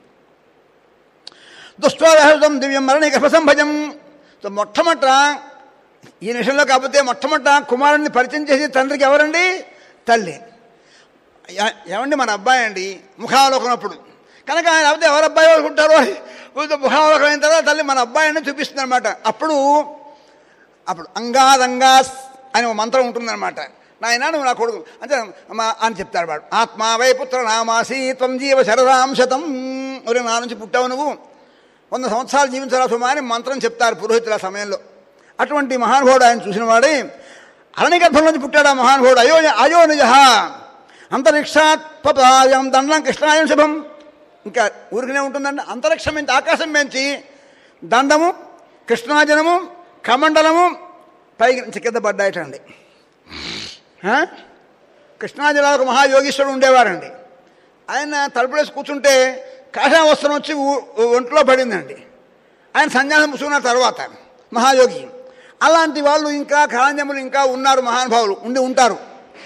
దుష్టోదహృతం దివ్యం మరణి గర్భసంభజం సో మొట్టమొదట ఈ విషయంలో కాకపోతే మొట్టమొదట కుమారుడిని పరిచయం చేసి తండ్రికి ఎవరండి తల్లి ఏ- ఏమండి మన అబ్బాయి అండి ముఖావలోకం అప్పుడు కనుక ఆయన లేకపోతే ఎవరు అబ్బాయి వాళ్ళు ఉంటారో అని ముఖావలోకం అయిన తర్వాత తల్లి మన అబ్బాయి అని చూపిస్తుంది అనమాట అప్పుడు అప్పుడు అంగాదంగాస్ అని ఒక మంత్రం ఉంటుందన్నమాట నాయన నువ్వు నా కొడుకు అంటే మా అని చెప్తాడు వాడు ఆత్మా వై పుత్ర నామాసి త్వం జీవ శరదాంశతం ఒరే నా నుంచి పుట్టావు నువ్వు వంద సంవత్సరాలు జీవించాలా సుమా అని మంత్రం చెప్తారు పురోహితుల ఆ సమయంలో అటువంటి మహానుభావుడు ఆయన చూసిన వాడే అరణి గర్భం నుంచి పుట్టాడు ఆ మహానుభావుడు అయో అయో నిజ అంతరిక్షాత్ పపాయం దండం కృష్ణాయం శుభం ఇంకా ఊరికనే ఉంటుందండి అంతరిక్షం నుంచి ఆకాశం పెంచి దండము కృష్ణాజనము కమండలము పైకి నుంచి కింద పడ్డాయటండి ఆ? కృష్ణాజిల్లాలో ఒక మహాయోగీశ్వరుడు ఉండేవారండి ఆయన తలుపులేసి కూర్చుంటే కాషాయ వస్త్రం వచ్చి ఊ- ఒంట్లో పడిందండి ఆయన సన్యాసం పుచ్చుకున్న తర్వాత మహాయోగి అలాంటి వాళ్ళు ఇంకా కాంజములు ఇంకా ఉన్నారు మహానుభావులు ఉండి ఉంటారు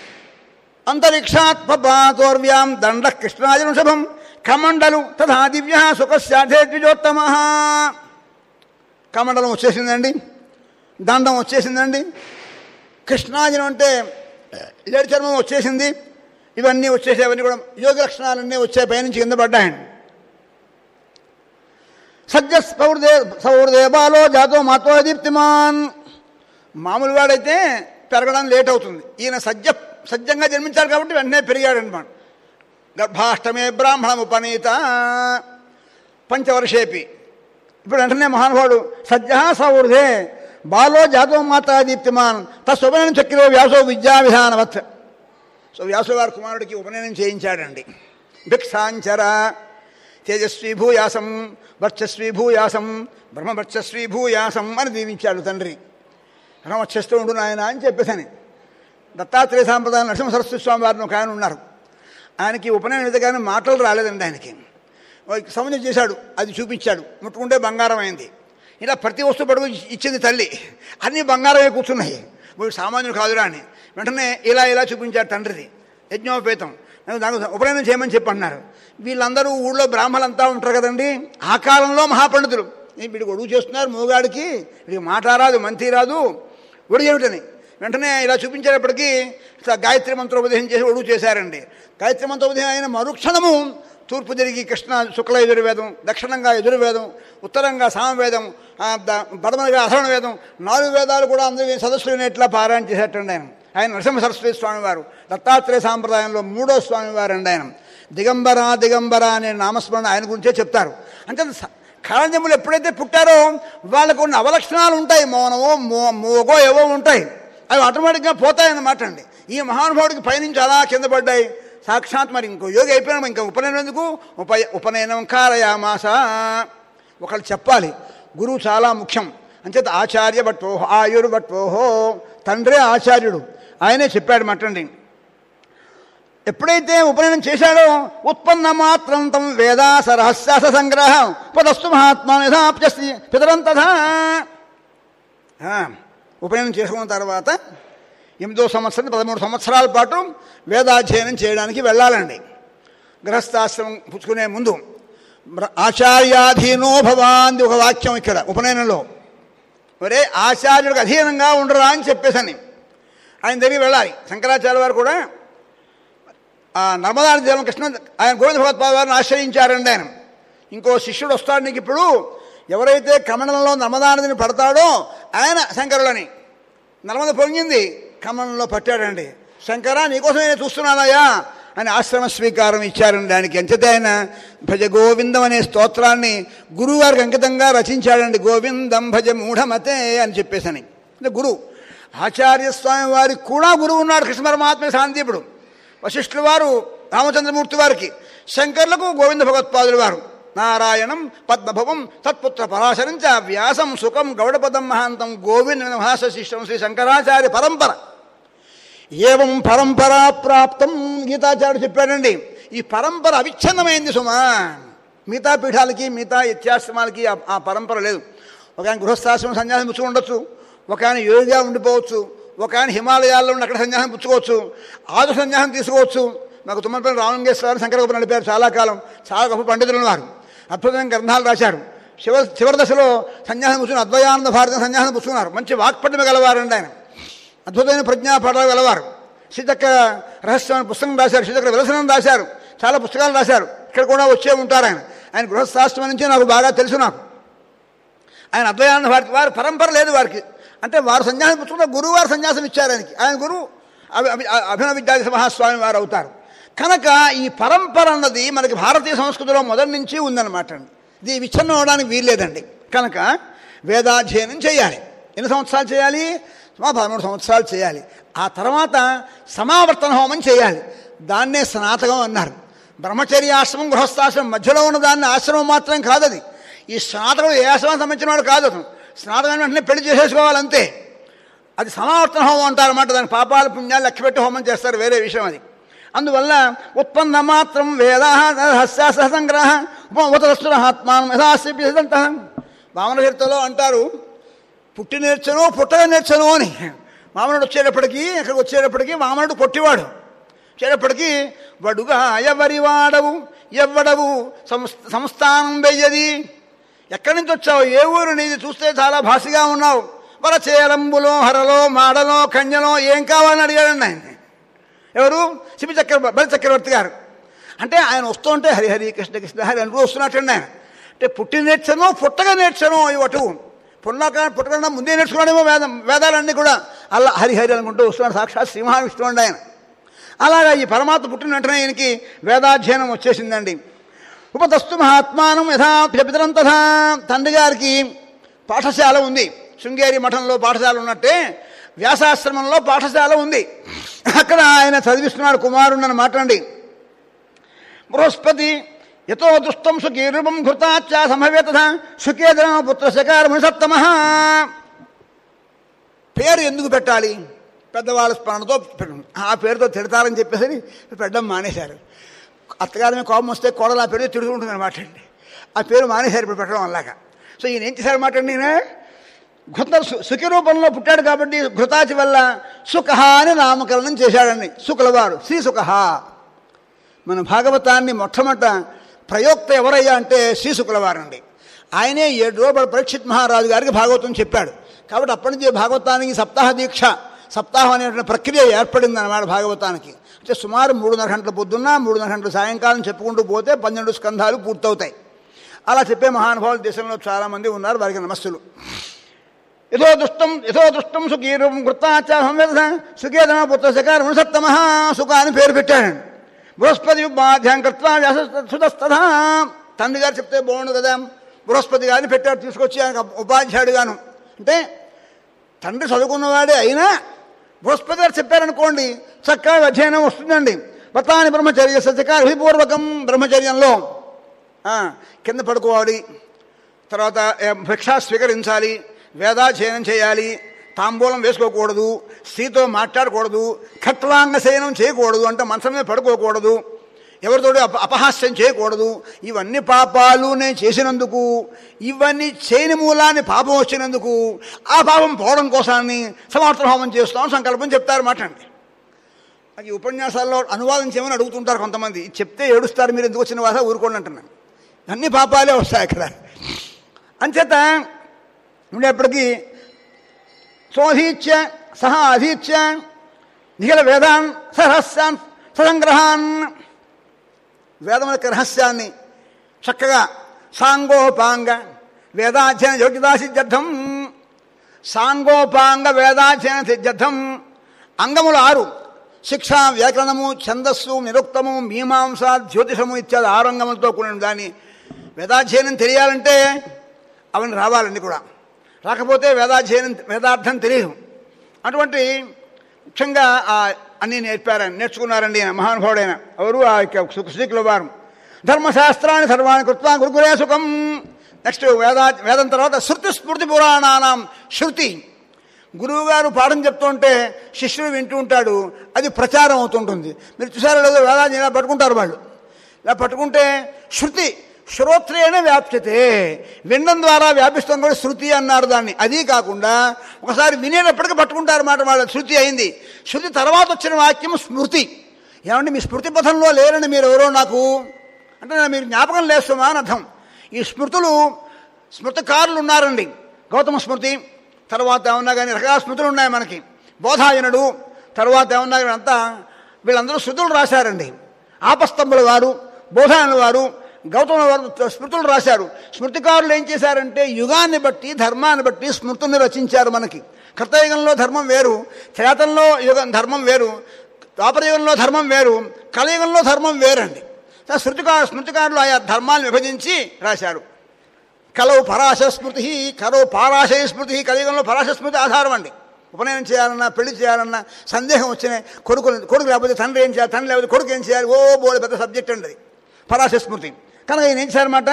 అంతరిక్షాత్మపాతోర్వ్యాం దండ కృష్ణాజన శుభం కమండలు తథా దివ్య సుఖశాఠే ద్విజోత్తమ కమండలం వచ్చేసిందండి దండం వచ్చేసిందండి కృష్ణాజనం అంటే లేడి చర్మం వచ్చేసింది ఇవన్నీ వచ్చేసి అవన్నీ కూడా యోగ లక్షణాలన్నీ వచ్చే పైనుంచి కింద పడ్డాయండి సజ్జ సౌహృదే సౌహృదే బాలో జాతో మాతో దీప్తిమాన్ మామూలు వాడైతే పెరగడానికి లేట్ అవుతుంది ఈయన సజ్జ సజ్జంగా జన్మించారు కాబట్టి వెంటనే పెరిగాడనమాట గర్భాష్టమే బ్రాహ్మణం ఉపనీత పంచవర్షేపి ఇప్పుడు వెంటనే మహానుభావుడు సజ్జ సౌహృదే బాలో జాతో మాతా దీప్తిమాన్ తస్సుపనయనం చక్రే వ్యాసో విద్యా విధానవత్ సో వ్యాసు గారి కుమారుడికి ఉపనయనం చేయించాడండి భిక్షాంచర తేజస్వీ భూయాసం వర్చస్వీ భూయాసం బ్రహ్మవర్చస్వీ భూయాసం అని దీవించాడు తండ్రి వచ్చేస్తూ ఉండు నాయన అని చెప్పేసని దత్తాత్రేయ సాంప్రదాయం నరసింహ సరస్వతి స్వామి వారిని ఒక ఆయన ఉన్నారు ఆయనకి ఉపనయనం అయితే కానీ మాటలు రాలేదండి ఆయనకి సమయం చేశాడు అది చూపించాడు ముట్టుకుంటే బంగారం అయింది ఇలా ప్రతి వస్తువు పడుగు ఇచ్చింది తల్లి అన్నీ బంగారమే కూర్చున్నాయి వీడు సామాన్యుడు కాదురా అని వెంటనే ఇలా ఇలా చూపించాడు తండ్రిది యజ్ఞోపేతం నాకు నాకు ఉపనయనం చేయమని చెప్పి అన్నారు వీళ్ళందరూ ఊళ్ళో బ్రాహ్మణులంతా ఉంటారు కదండి ఆ కాలంలో మహాపండితులు ఈ వీడికి ఒడుగు చేస్తున్నారు మూగాడికి వీడికి మాట రాదు మంతి రాదు ఒడుగు ఏమిటని వెంటనే ఇలా చూపించేటప్పటికీ ఇట్లా గాయత్రి మంత్రోపదేశం చేసి ఒడుగు చేశారండి గాయత్రి మంత్రోపదేశం అయిన మరుక్షణము తూర్పు తిరిగి కృష్ణ శుక్ల యజుర్వేదం దక్షిణంగా యజుర్వేదం ఉత్తరంగా సామవేదం ఆ, ద- పడమరగా అధర్వణ వేదం నాలుగు వేదాలు కూడా అందరూ సదస్సులు వినేట్లా పారాయణ చేసేటండి ఆయన ఆయన నరసింహ సరస్వతి స్వామివారు దత్తాత్రేయ సాంప్రదాయంలో మూడో స్వామివారు అండి ఆయన దిగంబర దిగంబర అనే నామస్మరణ ఆయన గురించే చెప్తారు అంటే స- కాళజములు ఎప్పుడైతే పుట్టారో వాళ్ళకు కొన్ని అవలక్షణాలు ఉంటాయి మౌనమో మో మోగో ఏవో ఉంటాయి అవి ఆటోమేటిక్గా పోతాయన్నమాట అండి ఈ మహానుభావుడికి పైనుంచి అలా కింద పడ్డాయి సాక్షాత్ మరి ఇంకో యోగి అయిపోయినా ఇంకా ఉపనయనం ఎందుకు ఉప ఉపనయనం కారయామాస ఒకళ్ళు చెప్పాలి గురువు చాలా ముఖ్యం అంచేత ఆచార్య భట్వోహో ఆయుర్ భట్వోహో తండ్రే ఆచార్యుడు ఆయనే చెప్పాడు మటండి ఎప్పుడైతే ఉపనయనం చేశాడో ఉత్పన్న మాత్రం తం వేదాస రహస్యాస సంగ్రహం పదస్తు మహాత్మా యథాప్యస్తి పితరం తథా ఆ, ఉపనయనం చేసుకున్న తర్వాత ఎనిమిదో సంవత్సరం పదమూడు సంవత్సరాల పాటు వేదాధ్యయనం చేయడానికి వెళ్ళాలండి గృహస్థాశ్రమం పుచ్చుకునే ముందు బ్ర- ఆచార్యాధీనో భవాంది ఒక వాక్యం ఇక్కడ ఉపనయనంలో ఒరే ఆచార్యుడికి అధీనంగా ఉండరా అని చెప్పేసని ఆయన దగ్గరికి వెళ్ళాలి శంకరాచార్య వారు కూడా ఆ నర్మదా నది జలం కృష్ణ ఆయన గోవింద భగవత్పాద వారిని ఆశ్రయించారండి ఆయన ఇంకో శిష్యుడు వస్తాడు నీకు ఇప్పుడు ఎవరైతే కమలంలో నర్మదా నదిని పడతాడో ఆయన శంకరులని నర్మద పొంగింది కమలంలో పట్టాడండి శంకర నీకోసం నేను చూస్తున్నానయ్యా అని ఆశ్రమ స్వీకారం ఇచ్చారండి దానికి ఎంచితే ఆయన భజ గోవిందం అనే స్తోత్రాన్ని గురువుగారికి అంకితంగా రచించాడండి గోవిందం భజ మూఢమతే అని చెప్పేసని అంటే గురువు ఆచార్య స్వామి వారికి కూడా గురువు ఉన్నాడు కృష్ణ పరమాత్మ శాంతిపుడు వశిష్ఠుల వారు రామచంద్రమూర్తి వారికి శంకర్లకు గోవింద భగవత్పాదుల వారు నారాయణం పద్మభవం తత్పుత్ర పరాశరం చ వ్యాసం సుఖం గౌడపదం మహాంతం గోవింద మహాశ శిష్యం శ్రీ శంకరాచార్య పరంపర ఏవం పరంపరా ప్రాప్తం గీతాచార్యుడు చెప్పాడండి ఈ పరంపర అవిచ్ఛిన్నమైంది సుమా మిగతా పీఠాలకి మిగతా ఇత్యాశ్రమాలకి ఆ- ఆ పరంపర లేదు ఒక ఆయన గృహస్థాశ్రమం సన్యాసం పుచ్చుకు ఉండొచ్చు ఒక ఆయన యోగిగా ఉండిపోవచ్చు ఒక ఆయన హిమాలయాల్లో ఉండి అక్కడ సన్యాసం పుచ్చుకోవచ్చు ఆదు సన్యాసం తీసుకోవచ్చు మాకు తుమ్మలపల్లి రామలింగేశ్వర శంకరగోపు నడిపారు చాలా కాలం చాలా గొప్ప పండితులు ఉన్నారు అద్భుతమైన గ్రంథాలు రాశారు శివ చివరి దశలో సన్యాసం పుచ్చుకుని అద్వయానంద భారత సన్యాసం పుచ్చుకున్నారు మంచి వాక్పటిమ గలవారండి ఆయన అద్భుతమైన ప్రజ్ఞాపాఠాలు గలవారు శ్రీచక్ర రహస్యం అనే పుస్తకం రాశారు శ్రీచక్ర విలసనం రాశారు చాలా పుస్తకాలు రాశారు ఇక్కడ కూడా వచ్చే ఉంటారు ఆయన ఆయన గృహస్థాశ్రమం నుంచి నాకు బాగా తెలుసు నాకు ఆయన అద్వయానంద భారతి వారి పరంపర లేదు వారికి అంటే వారు సన్యాసం పుచ్చుకుంటే గురువు వారు సన్యాసం ఇచ్చారు ఆయనకి ఆయన గురువు అభి అభి- అభినవ విద్యాధి మహాస్వామి వారు అవుతారు కనుక ఈ పరంపర అన్నది మనకి భారతీయ సంస్కృతిలో మొదటి నుంచి ఉందన్నమాట అండి ఇది విచ్ఛిన్నం అవడానికి వీల్లేదండి కనుక వేదాధ్యయనం చేయాలి ఎన్ని సంవత్సరాలు చేయాలి సుమారు పదమూడు సంవత్సరాలు చేయాలి ఆ తర్వాత సమావర్తన హోమం చేయాలి దాన్నే స్నాతకం అన్నారు బ్రహ్మచర్య ఆశ్రమం గృహస్థాశ్రమం మధ్యలో ఉన్న దాన్ని ఆశ్రమం మాత్రం కాదు అది ఈ స్నాతకుడు ఏ ఆశ్రమం సంబంధించిన వాడు కాదు అతను స్నాతకం వెంటనే పెళ్లి చేసేసుకోవాలంతే అది సమావర్తన హోమం అంటారన్నమాట దాని పాపాల పుణ్యాలు లెక్కపెట్టి హోమం చేస్తారు వేరే విషయం అది అందువల్ల ఉత్పన్న మాత్రం వేద హస్యాస సంగ్రహ ఉపవతస్తుర ఆత్మానం యథాస్యంత వామన చరిత్రలో అంటారు పుట్టి నేర్చను పుట్టగా నేర్చను అని వామనుడు వచ్చేటప్పటికి అక్కడికి వచ్చేటప్పటికి వామనుడు పొట్టివాడు వచ్చేటప్పటికి వడుగా ఎవరి వాడవు ఎవ్వడవు సంస్థ సంస్థానం వెయ్యది ఎక్కడి నుంచి వచ్చావు ఏ ఊరు నీది చూస్తే చాలా భాషగా ఉన్నావు వర చేలంబులో హరలో మాడలో కన్యలో ఏం కావాలని అడిగాడండి ఆయన ఎవరు శిబి చక్ర బలి చక్రవర్తి గారు అంటే ఆయన వస్తుంటే హరి హరి కృష్ణ కృష్ణ హరి అంటూ వస్తున్నట్టండి ఆయన అంటే పుట్టి నేర్చను పుట్టగా నేర్చను ఇవటు పున్నాక పుట్టకుండా ముందే నేర్చుకున్నాడేమో వేదం వేదాలన్నీ కూడా అలా హరి హరి అనుకుంటూ వస్తున్నాడు సాక్షాత్ శ్రీ మహావిష్ణువు ఆయన అలాగా ఈ పరమాత్మ పుట్టిన వెంటనే ఈయనకి వేదాధ్యయనం వచ్చేసిందండి ఉపతస్తు మహాత్మానం యథా పితరం తథా తండ్రి గారికి పాఠశాల ఉంది శృంగేరి మఠంలో పాఠశాల ఉన్నట్టే వ్యాసాశ్రమంలో పాఠశాల ఉంది అక్కడ ఆయన చదివిస్తున్నాడు కుమారుడు అని మాట్లాడి బృహస్పతి యతో దుష్టం సుఖీరూపం ఘృతాచ సంభవేత సుఖేదన పుత్ర శకారము సప్తమ పేరు ఎందుకు పెట్టాలి పెద్దవాళ్ళ స్మరణతో పెట్టు ఆ పేరుతో తిడతారని చెప్పేసి పెట్టడం మానేశారు అత్తగారి మీద కోపం వస్తే కోడలు ఆ పేరు తిడుతుంటుంది అనమాట అండి ఆ పేరు మానేశారు ఇప్పుడు పెట్టడం అలాగా సో ఈయన ఏం చేశారు అనమాట అండి ఈయన ఘృత సుఖ రూపంలో పుట్టాడు కాబట్టి ఘృతాచి వల్ల సుఖ అని నామకరణం చేశాడండి శుక్లవారు శ్రీ సుఖ మన భాగవతాన్ని మొట్టమొదట ప్రయోక్త ఎవరయ్యా అంటే శ్రీ శుక్లవారండి ఆయనే ఏడు రోజులు పరీక్షిత్ మహారాజు గారికి భాగవతం చెప్పాడు కాబట్టి అప్పటి నుంచి భాగవతానికి సప్తాహ దీక్ష సప్తాహం అనేటువంటి ప్రక్రియ ఏర్పడింది అన్నమాట భాగవతానికి అంటే సుమారు మూడున్నర గంటల పొద్దున్న మూడున్నర గంటల సాయంకాలం చెప్పుకుంటూ పోతే పన్నెండు స్కంధాలు పూర్తవుతాయి అలా చెప్పే మహానుభావులు దేశంలో చాలామంది ఉన్నారు వారికి నమస్సులు యథో దుష్టం యథో దుష్టం సుఖీరూపం కృతాచ సంవేద సుఖేదన పుత్ర శకారం సప్తమ సుఖ అని పేరు పెట్టాడు బృహస్పతి ఉపాధ్యాయం కృత్వా సుతస్తథా తండ్రి గారు చెప్తే బాగుండు కదా బృహస్పతి గారిని పెట్టాడు తీసుకొచ్చి ఆయన ఉపాధ్యాయుడు గాను అంటే తండ్రి చదువుకున్నవాడే అయినా బృహస్పతి గారు చెప్పారనుకోండి చక్కగా అధ్యయనం వస్తుందండి వ్రతాన్ని బ్రహ్మచర్య సత్యకార విధిపూర్వకం బ్రహ్మచర్యంలో ఆ, కింద పడుకోవాలి తర్వాత ఏ, భిక్ష స్వీకరించాలి వేదాధ్యయనం చేయాలి తాంబూలం వేసుకోకూడదు స్త్రీతో మాట్లాడకూడదు ఖట్వాంగ శయనం చేయకూడదు అంటే మంచం మీద పడుకోకూడదు ఎవరితో అప అపహాస్యం చేయకూడదు ఇవన్నీ పాపాలు నేను చేసినందుకు ఇవన్నీ చేయని మూలాన్ని పాపం వచ్చినందుకు ఆ పాపం పోవడం కోసాన్ని సమర్థ హోమం చేస్తాం సంకల్పం చెప్తారు మాట అండి నాకు ఈ ఉపన్యాసాల్లో అనువాదం చేయమని అడుగుతుంటారు కొంతమంది ఇది చెప్తే ఏడుస్తారు మీరు ఎందుకు వచ్చిన వాస ఊరుకోండి అంటున్నాను అన్ని పాపాలే వస్తాయి అక్కడ అంచేత ఉండేప్పటికీ సోధీత్య సహ అధీత్య నిఖిల వేదాన్ సహస్యాన్ ససంగ్రహాన్ వేదం యొక్క రహస్యాన్ని చక్కగా సాంగోపాంగ వేదాధ్యయన యోగ్యతా సిద్ధ్యం సాంగోపాంగ వేదాధ్యయన సిద్ధ్యం అంగములు ఆరు శిక్ష వ్యాకరణము ఛందస్సు నిరుక్తము మీమాంస జ్యోతిషము ఇత్యాది ఆరు అంగములతో కూడిన దాన్ని వేదాధ్యయనం తెలియాలంటే అవన్నీ రావాలండి కూడా రాకపోతే వేదాధ్యయనం వేదార్థం తెలియదు అటువంటి ముఖ్యంగా ఆ అన్నీ నేర్పారని నేర్చుకున్నారండి ఆయన మహానుభావుడైన ఎవరు ఆ యొక్క శ్రీకుల వారు ధర్మశాస్త్రాన్ని సర్వాణి కృత్వా గురుకులే సుఖం నెక్స్ట్ వేదా వేదం తర్వాత శృతి స్మృతి పురాణానాం శృతి గురువు గారు పాఠం చెప్తుంటే శిష్యుడు వింటూ ఉంటాడు అది ప్రచారం అవుతుంటుంది మీరు చూసారో లేదో వేదాన్ని ఇలా పట్టుకుంటారు వాళ్ళు ఇలా పట్టుకుంటే శృతి శ్రోత్రేణ వ్యాప్యతే వినడం ద్వారా వ్యాపిస్తాం కూడా శృతి అన్నారు దాన్ని అది కాకుండా ఒకసారి వినేటప్పటికీ పట్టుకుంటారు మాట వాళ్ళ శృతి అయింది శృతి తర్వాత వచ్చిన వాక్యం స్మృతి ఏమంటే మీ స్మృతి పథంలో లేరని మీరు ఎవరో నాకు అంటే నేను మీరు జ్ఞాపకం లేస్తున్నా అని అర్థం ఈ స్మృతులు స్మృతికారులు ఉన్నారండి గౌతమ స్మృతి తర్వాత ఏమన్నా కానీ రకరకాల స్మృతులు ఉన్నాయి మనకి బోధాయనుడు తర్వాత ఏమన్నా కానీ అంతా వీళ్ళందరూ శృతులు రాశారండి ఆపస్తంభుల వారు బోధాయనుల వారు గౌతమ వారు స్మృతులు రాశారు స్మృతికారులు ఏం చేశారంటే యుగాన్ని బట్టి ధర్మాన్ని బట్టి స్మృతుల్ని రచించారు మనకి కృతయుగంలో ధర్మం వేరు త్రేతంలో యుగం ధర్మం వేరు ద్వాపరయుగంలో ధర్మం వేరు కలియుగంలో ధర్మం వేరండి స్మృతికారు స్మృతికారులు ఆయా ధర్మాన్ని విభజించి రాశారు కలవు పరాశ స్మృతి కలవు పారాశయ స్మృతి కలియుగంలో పరాశ స్మృతి ఆధారం అండి ఉపనయనం చేయాలన్నా పెళ్లి చేయాలన్నా సందేహం వచ్చిన కొడుకు కొడుకు లేకపోతే తండ్రి ఏం చేయాలి తండ్రి లేకపోతే కొడుకు ఏం చేయాలి ఓ బోడి పెద్ద సబ్జెక్ట్ అండి అది పరాశ స్మృతి కనుక ఈయన ఏం చేశారన్నమాట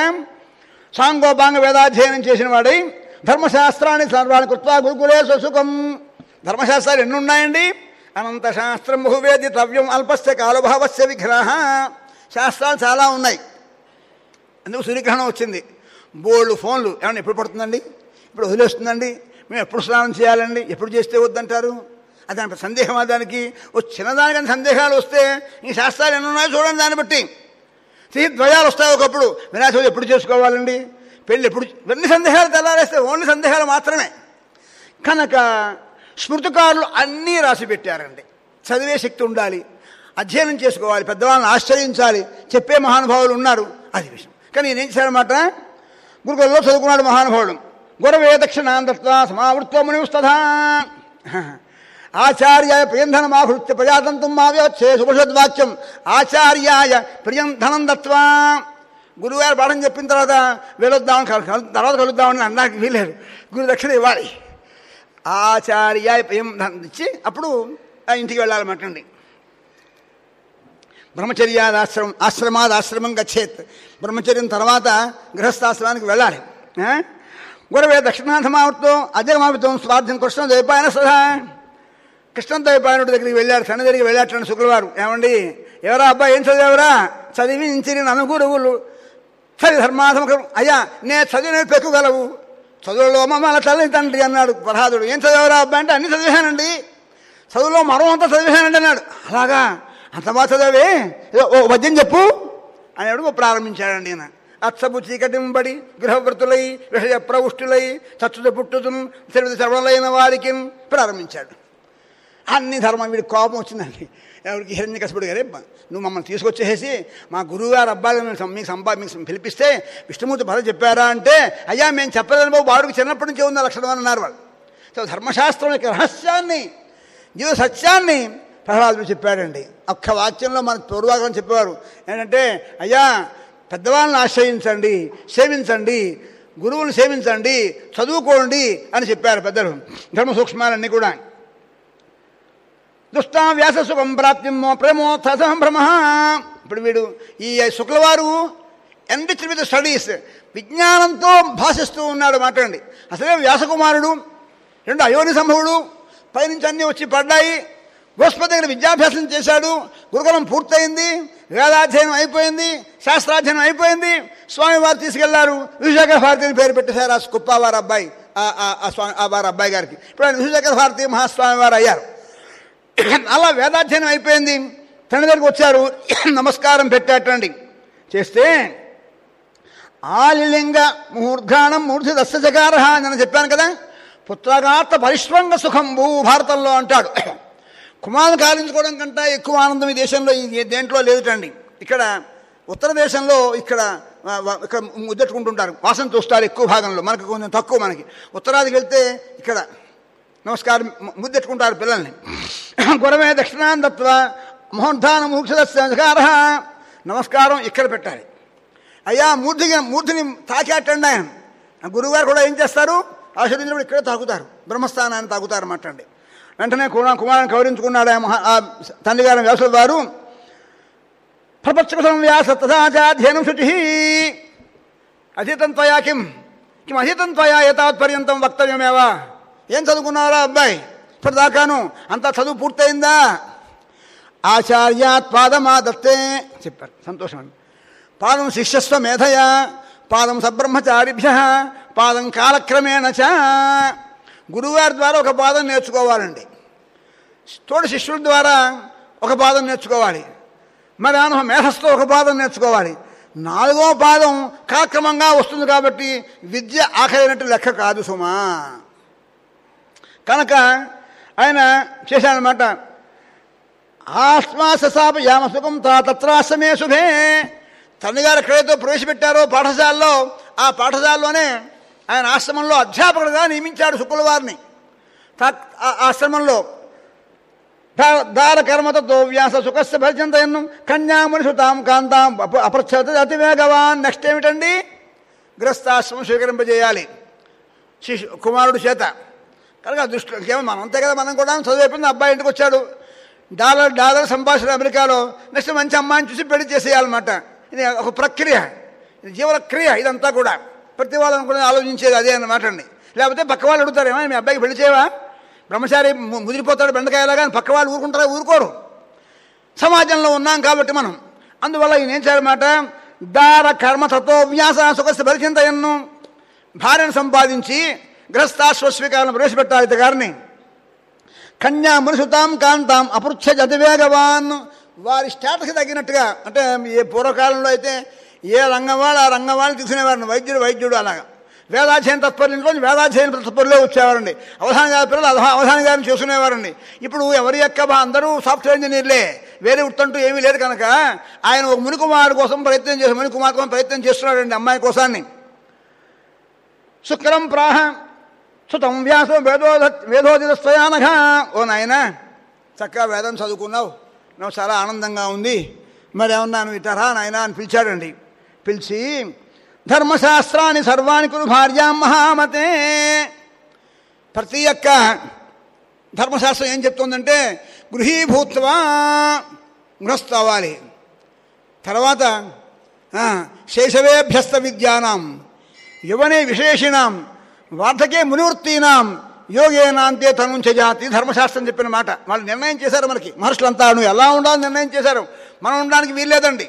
సాంగోపాంగ వేదాధ్యయనం చేసిన వాడై ధర్మశాస్త్రాన్ని సర్వాన్ని కృత్వా గురుకులే సుఖం ధర్మశాస్త్రాలు ఎన్ని ఉన్నాయండి అనంత శాస్త్రం బహువేది ద్రవ్యం అల్పస్య కాలభావస్య విగ్రహ శాస్త్రాలు చాలా ఉన్నాయి అందుకు సూర్యగ్రహణం వచ్చింది బోల్డ్ ఫోన్లు ఏమన్నా ఎప్పుడు పడుతుందండి ఇప్పుడు వదిలేస్తుందండి మేము ఎప్పుడు స్నానం చేయాలండి ఎప్పుడు చేస్తే వద్దంటారు అది దాని సందేహం ఆ దానికి ఓ చిన్నదానికని సందేహాలు వస్తే ఈ శాస్త్రాలు ఎన్ని ఉన్నాయో చూడండి దాన్ని బట్టి స్త్రీ ద్వయాలు వస్తాయి ఒకప్పుడు వినాయక చవితి ఎప్పుడు చేసుకోవాలండి పెళ్ళి ఎప్పుడు ఇవన్నీ సందేహాలు తెల్లారేస్తే ఓన్లీ సందేహాలు మాత్రమే కనుక స్మృతికారులు అన్నీ రాసి పెట్టారండి చదివే శక్తి ఉండాలి అధ్యయనం చేసుకోవాలి పెద్దవాళ్ళని ఆశ్చర్యించాలి చెప్పే మహానుభావులు ఉన్నారు అది విషయం కానీ ఈయన ఏం చేశారన్నమాట గురుకులలో చదువుకున్నాడు మహానుభావుడు గురవే దక్షిణాంతత్వ సమావృత్వ మునిస్తథా ఆచార్యాయ ప్రియంధనమాహృత్య ప్రజాతంతం మావ్యోచ్చే సుపషద్వాక్యం ఆచార్యాయ ప్రియంధనం దత్వా గురువుగారు పాఠం చెప్పిన తర్వాత వెళ్ళొద్దామని కలు- కలు- తర్వాత కలుద్దామని అన్నాకి వీలేదు గురు దక్షిణ ఇవ్వాలి ఆచార్యాయ ప్రియం ధనం ఇచ్చి అప్పుడు ఆ ఇంటికి వెళ్ళాలన్నమాటండి బ్రహ్మచర్యాదాశ్రమం ఆశ్రమాద్ ఆశ్రమం గచ్చేత్ బ్రహ్మచర్యం తర్వాత గృహస్థాశ్రమానికి వెళ్ళాలి ఆ? గురవే దక్షిణాథమావృత్తం అజగమావృతం స్వార్థం కృష్ణ ద్వైపాయన సదా కృష్ణ ద్వైపాయనుడి దగ్గరికి వెళ్ళారు తన దగ్గరికి వెళ్ళాటండి శుక్రవారం ఏమండి ఎవరా అబ్బాయి ఏం చదివావురా చదివి ఇంచిరి నన్ను గురువులు చదివి ధర్మాధమకం అయ్యా నే చదివిన పెక్కుగలవు చదువులో మమ్మల్ని తల్లి తండ్రి అన్నాడు ప్రహాదుడు ఏం చదివారా అబ్బాయి అంటే అన్ని చదివానండి చదువులో మరో అంతా చదివానండి అన్నాడు అలాగా అంత బాగా చదివే ఏదో ఓ వద్యం చెప్పు అని అడుగు ప్రారంభించాడండి ఈయన అచ్చపు చీకటింబడి గృహవృతులై విషయ ప్రవుష్టులై చచ్చుత పుట్టుతున్ తెలివి శ్రవణలైన వారికి ప్రారంభించాడు అన్ని ధర్మం వీడి కోపం వచ్చిందండి ఎవరికి హిరణ్య కసపుడు గారే "బ- నువ్వు మమ్మల్ని తీసుకొచ్చేసి మా గురువుగారు అబ్బాయిలు మేము సం- మీకు సంపా మీకు పిలిపిస్తే విష్ణుమూర్తి భర్త చెప్పారా అంటే అయ్యా మేము చెప్పలేదని బాబు వాడికి చిన్నప్పటి నుంచి ఉన్న లక్షణం అని అన్నారు వాళ్ళు సో ధర్మశాస్త్రం యొక్క రహస్యాన్ని జీవ సత్యాన్ని ప్రహ్లాదుడు చెప్పాడండి ఒక్క వాక్యంలో మనకు పూర్వాగ్రం చెప్పేవారు ఏంటంటే అయ్యా పెద్దవాళ్ళని ఆశ్రయించండి సేవించండి గురువుని సేవించండి చదువుకోండి అని చెప్పారు పెద్దలు ధర్మ సూక్ష్మాలన్నీ కూడా దుష్టా వ్యాస సుఖం ప్రాప్తి ప్రేమోత్థ సంభ్రమ ఇప్పుడు వీడు ఈ శుక్లవారు ఎండిచ్ విత్ స్టడీస్ విజ్ఞానంతో భాషిస్తూ ఉన్నాడు మాట్లాడండి అసలే వ్యాసకుమారుడు రెండు అయోని సంభవుడు పైనుంచి అన్నీ వచ్చి పడ్డాయి గోస్పతి దగ్గర విద్యాభ్యాసం చేశాడు గురుకులం పూర్తయింది వేదాధ్యయనం అయిపోయింది శాస్త్రాధ్యయనం అయిపోయింది స్వామివారు తీసుకెళ్లారు విశాఖ భారతి అని పేరు పెట్టేశారు ఆ కుప్పావారి అబ్బాయి ఆ- ఆ- ఆ స్వామి ఆ వారి అబ్బాయి గారికి ఇప్పుడు ఆయన విశాఖ భారతి మహాస్వామి వారు అయ్యారు అలా వేదాధ్యయనం అయిపోయింది తండ్రి దగ్గరికి వచ్చారు నమస్కారం పెట్టేటండి చేస్తే ఆలిలింగ ముహూర్ఘానం మూర్తి దశచకార అని చెప్పాను కదా పుత్రగాత పరిష్వంగ సుఖంబు భారతంలో అంటాడు కుమారుని కాలించుకోవడం కంటే ఎక్కువ ఆనందం ఈ దేశంలో ఈ దేంట్లో లేదుటండి ఇక్కడ ఉత్తర దేశంలో ఇక్కడ ఆ, వ- ఇక్కడ ముద్దెట్టుకుంటుంటారు వాసన చూస్తారు ఎక్కువ భాగంలో మనకు కొంచెం తక్కువ మనకి ఉత్తరాదికి వెళ్తే ఇక్కడ నమస్కారం ము- ముద్దెట్టుకుంటారు పిల్లల్ని గురమే దక్షిణాన్ దత్వ మహోద్ధాన మూక్షదస్కార నమస్కారం ఇక్కడ పెట్టాలి అయ్యా మూర్తికి మూర్తిని తాకేటండి ఆయన ఆ గురువుగారు కూడా ఏం చేస్తారు ఆశీర్వదించినప్పుడు ఇక్కడే తాకుతారు బ్రహ్మస్థానాన్ని తాకుతారు అన్నమాటండి వెంటనే కుమార్ కుమారుని కౌరించుకున్నాడు ఆ మహా ఆ తండ్రి గారి వ్యాసుల వారు ప్రపంచకృతం వ్యాస తథాచాధ్యయనం శుచి అధీతం త్వయా కిం కిం అధీతం త్వయా ఏతావత్పర్యంతం వక్తవ్యమేవా ఏం చదువుకున్నారా అబ్బాయి ఇప్పటిదాకాను అంతా చదువు పూర్తయిందా ఆచార్యాత్ పాదమాదత్తే చెప్పారు సంతోషం అండి పాదం శిష్యస్వ మేధయా పాదం సబ్రహ్మచారిభ్య పాదం కాలక్రమేణ చ గురువుగారి ద్వారా ఒక పాదం నేర్చుకోవాలండి తోడు శిష్యుల ద్వారా ఒక పాదం నేర్చుకోవాలి మరి ఆయన మేధస్తో ఒక పాదం నేర్చుకోవాలి నాలుగో పాదం కాలక్రమంగా వస్తుంది కాబట్టి విద్య ఆఖరైనట్టు లెక్క కాదు సుమా కనుక ఆయన చేశాడనమాట ఆశ్వాససాప యామ సుఖం తా తత్రాశ్రమే శుభే తండ్రి గారు ఎక్కడైతే ప్రవేశపెట్టారో పాఠశాలలో ఆ పాఠశాలలోనే ఆయన ఆశ్రమంలో అధ్యాపకుడుగా నియమించాడు శుక్ల వారిని తత్ ఆ ఆశ్రమంలో దార కర్మతో వ్యాస సుఖస్య భర్జంతయన్ను కన్యామణి సుతాం కాంతాం అప- అపృచ్ఛత అతి వేగవాన్ నెక్స్ట్ ఏమిటండి గ్రస్తాశ్రమం స్వీకరింపజేయాలి శిశు కుమారుడు చేత కనుక దృష్టిలో ఇంకేమో మనం అంతే కదా మనం కూడా చదువు అయిపోయింది అబ్బాయి ఇంటికి వచ్చాడు డాలర్ డాలర్ సంభాషణ అమెరికాలో నెక్స్ట్ మంచి అమ్మాయిని చూసి పెళ్లి చేసేయాలన్నమాట ఇది ఒక ప్రక్రియ ఇది జీవన క్రియ ఇదంతా కూడా ప్రతి వాళ్ళని కూడా ఆలోచించేది అదే అన్నమాట అండి లేకపోతే పక్క వాళ్ళు అడుగుతారు ఏమో మీ అబ్బాయికి పెళ్లి చేయవా బ్రహ్మచారి ము- ముదిరిపోతాడు బెండకాయలాగా అని పక్క వాళ్ళు ఊరుకుంటారా ఊరుకోరు సమాజంలో ఉన్నాం కాబట్టి మనం అందువల్ల ఈయన ఏం చేయాలన్నమాట దార కర్మ తత్వ వ్యాస సుఖస్య పరిచింతయన్ను భార్యను సంపాదించి గృహస్థాశ్వస్వీకారం ప్రవేశపెట్టాలి ఇత గారిని కన్యా మనుషుతాం కాంతాం అపృచ్ఛ అతివేగవాన్ వారి స్టేటస్కి తగినట్టుగా అంటే ఏ పూర్వకాలంలో అయితే ఏ రంగం వాళ్ళు ఆ రంగం వాళ్ళు తీసుకునేవారిని వైద్యుడు వైద్యుడు అలాగా వేదాధ్యయన తత్పర్యంలో వేదాధ్యయన తత్పరులే వచ్చేవారండి అవధాన గారి పిల్లలు అవధా- అవధాన గారిని చేసుకునేవారండి ఇప్పుడు ఎవరి యొక్క బా- అందరూ సాఫ్ట్వేర్ ఇంజనీర్లే వేరే వృత్తంటూ ఏమీ లేదు కనుక ఆయన ఒక మునికుమారు కోసం ప్రయత్నం చేసి మునికుమార్ కోసం ప్రయత్నం చేస్తున్నాడండి అమ్మాయి కోసాన్ని శుక్రం ప్రాహ సుతం వ్యాసో వేదో వేదోదితస్వయానఘ ఓ నాయన చక్కగా వేదం చదువుకున్నావు నువ్వు చాలా ఆనందంగా ఉంది మరి ఏమన్నా నువ్వు ఇటరా నాయన అని పిలిచాడండి పిలిచి ధర్మశాస్త్రాన్ని సర్వాణి కురు భార్యాం మహామతే ప్రతి యొక్క ధర్మశాస్త్రం ఏం చెప్తుందంటే గృహీభూత్వా గృహస్థ అవ్వాలి తర్వాత ఆ, శైశవేభ్యస్త విద్యానాం యువనే విశేషిణాం వార్ధకే మునివృత్తీనాం యోగేనాంతే తనుంచ జాతి ధర్మశాస్త్రం చెప్పిన మాట వాళ్ళు నిర్ణయం చేశారు మనకి మహర్షులంతా నువ్వు ఎలా ఉండాలని నిర్ణయం చేశారు మనం ఉండడానికి వీల్లేదండి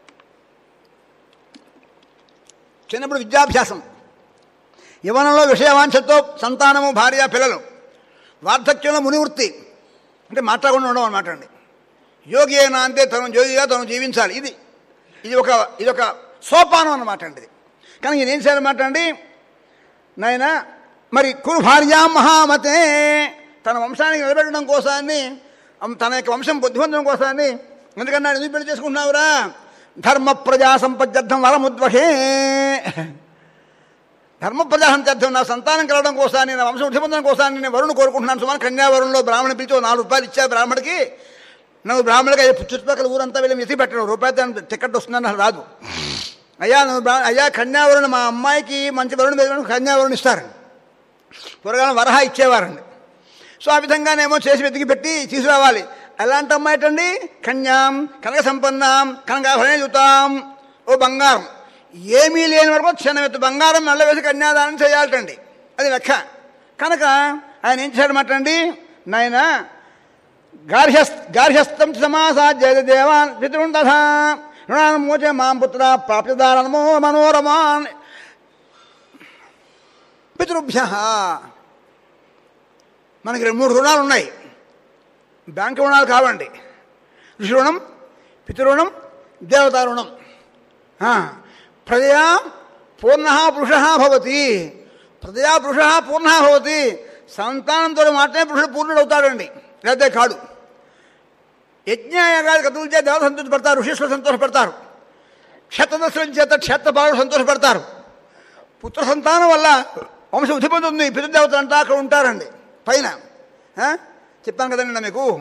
చిన్నప్పుడు విద్యాభ్యాసం యవనంలో విషయవాంఛతో సంతానము భార్య పిల్లలు వార్ధక్యంలో మునివృత్తి అంటే మాట్లాడకుండా ఉండడం అనమాట అండి యోగి అయినా అంతే తను యోగిగా తను జీవించాలి ఇది ఇది ఒక ఇది ఒక సోపానం అన్నమాట అండి ఇది కానీ ఈయన ఏం చేయాలన్నమాట అండి నాయన మరి కురు భార్యా మహామతే తన వంశానికి నిలబెట్టడం కోసాన్ని అమ్ తన యొక్క వంశం బుద్ధివంతం కోసాన్ని ఎందుకన్నా ఎందుకు పెళ్లి చేసుకుంటున్నావురా ధర్మ ప్రజా సంపద్యర్థం వరముద్వహే ధర్మ ప్రజాసంత్యర్థం నా సంతానం కలగడం కోసాన్ని నా వంశం ఉద్ధిపందం కోసాన్ని నేను వరుణ్ కోరుకుంటున్నాను సుమారు కన్యావరంలో బ్రాహ్మణ పిలిచి ఓ నాలుగు రూపాయలు ఇచ్చారు బ్రాహ్మడికి నువ్వు బ్రాహ్మడికి అయ్యా చుట్టుపక్కల ఊరంతా వెళ్ళి ఎత్తి పెట్టడం రూపాయి దానికి టికెట్ వస్తుందని నాకు రాదు అయ్యా నువ్వు బ్రా అయ్యా కన్యావరుణ్ మా అమ్మాయికి మంచి వరుణ్ మీద కన్యావరుణ్ ఇస్తారు పూర్వకాలం వరహ ఇచ్చేవారండి సో ఆ విధంగానేమో చేసి వెతికి పెట్టి తీసుకురావాలి ఎలాంటి అమ్మాయిటండి కన్యాం కనక సంపన్నాం కనకాభరణే చూతాం ఓ బంగారం ఏమీ లేని వరకు చిన్న ఎత్తు బంగారం మెల్ల వేసి కన్యాదానం చేయాలటండి అది లెక్క కనుక ఆయన ఏం చేశాడన్నమాట అండి నాయన గార్హ్యస్ గార్హ్యస్థం సమాసాధ్య దేవాన్ పితృన్ తథా రుణాన్ మోచే మాం పుత్ర ప్రాప్యదానమో మనోరమాన్ పితృభ్య మనకి రెండు మూడు రుణాలు ఉన్నాయి బ్యాంకు రుణాలు కావండి ఋషి రుణం పితృణం దేవతా రుణం ఆ, ప్రజయా పూర్ణ పురుష భవతి ప్రజయా పురుష పూర్ణ భవతి సంతానంతో మాత్రమే పురుషుడు పూర్ణుడు అవుతాడండి లేకపోతే కాడు యజ్ఞయాగాలు కథలు చేత దేవత సంతోషపడతారు ఋషిష్లు సంతోషపడతారు క్షేత్రదర్శనం చేత క్షేత్రపాలు సంతోషపడతారు పుత్ర సంతానం వల్ల వంశం వృద్ధి పొందుతుంది పితృదేవతలు అంతా అక్కడ ఉంటారండి పైన ఆ? చెప్పాను కదండి నా మీకు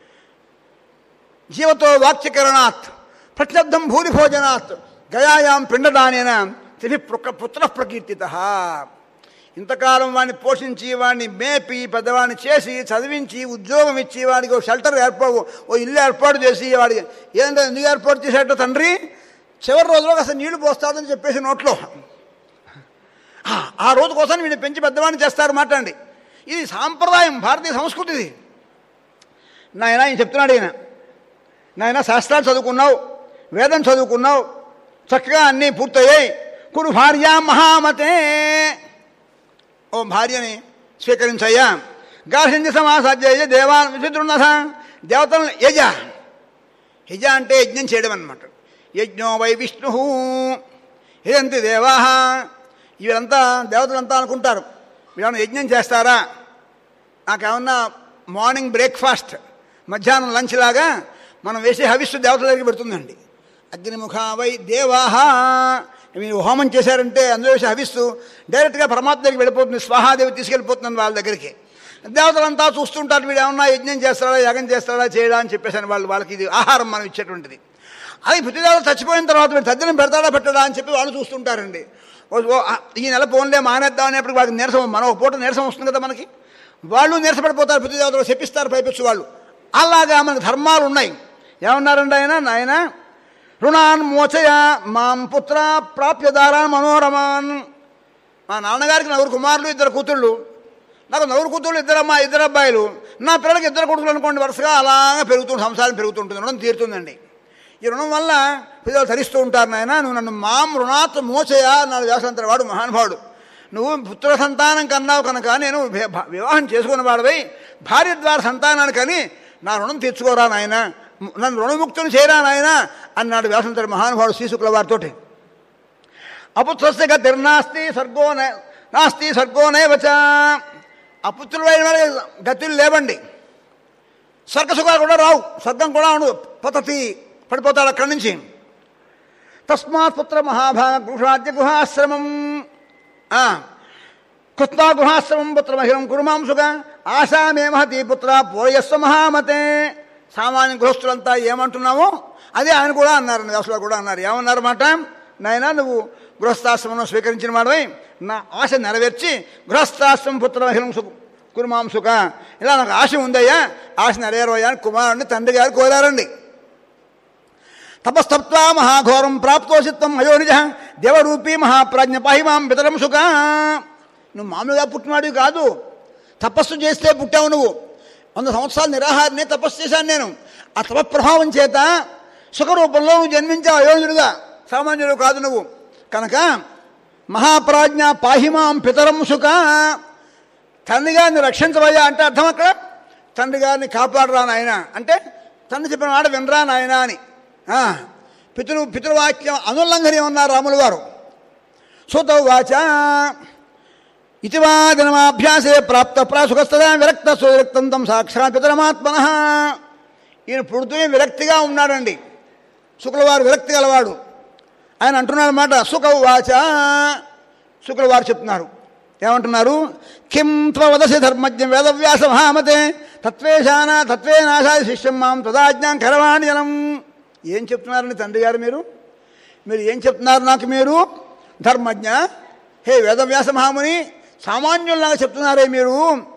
జీవతో వాక్యకరణాత్ ప్రత్యర్థం భూరి భోజనాత్ గయాయాం పిండదానేన తిరి పుత్ర ప్రకీర్తిత ఇంతకాలం వాడిని పోషించి వాడిని మేపి పెద్దవాడిని చేసి చదివించి ఉద్యోగం ఇచ్చి వాడికి ఓ షెల్టర్ ఏర్పాటు ఓ ఇల్లు ఏర్పాటు చేసి వాడికి ఏంటంటే ఎందుకు ఏర్పాటు చేసేట తండ్రి చివరి రోజులో అసలు నీళ్లు పోస్తాడని చెప్పేసి నోట్లో ఆ, ఆ రోజు కోసం వీడిని పెంచి పెద్దవాడిని చేస్తారు మాట అండి ఇది సాంప్రదాయం భారతీయ సంస్కృతి ఇది నాయన ఈయన చెప్తున్నాడు ఈయన నాయన శాస్త్రాలు చదువుకున్నావు వేదం చదువుకున్నావు చక్కగా అన్నీ పూర్తయ్యాయి కురు భార్య మహామతే ఓ భార్యని స్వీకరించయ్యా గార్హించి సమాసాధ్య దేవాన్ విచిత్రున్నథ దేవతలను యజ యజ అంటే యజ్ఞం చేయడం అనమాట యజ్ఞో వై విష్ణు ఇదంతి దేవా వీరంతా దేవతలంతా అనుకుంటారు వీళ్ళని యజ్ఞం చేస్తారా నాకేమన్నా మార్నింగ్ బ్రేక్ఫాస్ట్ మధ్యాహ్నం లంచ్ లాగా మనం వేసే హవిస్సు దేవతల దగ్గరికి పెడుతుందండి అగ్నిముఖ వై దేవాహ మీరు హోమం చేశారంటే అందులో వేసే హవిస్సు డైరెక్ట్గా పరమాత్మ దగ్గరికి వెళ్ళిపోతుంది స్వాహాదేవి తీసుకెళ్ళిపోతుంది వాళ్ళ దగ్గరికి దేవతలంతా చూస్తుంటారు వీడు ఏమన్నా యజ్ఞం చేస్తాడా యాగం చేస్తాడా చేయడా అని చెప్పేసాను వాళ్ళు వాళ్ళకి ఇది ఆహారం మనం ఇచ్చేటువంటిది అది పితృదేవత చచ్చిపోయిన తర్వాత వీడు తద్దినం పెడతాడా పెట్టడా అని చెప్పి వాళ్ళు చూస్తుంటారండి ఓ- ఓ, ఆ, ఈ నెల పోన్లే మానేద్దాం అనేప్పుడు వాళ్ళకి నీరసం మనం ఒక పూట నీరసం వస్తుంది కదా మనకి వాళ్ళు నీరసపడిపోతారు పితృదేవతలు చెప్పిస్తారు పైపెచ్చు వాళ్ళు అలాగా మనకు ధర్మాలు ఉన్నాయి ఏమన్నారండి ఆయన నాయన రుణాన్ మోచయ మాం పుత్ర ప్రాప్యదారా మనోరమాన్ మా నాన్నగారికి నలుగురు కుమారులు ఇద్దరు కూతుళ్ళు నాకు నలుగురు కూతుళ్ళు ఇద్దరు అమ్మ ఇద్దరు అబ్బాయిలు నా పిల్లలకి ఇద్దరు కొడుకులు అనుకోండి వరుసగా అలాగా పెరుగుతుంది సంసారం పెరుగుతుంటుంది రుణం తీరుతుందండి ఈ రుణం వల్ల పిల్లలు ధరిస్తూ ఉంటారు నాయన నువ్వు నన్ను మాం రుణాత్ మోచయ అన్నాడు వ్యాసంతర వాడు మహానుభావుడు నువ్వు పుత్ర సంతానం కన్నావు కనుక నేను వి- భ- వివాహం చేసుకున్న వాడివై భార్య ద్వారా సంతానాన్ని కని నా రుణం తీర్చుకోరా నాయన నన్ను రుణముక్తుని చేయరా నాయన అన్నాడు వ్యాసంతర మహానుభావుడు శ్రీశుక్ల వారితోటి అపుత్రస్య గతిర్నాస్తి స్వర్గో నే- నాస్తి స్వర్గో నేవచ అపుత్రులైన వారికి గతులు లేవండి స్వర్గసుఖాలు కూడా రావు స్వర్గం కూడా ఉండదు పతతి పడిపోతాడు అక్కడి నుంచి తస్మాత్ పుత్ర మహాభాగ గృహాద్య గుహాశ్రమం ఆ, కృత్వా గుహాశ్రమం పుత్ర మహిళం కురుమాంసుగా ఆశామే మహతి పుత్ర పోయస్వ మహామతే సామాన్య గృహస్థులంతా ఏమంటున్నామో అదే ఆయన కూడా అన్నారు వ్యాసులు కూడా అన్నారు ఏమన్నారు మాట నాయన నువ్వు గృహస్థాశ్రమం స్వీకరించిన వాడవై నా ఆశ నెరవేర్చి గృహస్థాశ్రమం పుత్ర మహిళం సు కురుమాంసుక ఇలా నాకు ఆశ ఉందయ్యా ఆశ నెరవేరవయ్యా అని కుమారుడిని తండ్రి గారు కోరారండి తపస్తప్వా మహాఘోరం ప్రాప్తోసిత్వం అయోనిజ దేవరూపీ మహాప్రాజ్ఞ పాహిమాం పితరం సుఖ నువ్వు మామూలుగా పుట్టినవాడివి కాదు తపస్సు చేస్తే పుట్టావు నువ్వు వంద సంవత్సరాలు నిరాహారనే తపస్సు చేశాను నేను ఆ తపప్రభావం చేత సుఖరూపంలో నువ్వు జన్మించావు అయోనిజుడుగా సామాన్యుడు కాదు నువ్వు కనుక మహాప్రాజ్ఞ పాహిమాం పితరం సుఖ తండ్రి గారిని రక్షించవయ్యా అంటే అర్థం అక్కడ తండ్రి గారిని కాపాడరా నాయన అంటే తండ్రి చెప్పిన మాట వినరా నాయన అని ఆ, పితృ పితృవాక్యం అనుల్లంఘని ఉన్నారు రాములు వారు సూత వాచ ఇతివాదినమాభ్యాసే ప్రాప్త ప్రాసుఖస్తదా విరక్త సువిరక్తం తం సాక్షాత్ పితరమాత్మన ఈయన పుడుతూనే విరక్తిగా ఉన్నాడండి శుక్లవారు విరక్తి గలవాడు ఆయన అంటున్నాడు అనమాట సుఖ వాచ శుక్లవారు చెప్తున్నారు ఏమంటున్నారు కిం త్వదసి ధర్మజ్ఞ వేదవ్యాస మహామతే తత్వేశాన తత్వేనాశాది శిష్యం మాం తదాజ్ఞాం కరవాణి జనం ఏం చెప్తున్నారండి తండ్రి గారు మీరు మీరు ఏం చెప్తున్నారు నాకు మీరు ధర్మజ్ఞ హే వేదవ్యాస మహాముని సామాన్యుల్లాగా చెప్తున్నారే మీరు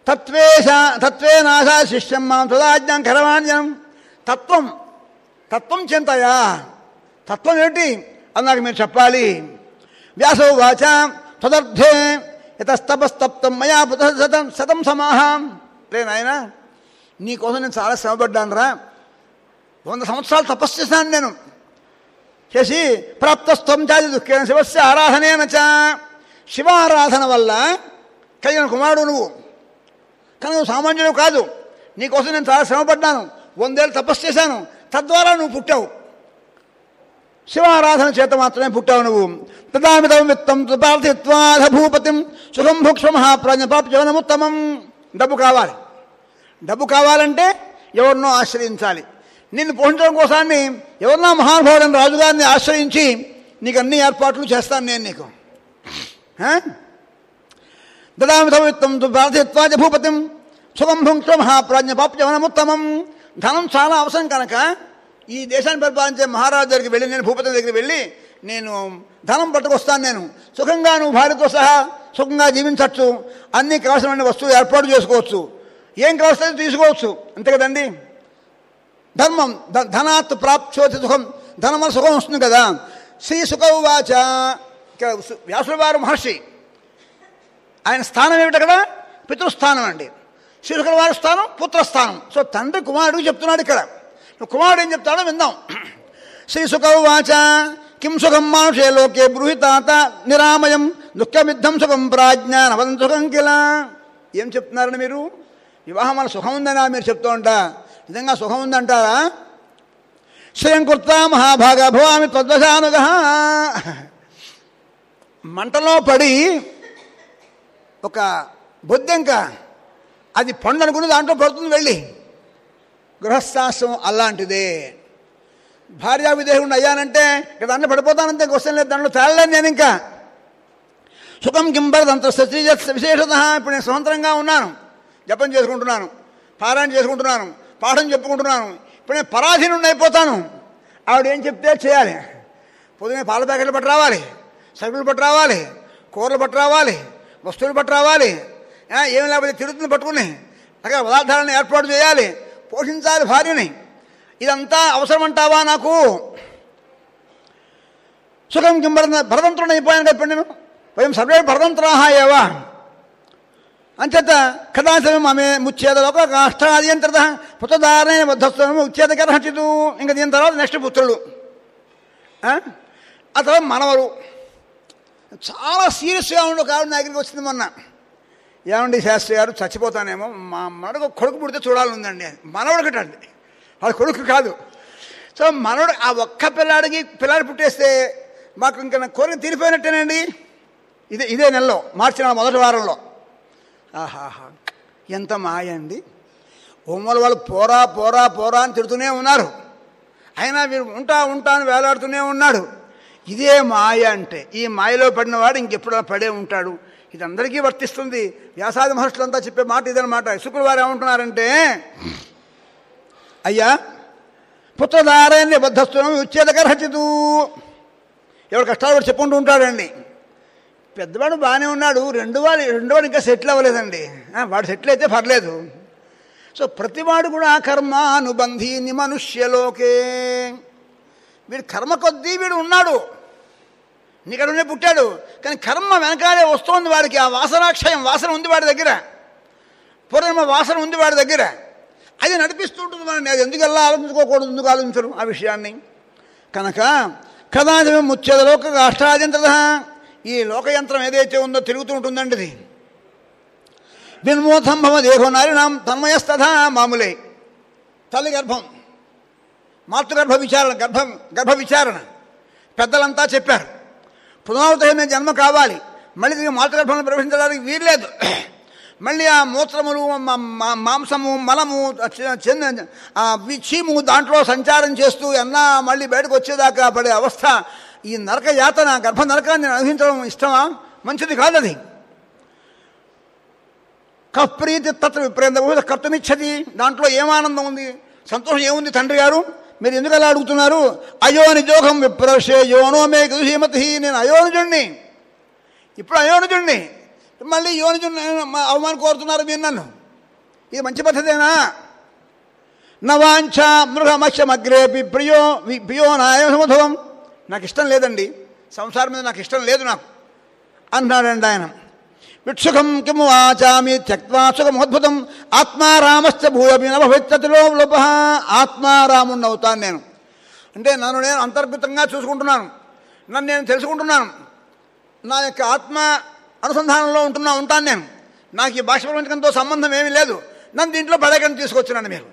తత్వేశ తత్వేనాశా శిష్యం మాం తదాజ్ఞాం కరవాణ్యం తత్వం తత్వం చింతయా తత్వం ఏంటి అది నాకు మీరు చెప్పాలి వ్యాసో వాచ తదర్థే యతస్తపస్తప్తం మయా పుత శతం శతం సమాహం రే నాయనా నీకోసం నేను చాలా శ్రమపడ్డాను రా వంద సంవత్సరాలు తపస్సు చేశాను నేను చేసి ప్రాప్తస్థం చాది దుఃఖేన శివస్య ఆరాధనేన చ శివారాధన వల్ల కలిగిన కుమారుడు నువ్వు కానీ నువ్వు సామాన్యుడు కాదు నీకోసం నేను చాలా శ్రమపడ్డాను వందేళ్ళు తపస్సు చేశాను తద్వారా నువ్వు పుట్టావు శివారాధన చేత మాత్రమే పుట్టావు నువ్వు తదామితం విత్తం పార్థిత్వాధ భూపతిం సుఖం భుక్ష మహాప్రాజ్ఞ పాపజవనముత్తమం డబ్బు కావాలి డబ్బు కావాలంటే ఎవరినో ఆశ్రయించాలి నిన్ను పోషించడం కోసాన్ని ఎవరినో మహానుభావుడని రాజుగారిని ఆశ్రయించి నీకు అన్ని ఏర్పాట్లు చేస్తాను నేను నీకు ఆ? దదామి తవిత్తం బాధిత్వాజ భూపతిం సుఖం భుంక్ష మహాప్రాజ్ఞ పాప్యవనముత్తమం ధనం చాలా అవసరం కనుక ఈ దేశాన్ని పరిపాలించే మహారాజు దగ్గరికి వెళ్ళి నేను భూపతి దగ్గరికి వెళ్ళి నేను ధనం పట్టుకొస్తాను నేను సుఖంగా నువ్వు భార్యతో సహా సుఖంగా జీవించవచ్చు అన్ని కావాల్సిన వస్తువులు ఏర్పాటు చేసుకోవచ్చు ఏం కావాల్సిందో తీసుకోవచ్చు అంతే కదండి ధర్మం ధ- ధనాత్ ప్రాప్చోతి సుఖం ధనం వల్ల సుఖం వస్తుంది కదా శ్రీ సుఖవాచ ఇక్కడ సు- వ్యాసుల వారు మహర్షి ఆయన స్థానం ఏమిటి అక్కడ పితృస్థానం అండి శ్రీశుకుల వారి స్థానం పుత్రస్థానం సో తండ్రి కుమారుడికి చెప్తున్నాడు ఇక్కడ కుమారుడు ఏం చెప్తాడో విందాం శ్రీ సుఖవాచ కిం సుఖం మానుషే లోకే బృహితాత నిరామయం దుఃఖమిద్ధం సుఖం ప్రాజ్ఞ నవదం సుఖం కిల ఏం చెప్తున్నారని మీరు వివాహం వల్ల సుఖం ఉందనా మీరు చెప్తూ ఉంటా నిజంగా సుఖం ఉందంటారా శ్రేయం కృత్వా మహాభాగ భవామి త్వద్వశానుగ మంటలో పడి ఒక బొద్దెంక అది పండు అనుకుని దాంట్లో పడుతుంది వెళ్ళి గృహస్థాశ్రమం అలాంటిదే భార్యా విదేహుడిని అయ్యానంటే ఇక్కడ దాంట్లో పడిపోతానంతే క్వశ్చన్ లేదు దాంట్లో తేలలేదు నేను ఇంకా సుఖం కింబరదంత స్త్రీజత్ విశేషత ఇప్పుడు నేను స్వతంత్రంగా ఉన్నాను జపం చేసుకుంటున్నాను పారాయణ చేసుకుంటున్నాను పాఠం చెప్పుకుంటున్నాను ఇప్పుడు నేను పరాధీనుడిని అయిపోతాను ఆవిడ ఏం చెప్తే చేయాలి పొద్దునే పాల ప్యాకెట్లు పట్టి రావాలి సరుకులు పట్టి రావాలి కూరలు పట్టి రావాలి వస్తువులు పట్టి రావాలి ఆ, ఏమి లేకపోతే తిరుగుతుంది పట్టుకుని అక్కడ పదార్థాలను ఏర్పాటు చేయాలి పోషించాలి భార్యని ఇదంతా అవసరమంటావా నాకు సుఖం కిం భరత భరతంత్రుడు అయిపోయాను కదా ఇప్పుడు నేను వయం సర్వే భరతంత్రాహ ఏవా అంచేత కదాచలం ఆమె ముచ్చేద ఒక కాష్టాదియంత్రత పుత్రధారణ బద్ధస్థం ఉచ్చేద కర్హచితు ఇంకా దీని తర్వాత నెక్స్ట్ పుత్రుడు ఆ? ఆ తర్వాత మనవరు చాలా సీరియస్గా ఉండి ఒక ఆవిడ నా దగ్గరికి వచ్చింది మొన్న ఏమండి శాస్త్రి గారు చచ్చిపోతానేమో మా మనకు కొడుకు పుడితే చూడాలని ఉందండి మనవడు కట్టండి వాడు కొడుకు కాదు సో మనవడు ఆ ఒక్క పిల్లాడికి పిల్లాడు పుట్టేస్తే మాకు ఇంకా నా కోరిక తీరిపోయినట్టేనండి ఇదే ఇదే నెలలో మార్చి నెల మొదటి వారంలో ఆహాహా ఎంత మాయ అండి ఉమ్మల వాళ్ళు పోరా పోరా పోరా అని తిడుతూనే ఉన్నారు అయినా వీడు ఉంటా ఉంటా అని వేలాడుతూనే ఉన్నాడు ఇదే మాయ అంటే ఈ మాయలో పడినవాడు ఇంకెప్పుడు పడే ఉంటాడు ఇది అందరికీ వర్తిస్తుంది వ్యాసాది మహర్షులంతా చెప్పే మాట ఇదనమాట శుక్రవారు ఏమంటున్నారంటే అయ్యా పుత్రధారాన్ని బద్ధస్థునం ఉచ్చేదకర్హచితు ఎవరు కష్టాలు కూడా చెప్పుకుంటూ ఉంటాడండి పెద్దవాడు బాగానే ఉన్నాడు రెండు వాడు రెండు వాడు ఇంకా సెటిల్ అవ్వలేదండి ఆ, వాడు సెటిల్ అయితే పర్లేదు సో ప్రతివాడు కూడా కర్మ అనుబంధీని మనుష్యలోకే వీడు కర్మ కొద్దీ వీడు ఉన్నాడు నీకడనే పుట్టాడు కానీ కర్మ వెనకాలే వస్తోంది వాడికి ఆ వాసనాక్షయం వాసన ఉంది వాడి దగ్గర పూర్వమ వాసన ఉంది వాడి దగ్గర అది నడిపిస్తుంటుంది వాడిని అది ఎందుకు ఎలా ఆలోచించుకోకూడదు ఎందుకు ఆలోచించరు ఆ విషయాన్ని కనుక కదాచమే ముచ్చేద లోక అష్టాదింత్రద ఈ లోకయంత్రం ఏదైతే ఉందో తిరుగుతూ ఉంటుందండి ఇది విన్మోత్సంభవ దేహో నారినాం తన్మయస్తథా మామూలే తల్లి గర్భం మాతృగర్భ విచారణ గర్భం గర్భ విచారణ పెద్దలంతా చెప్పారు పునరావృతమైన జన్మ కావాలి మళ్ళీ తిరిగి మాతృగర్భంలో ప్రవేశించడానికి వీల్లేదు మళ్ళీ ఆ మూత్రములు మా- మా- మాంసము మలము చి- చిన్న ఆ వి- చీము దాంట్లో సంచారం చేస్తూ ఎన్నా మళ్ళీ బయటకు వచ్చేదాకా పడే అవస్థ ఈ నరక యాతన గర్భ నరకాన్ని అనుభవించడం ఇష్టమా మంచిది కాదది కప్రీతి తత్వ విప్రేంద కర్తమిచ్చది దాంట్లో ఏమానందం ఉంది సంతోషం ఏముంది తండ్రి గారు మీరు ఎందుకు అలా అడుగుతున్నారు అయోనిజోగం విప్రశే యోనో మే గృహీమతి నేను అయోనిజుణ్ణి ఇప్పుడు అయోనిజుణ్ణి మళ్ళీ యోని అవమానం కోరుతున్నారు మీరు నన్ను ఇది మంచి పద్ధతేనా నవాంఛ మృగమక్షమగ్రేపి ప్రియో వి- ప్రియో నాయ సమధవం నాకు ఇష్టం లేదండి సంసారం మీద నాకు ఇష్టం లేదు నాకు అన్నాడండి ఆయన విక్షుఖం కిము వాచామి త్యక్వా సుఖమద్భుతం ఆత్మారామశ్చ భూయమి నభవిత్యతిలో లోప ఆత్మారాముణ్ణి అవుతాను నేను అంటే నన్ను నేను అంతర్గతంగా చూసుకుంటున్నాను నన్ను నేను తెలుసుకుంటున్నాను నా యొక్క ఆత్మ అనుసంధానంలో ఉంటున్నా ఉంటాను నేను నాకు ఈ భాష ప్రపంచకంతో సంబంధం ఏమీ లేదు నన్ను దీంట్లో పడేకని తీసుకొచ్చినాను మీరు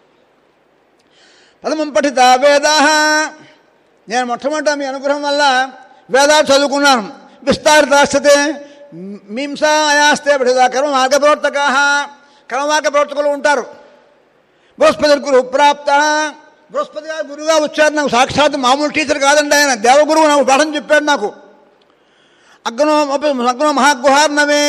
పదమం పఠిత వేదా నేను మొట్టమొదట మీ అనుగ్రహం వల్ల వేదాలు చదువుకున్నాను విస్తారితాస్తే మీంస అయాస్తే పఠిత కర్మ మార్గ ప్రవర్తక కర్మమార్గ ప్రవర్తకులు ఉంటారు బృహస్పతి గురు ప్రాప్త బృహస్పతి గారు గురువుగా వచ్చారు నాకు సాక్షాత్ మామూలు టీచర్ కాదండి ఆయన దేవగురువు నాకు పాఠం చెప్పాడు నాకు అగ్నో అగ్నో మహాగుహార్నవే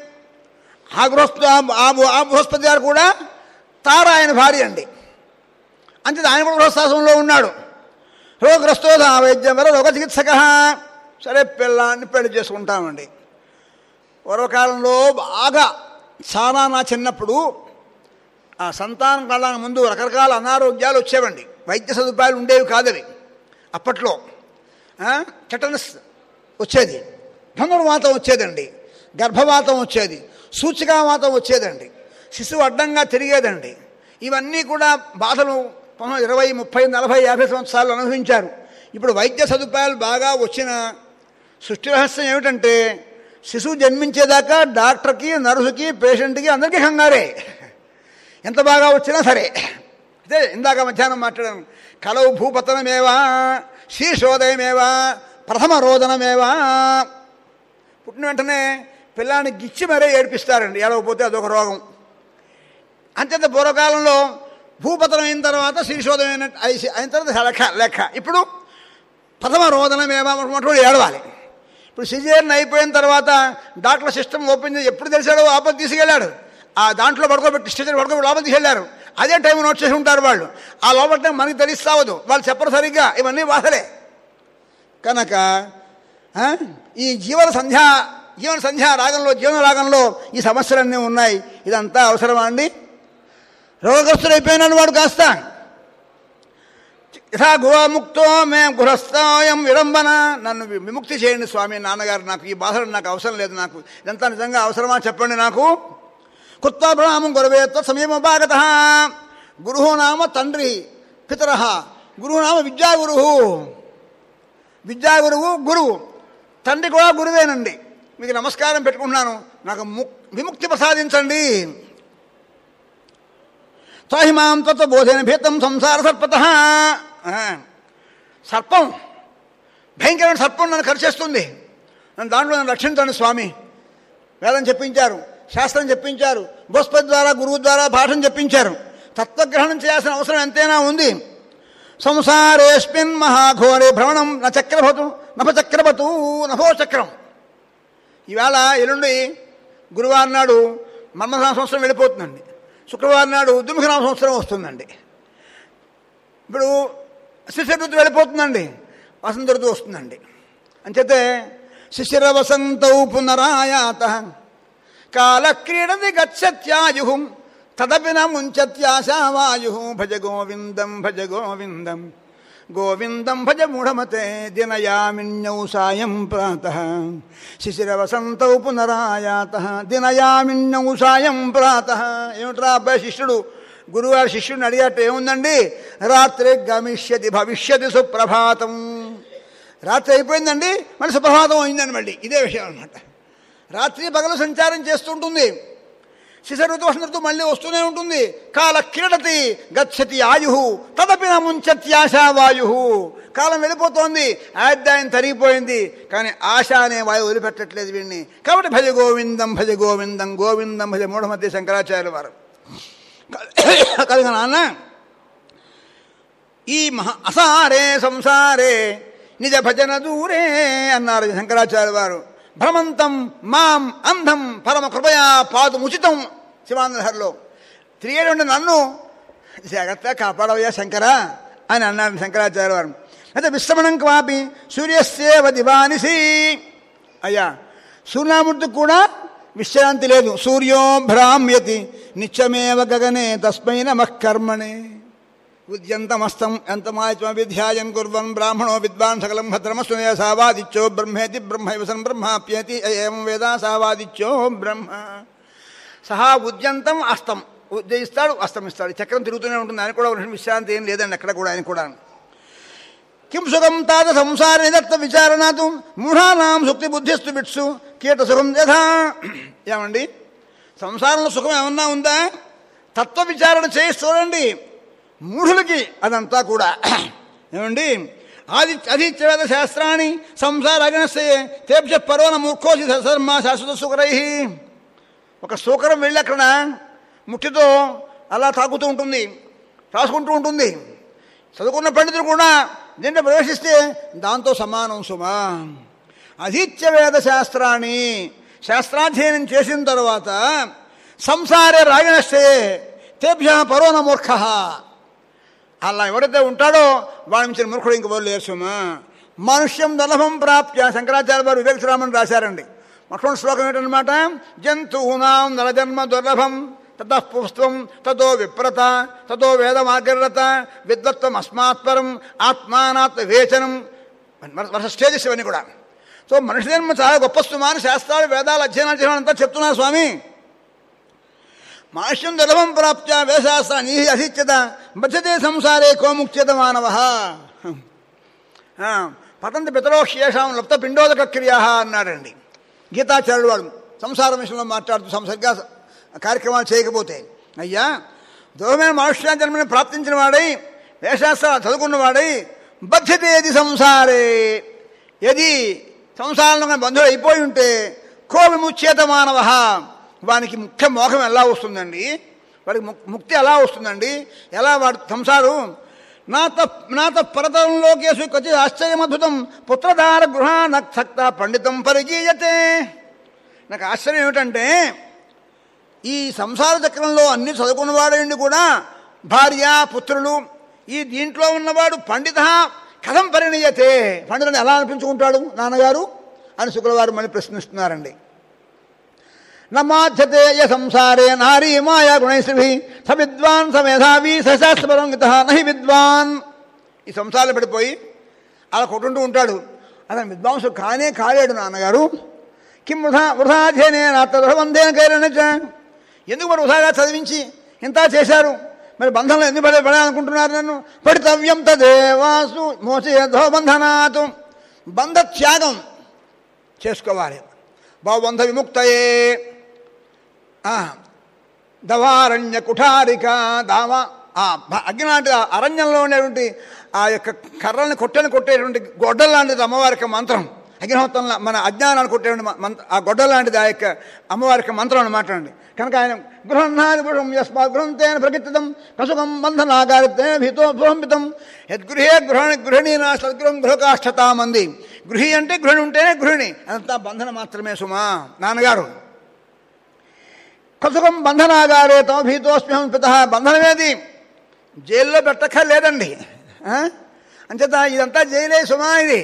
ఆ గృహస్థ ఆ ఆ బృహస్పతి గారు కూడా తార ఆయన భార్య అండి అంతే ఆయన కూడా గృహస్థాశ్రమంలో ఉన్నాడు రోగగ్రస్తోధ వైద్యం వర రోగ చికిత్సక సరే పిల్లాన్ని పెళ్లి చేసుకుంటామండి పూర్వకాలంలో బాగా చాలా నా చిన్నప్పుడు ఆ సంతానం కళ్ళ ముందు రకరకాల అనారోగ్యాలు వచ్చేవండి వైద్య సదుపాయాలు ఉండేవి కాదవి అప్పట్లో టెటనస్ వచ్చేది ధనుర్వాతం వచ్చేదండి గర్భవాతం వచ్చేది సూచికావాతం వచ్చేదండి శిశువు అడ్డంగా తిరిగేదండి ఇవన్నీ కూడా బాధలు పంతొమ్మిది ఇరవై ముప్పై నలభై యాభై సంవత్సరాలు అనుభవించారు ఇప్పుడు వైద్య సదుపాయాలు బాగా వచ్చిన సృష్టి రహస్యం ఏమిటంటే శిశువు జన్మించేదాకా డాక్టర్కి నర్సుకి పేషెంట్కి అందరికీ కంగారే ఎంత బాగా వచ్చినా సరే అదే ఇందాక మధ్యాహ్నం మాట్లాడాను కలవు భూపతనమేవా శీర్షోదయమేవా ప్రథమ రోదనమేవా పుట్టిన వెంటనే పిల్లాన్ని గిచ్చి మరీ ఏడిపిస్తారండి ఏడవకపోతే అదొక రోగం అంతేత పూర్వకాలంలో భూపతనం అయిన తర్వాత శీర్షోదయం అయిన అయిన- అయిన తర్వాత లెక్క లెక్క ఇప్పుడు ప్రథమ రోదనమేవా మొట్టమొదటి ఏడవాలి ఇప్పుడు సిజేరియన్ అయిపోయిన తర్వాత డాక్టర్ సిస్టమ్ ఓపెన్ చేసి ఎప్పుడు తెలిసాడో ఆపద తీసుకెళ్ళాడు ఆ దాంట్లో పడుకోబెట్టి స్టేషన్ పడుకోబెట్టి లోపల తీసుకెళ్ళారు అదే టైం నోట్ చేసి ఉంటారు వాళ్ళు ఆ లోపల మనకి తెలుస్తావదు వాళ్ళు చెప్పరు సరిగ్గా ఇవన్నీ బాధలే కనుక ఆ, ఈ జీవన సంధ్యా జీవన సంధ్యా రాగంలో జీవన రాగంలో ఈ సమస్యలన్నీ ఉన్నాయి ఇదంతా అవసరమా అండి రోగగ్రస్తుడైపోయినాడు వాడు కాస్త యథా గుహముక్తో మేము గృహస్థాయం విడంబన నన్ను వి- విముక్తి చేయండి స్వామి నాన్నగారు నాకు ఈ బాధలు నాకు అవసరం లేదు నాకు ఇదంతా నిజంగా అవసరమా చెప్పండి నాకు కృత్వా ప్రణామం గురవేత్వ సమయముపాగత గురువు నామ తండ్రి పితర గురువు నామ విద్యాగురు విద్యాగురువు గురువు తండ్రి కూడా గురువేనండి మీకు నమస్కారం పెట్టుకుంటున్నాను నాకు ముక్ విముక్తి ప్రసాదించండి త్రాహిమాం తత్వ బోధన భీతం సంసార సర్పత సర్పం భయంకరమైన సర్పం నన్ను ఖర్చేస్తుంది నన్ను దాంట్లో నన్ను రక్షించండి స్వామి వేదం చెప్పించారు శాస్త్రం చెప్పించారు బృహస్పతి ద్వారా గురువు ద్వారా పాఠం చెప్పించారు తత్వగ్రహణం చేయాల్సిన అవసరం ఎంతైనా ఉంది సంసారేస్మిన్ మహాఘోరే భ్రమణం న చక్రభతు నభ చక్రభతు నభో చక్రం ఈవేళ ఎల్లుండి గురువారం నాడు మన్మథనామ సంవత్సరం వెళ్ళిపోతుందండి శుక్రవారం నాడు దుర్ముఖనామ సంవత్సరం వస్తుందండి ఇప్పుడు శిశిర ఋతువు వెళ్ళిపోతుందండి వసంత ఋతువు వస్తుందండి అంచేతే శిశిర వసంతౌ పునరాయాత కాల క్రీడది గచ్చత్యాయు తదపి న ముంచత్యాశావాయు భజ గోవిందం భజ గోవిందం గోవిందం భజ మూఢమతే దినయామిన్యౌ సాయం ప్రాత శిశిర వసంతౌ పునరాయాత దినయామిన్యౌ సాయం ప్రాత ఏమిట్రా అబ్బాయి శిష్యుడు గురువారి శిష్యుడిని అడిగట్టు ఏముందండి రాత్రి గమిష్యతి భవిష్యతి సుప్రభాతం రాత్రి అయిపోయిందండి మళ్ళీ సుప్రభాతం అయిందండి మళ్ళీ ఇదే విషయం అనమాట రాత్రి పగలు సంచారం చేస్తుంటుంది శిశ ఋతు వసంత ఋతువు మళ్ళీ వస్తూనే ఉంటుంది కాల క్రీడతి గచ్చతి ఆయు తదపి నముంచత్యాశావాయు కాలం వెళ్ళిపోతోంది ఆద్యాయం తరిగిపోయింది కానీ ఆశ అనే వాయువు వదిలిపెట్టట్లేదు వీడిని కాబట్టి భజ గోవిందం భజ గోవిందం గోవిందం భజ మూఢమతి శంకరాచార్యుల వారు కనుక నాన్న ఈ మహా అసారే సంసారే నిజ భజన దూరే అన్నారు శంకరాచార్య వారు భ్రమంతం మాం అంధం పరమ కృపయా పాదు ఉచితం శివానందహరిలో తిరిగేటువంటి నన్ను జాగ్రత్తగా కాపాడవయ్యా శంకర అని అన్నాడు శంకరాచార్య వారు అయితే విశ్రమణం క్వాపి సూర్యస్యేవ దివానిసి అయ్యా సూర్యనామూర్తికి కూడా విశ్రాంతి లేదు సూర్యో భ్రామ్యతి నిత్యమేవ గగనే తస్మై నమః కర్మణే ఉద్యంతమస్తం ఎంతమాయత్మ విధ్యాయం కుర్వన్ బ్రాహ్మణో విద్వాన్ సకలం భద్రమస్సునే సావాదిత్యో బ్రహ్మేతి బ్రహ్మైవసన్ బ్రహ్మాప్యేతి ఏం వేద సావాదిత్యో బ్రహ్మ సహా ఉద్యంతం అస్తం ఉదయిస్తాడు అస్తమిస్తాడు ఈ చక్రం తిరుగుతూనే ఉంటుంది ఆయన కూడా ఒక నిమిషం విశ్రాంతి ఏం లేదండి అక్కడ కూడా ఆయన కూడా కిం సుఖం తాత సంసార నిదత్త విచారణాతు మూఢానాం సుక్తి బుద్ధిస్తు బిట్సు కీట సుఖం యథా ఏమండి సంసారంలో సుఖం ఏమన్నా ఉందా తత్వ విచారణ చేసి చూడండి మూఢులకి అదంతా కూడా ఏమండి ఆది అధీత్యవేద శాస్త్రాన్ని సంసార అగ్నస్తే తేభ్య పర్వన మూర్ఖోసి శర్మ శాశ్వత సుఖరై ఒక సూకరం వెళ్ళి అక్కడ ముట్టితో అలా తాకుతూ ఉంటుంది రాసుకుంటూ ఉంటుంది చదువుకున్న పండితులు కూడా దీంట్లో ప్రవేశిస్తే దాంతో సమానం సుమా అధీత్య వేద శాస్త్రాన్ని శాస్త్రాధ్యయనం చేసిన తర్వాత సంసారే రాగినస్తే తేభ్య పరోన మూర్ఖ అలా ఎవరైతే ఉంటాడో వాడి నుంచి మూర్ఖుడు ఇంక వాళ్ళు లేరు సుమా మనుష్యం దళభం ప్రాప్య శంకరాచార్య వారు వివేకరామన్ రాశారండి మొట్టమొదటి శ్లోకం ఏంటనమాట జంతూనాం నరజన్మ దుర్లభం తతః పుస్త్వం తతో విప్రత తతో వేదమాగర్రత విద్వత్వం అస్మాత్పరం ఆత్మానాత్మ వేచనం వరుస స్టేజెస్ ఇవన్నీ కూడా సో మనిషి జన్మ చాలా గొప్ప స్థుమాని శాస్త్రాలు వేదాలు అధ్యయనాలు చేయడం అంతా చెప్తున్నా స్వామి మనుష్యం దుర్లభం ప్రాప్త్య వేశాస్త్రాన్ని అధిత్యత బధ్యతే సంసారే కోముక్త్యత మానవ పతంతి పితరో శేషాం లప్త పిండోదక క్రియా అన్నాడండి గీతాచార్యుడు వాడు సంసార విషయంలో మాట్లాడుతూ సంసర్గా కార్యక్రమాలు చేయకపోతే అయ్యా దూరమైన మనుష్య జన్మని ప్రాప్తించిన వాడై వేశాస్త్రాలు చదువుకున్నవాడై బధ్యతే ఏది సంసారే ఏది సంసారంలో బంధువులు అయిపోయి ఉంటే కో విముచ్చేత మానవ వానికి ముఖ్య మోహం ఎలా వస్తుందండి వాడికి ముక్- ముక్తి ఎలా వస్తుందండి ఎలా వాడు సంసారు నాత నాత పరతరంలోకేసు కచి ఆశ్చర్యమద్భుతం పుత్రధార గృహానక్త పండితం పరిగీయతే నాకు ఆశ్చర్యం ఏమిటంటే ఈ సంసార చక్రంలో అన్ని చదువుకున్నవాడండి కూడా భార్య పుత్రులు ఈ దీంట్లో ఉన్నవాడు పండిత కథం పరిణీయతే పండితుని ఎలా అనిపించుకుంటాడు నాన్నగారు అని శుక్రవారు మళ్ళీ ప్రశ్నిస్తున్నారండి నమాధ్యతే య సంసారే నారీ మాయా గుణైశ్రీ స విద్వాన్ స మేధావి సశాస్త్రపరం గత నహి విద్వాన్ ఈ సంసారంలో పడిపోయి అలా కొట్టుంటూ ఉంటాడు అతను విద్వాంసుడు కానే కాలేడు నాన్నగారు కిం వృధా వృధాధ్యయనే నాత్రవందేన కైరణ ఎందుకు మరి వృధాగా చదివించి ఇంత చేశారు మరి బంధంలో ఎందుకు పడే పడాలనుకుంటున్నారు నన్ను పడితవ్యం తదేవాసు మోసేధో బంధనాతు బంధత్యాగం చేసుకోవాలి భవబంధ విముక్తయే ఆ, దవారణ్య కుఠారిక దావ ఆ భ- అగ్ని లాంటి ఆ అరణ్యంలో ఉండేటువంటి ఆ యొక్క కర్రల్ని కొట్టని కొట్టేటువంటి గొడ్డల లాంటిది అమ్మవారి యొక్క మంత్రం అగ్నిహోత్రం లా- మన అజ్ఞానాన్ని కొట్టేటువంటి మ- మంత్ర ఆ గొడ్డల లాంటిది ఆ యొక్క అమ్మవారి యొక్క మంత్రం అనమాట అండి కనుక ఆయన గృహన్నాది పురుషం యస్మాత్ గృహంతేన ప్రకృతితం కసుకం బంధనాగారితే భీతో బృహంపితం యద్గృహే గృహణి గృహిణి నా సద్గృహం గృహకాష్టతామంది గృహి అంటే గృహిణి ఉంటేనే గృహిణి అదంతా బంధన మాత్రమే సుమా నాన్నగారు కసుకం బంధనాగారే తమ భీతోస్మ్యం పిత బంధనమేది జైల్లో పెట్టక్కర్లేదండి ఆ? అంచేత ఇదంతా జైలే సుమా ఇది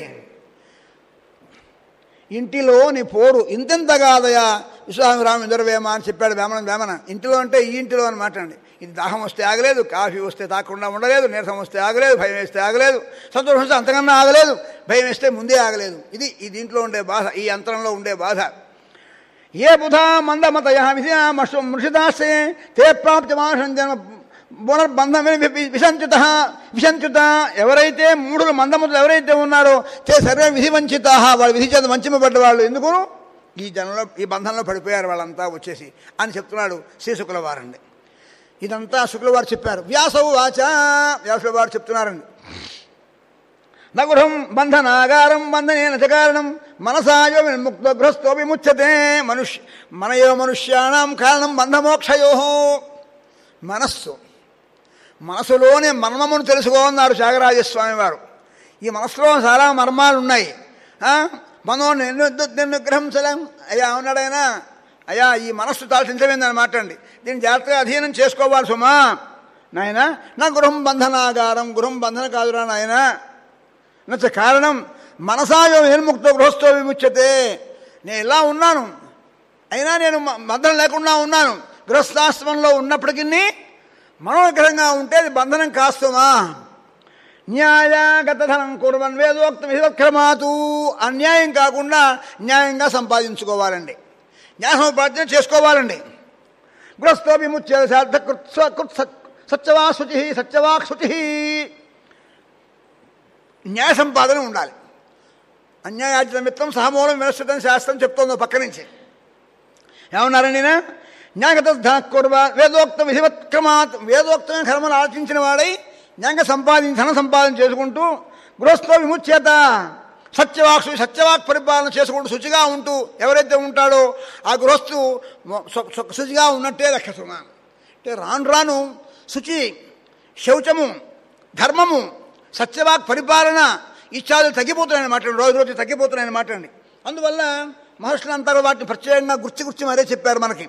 ఇంటిలోని పోరు ఇంతెంత కాదయా విశ్వామిరామ ఇంద్రవేమ అని చెప్పాడు వేమన వేమన ఇంటిలో అంటే ఈ ఇంటిలో అని మాట్లాడండి ఇది దాహం వస్తే ఆగలేదు కాఫీ వస్తే తాకుండా ఉండలేదు నీరసం వస్తే ఆగలేదు భయం వేస్తే ఆగలేదు సంతోషం వస్తే అంతకన్నా ఆగలేదు భయం వేస్తే ముందే ఆగలేదు ఇది ఈ దీంట్లో ఉండే బాధ ఈ అంతరంలో ఉండే బాధ ఏ బుధా మందమతయ మృషిదాస్తే తే ప్రాప్తిమాసం జన్మ పునర్బంధమే విసంచుత విసంచుత ఎవరైతే మూఢులు మందమతులు ఎవరైతే ఉన్నారో తే సర్వే విధి వంచిత వాళ్ళు విధి చేత వంచింపబడ్డ వాళ్ళు ఎందుకు ఈ జనంలో ఈ బంధంలో పడిపోయారు వాళ్ళంతా వచ్చేసి అని చెప్తున్నాడు శ్రీ శుక్లవారండి ఇదంతా శుక్లవారు చెప్పారు వ్యాసవు వాచ వ్యాసుల వారు చెప్తున్నారండి నగురం బంధనాగారం బంధనేన చ కారణం మనసాయో విముక్త గృహస్థో విముచ్యతే మనుష్య మనయో మనుష్యాణం కారణం బంధమోక్షయో మనస్సు మనసులోనే మర్మమును తెలుసుకోన్నారు త్యాగరాజస్వామి వారు ఈ మనసులో చాలా మర్మాలు ఉన్నాయి ఆ? మనో నిన్ను నిగ్రహం సలం అయ్యా ఉన్నాడైనా అయ్యా ఈ మనస్సు తాల్చించమైందని మాట్లాడండి దీన్ని జాగ్రత్తగా అధీనం చేసుకోవాలి సుమా నాయన నా గృహం బంధనాగారం గృహం బంధన కాదురా నాయనా నచ్చ కారణం మనసాయో నిర్ముక్త గృహస్థో విముచ్యతే నేను ఇలా ఉన్నాను అయినా నేను మ- బంధనం లేకుండా ఉన్నాను గృహస్థాశ్రమంలో ఉన్నప్పటికీ మనోగ్రహంగా ఉంటే అది బంధనం కాస్తుమా న్యాయాగత ధనం కుర్వన్ వేదోక్త విధక్రమాతు అన్యాయం కాకుండా న్యాయంగా సంపాదించుకోవాలండి న్యాయ సముపార్జన చేసుకోవాలండి గృహస్థో విముచ్య సత్యవా శుచి సత్యవాక్ శుచి న్యాయ సంపాదన ఉండాలి అన్యాయార్జిత మిత్రం సహమూలం వినశ్చితం శాస్త్రం చెప్తోంది ఓ పక్క నుంచి ఏమన్నారండి ఈయన? న్యాయగత ధనకుర్వ వేదోక్త విధివత్క్రమాత్ వేదోక్తమైన కర్మను ఆలోచించిన వాడై న్యాయంగా సంపాదించి ధన సంపాదన చేసుకుంటూ గృహస్థో విముచ్యత సత్యవాక్ సత్యవాక్ పరిపాలన చేసుకుంటూ శుచిగా ఉంటూ ఎవరైతే ఉంటాడో ఆ గృహస్థు మొ- సు- సు- శుచిగా ఉన్నట్టే లెక్క సుమ అంటే రాను రాను శుచి శౌచము ధర్మము సత్యవాక్ పరిపాలన ఇత్యాదులు తగ్గిపోతున్నాయని మాట రోజు రోజు తగ్గిపోతున్నాయని మాట అండి అందువల్ల మహర్షులంతా కూడా వాటిని ప్రత్యేకంగా గుర్చి గుర్చి మరే చెప్పారు మనకి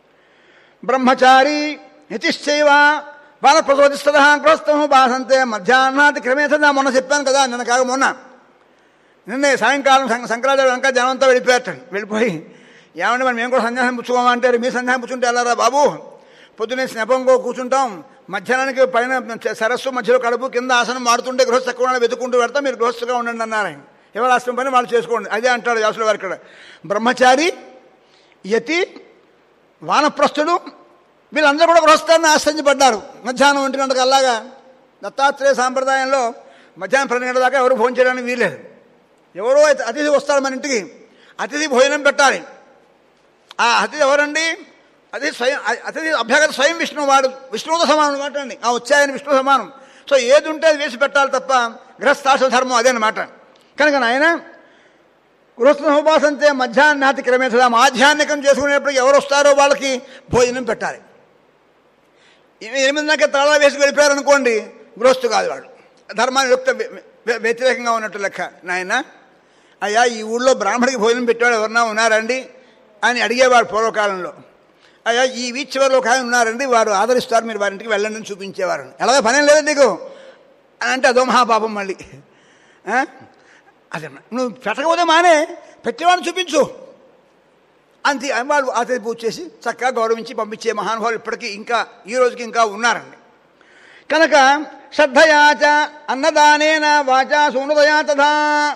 బ్రహ్మచారి యతిశ్చైవ బాలప్రసోదిస్తద గృహస్థము బాసంతే మధ్యాహ్నాది క్రమే సదా మొన్న చెప్పాను కదా నిన్న కాక మొన్న నిన్నే సాయంకాలం శం- శంకరాచార్య వెంక జనంతా వెళ్ళిపోయారటండి వెళ్ళిపోయి ఏమంటే మరి మేము కూడా సంధ్యాసం పుచ్చుకోమంటారు మీ సంధ్యాసం పుచ్చుకుంటే వెళ్ళారా బాబు పొద్దున్నే స్నపంగో కూర్చుంటాం మధ్యాహ్నానికి పైన సరస్సు మధ్యలో కడుపు కింద ఆసనం మాడుతుంటే గృహస్థ ఎక్కువ వెతుకుంటూ పెడతాం మీరు గృహస్థగా ఉండండి అన్నారు ఆయన ఎవరు ఆశ్రమం పని వాళ్ళు చేసుకోండి అదే అంటాడు వ్యాసుల వారి ఇక్కడ బ్రహ్మచారి యతి వానప్రస్థుడు వీళ్ళందరూ కూడా గృహస్థాన్ని ఆశ్రయించబడ్డారు మధ్యాహ్నం ఒంటి గంటకు అలాగా దత్తాత్రేయ సాంప్రదాయంలో మధ్యాహ్నం పన్నెండు గంటల దాకా ఎవరు భోజనం చేయడానికి వీల్లేదు ఎవరో అయితే అతిథి వస్తాడు మన ఇంటికి అతిథి భోజనం పెట్టాలి ఆ అతిథి ఎవరండి అతిథి స్వయం అ- అతిథి అభ్యాగత స్వయం విష్ణువు వాడు విష్ణువుతో సమానం అనమాట అండి ఆ వచ్చాయని విష్ణు సమానం సో ఏది ఉంటే అది వేసి పెట్టాలి తప్ప గృహస్థాశ్ర ధర్మం అదే అనమాట కనుక నాయన గృహస్థ ఉపాసంతే మధ్యాహ్నాతి క్రమే సదా మాధ్యాహ్నికం చేసుకునేప్పటికి ఎవరు వస్తారో వాళ్ళకి భోజనం పెట్టాలి ఎనిమిది ఎనిమిది దాకా తాళా వేసి వెళ్ళిపోయారు అనుకోండి గృహస్థు కాదు వాడు ధర్మాన్ని యుక్త వ్య- వ్య- వ్యతిరేకంగా ఉన్నట్టు లెక్క నాయన అయ్యా ఈ ఊళ్ళో బ్రాహ్మడికి భోజనం పెట్టేవాడు ఎవరన్నా ఉన్నారండి అని అడిగేవాడు పూర్వకాలంలో అయ్యా ఈ వీచ్ చివరిలో ఒక ఆయన ఉన్నారండి వారు ఆదరిస్తారు మీరు వారింటికి వెళ్ళండి అని చూపించేవారు ఎలాగ పనేం లేదు నీకు అని అంటే అదో మహాపాపం మళ్ళీ ఆ? అదే నువ్వు పెట్టకపోతే మానే పెట్టేవాడిని చూపించు అంతే అని వాళ్ళు అతిథి పూజ చేసి చక్కగా గౌరవించి పంపించే మహానుభావులు ఇప్పటికీ ఇంకా ఈ రోజుకి ఇంకా ఉన్నారండి కనుక శ్రద్ధయాచ అన్నదానేన వాచా సూనదయా తథా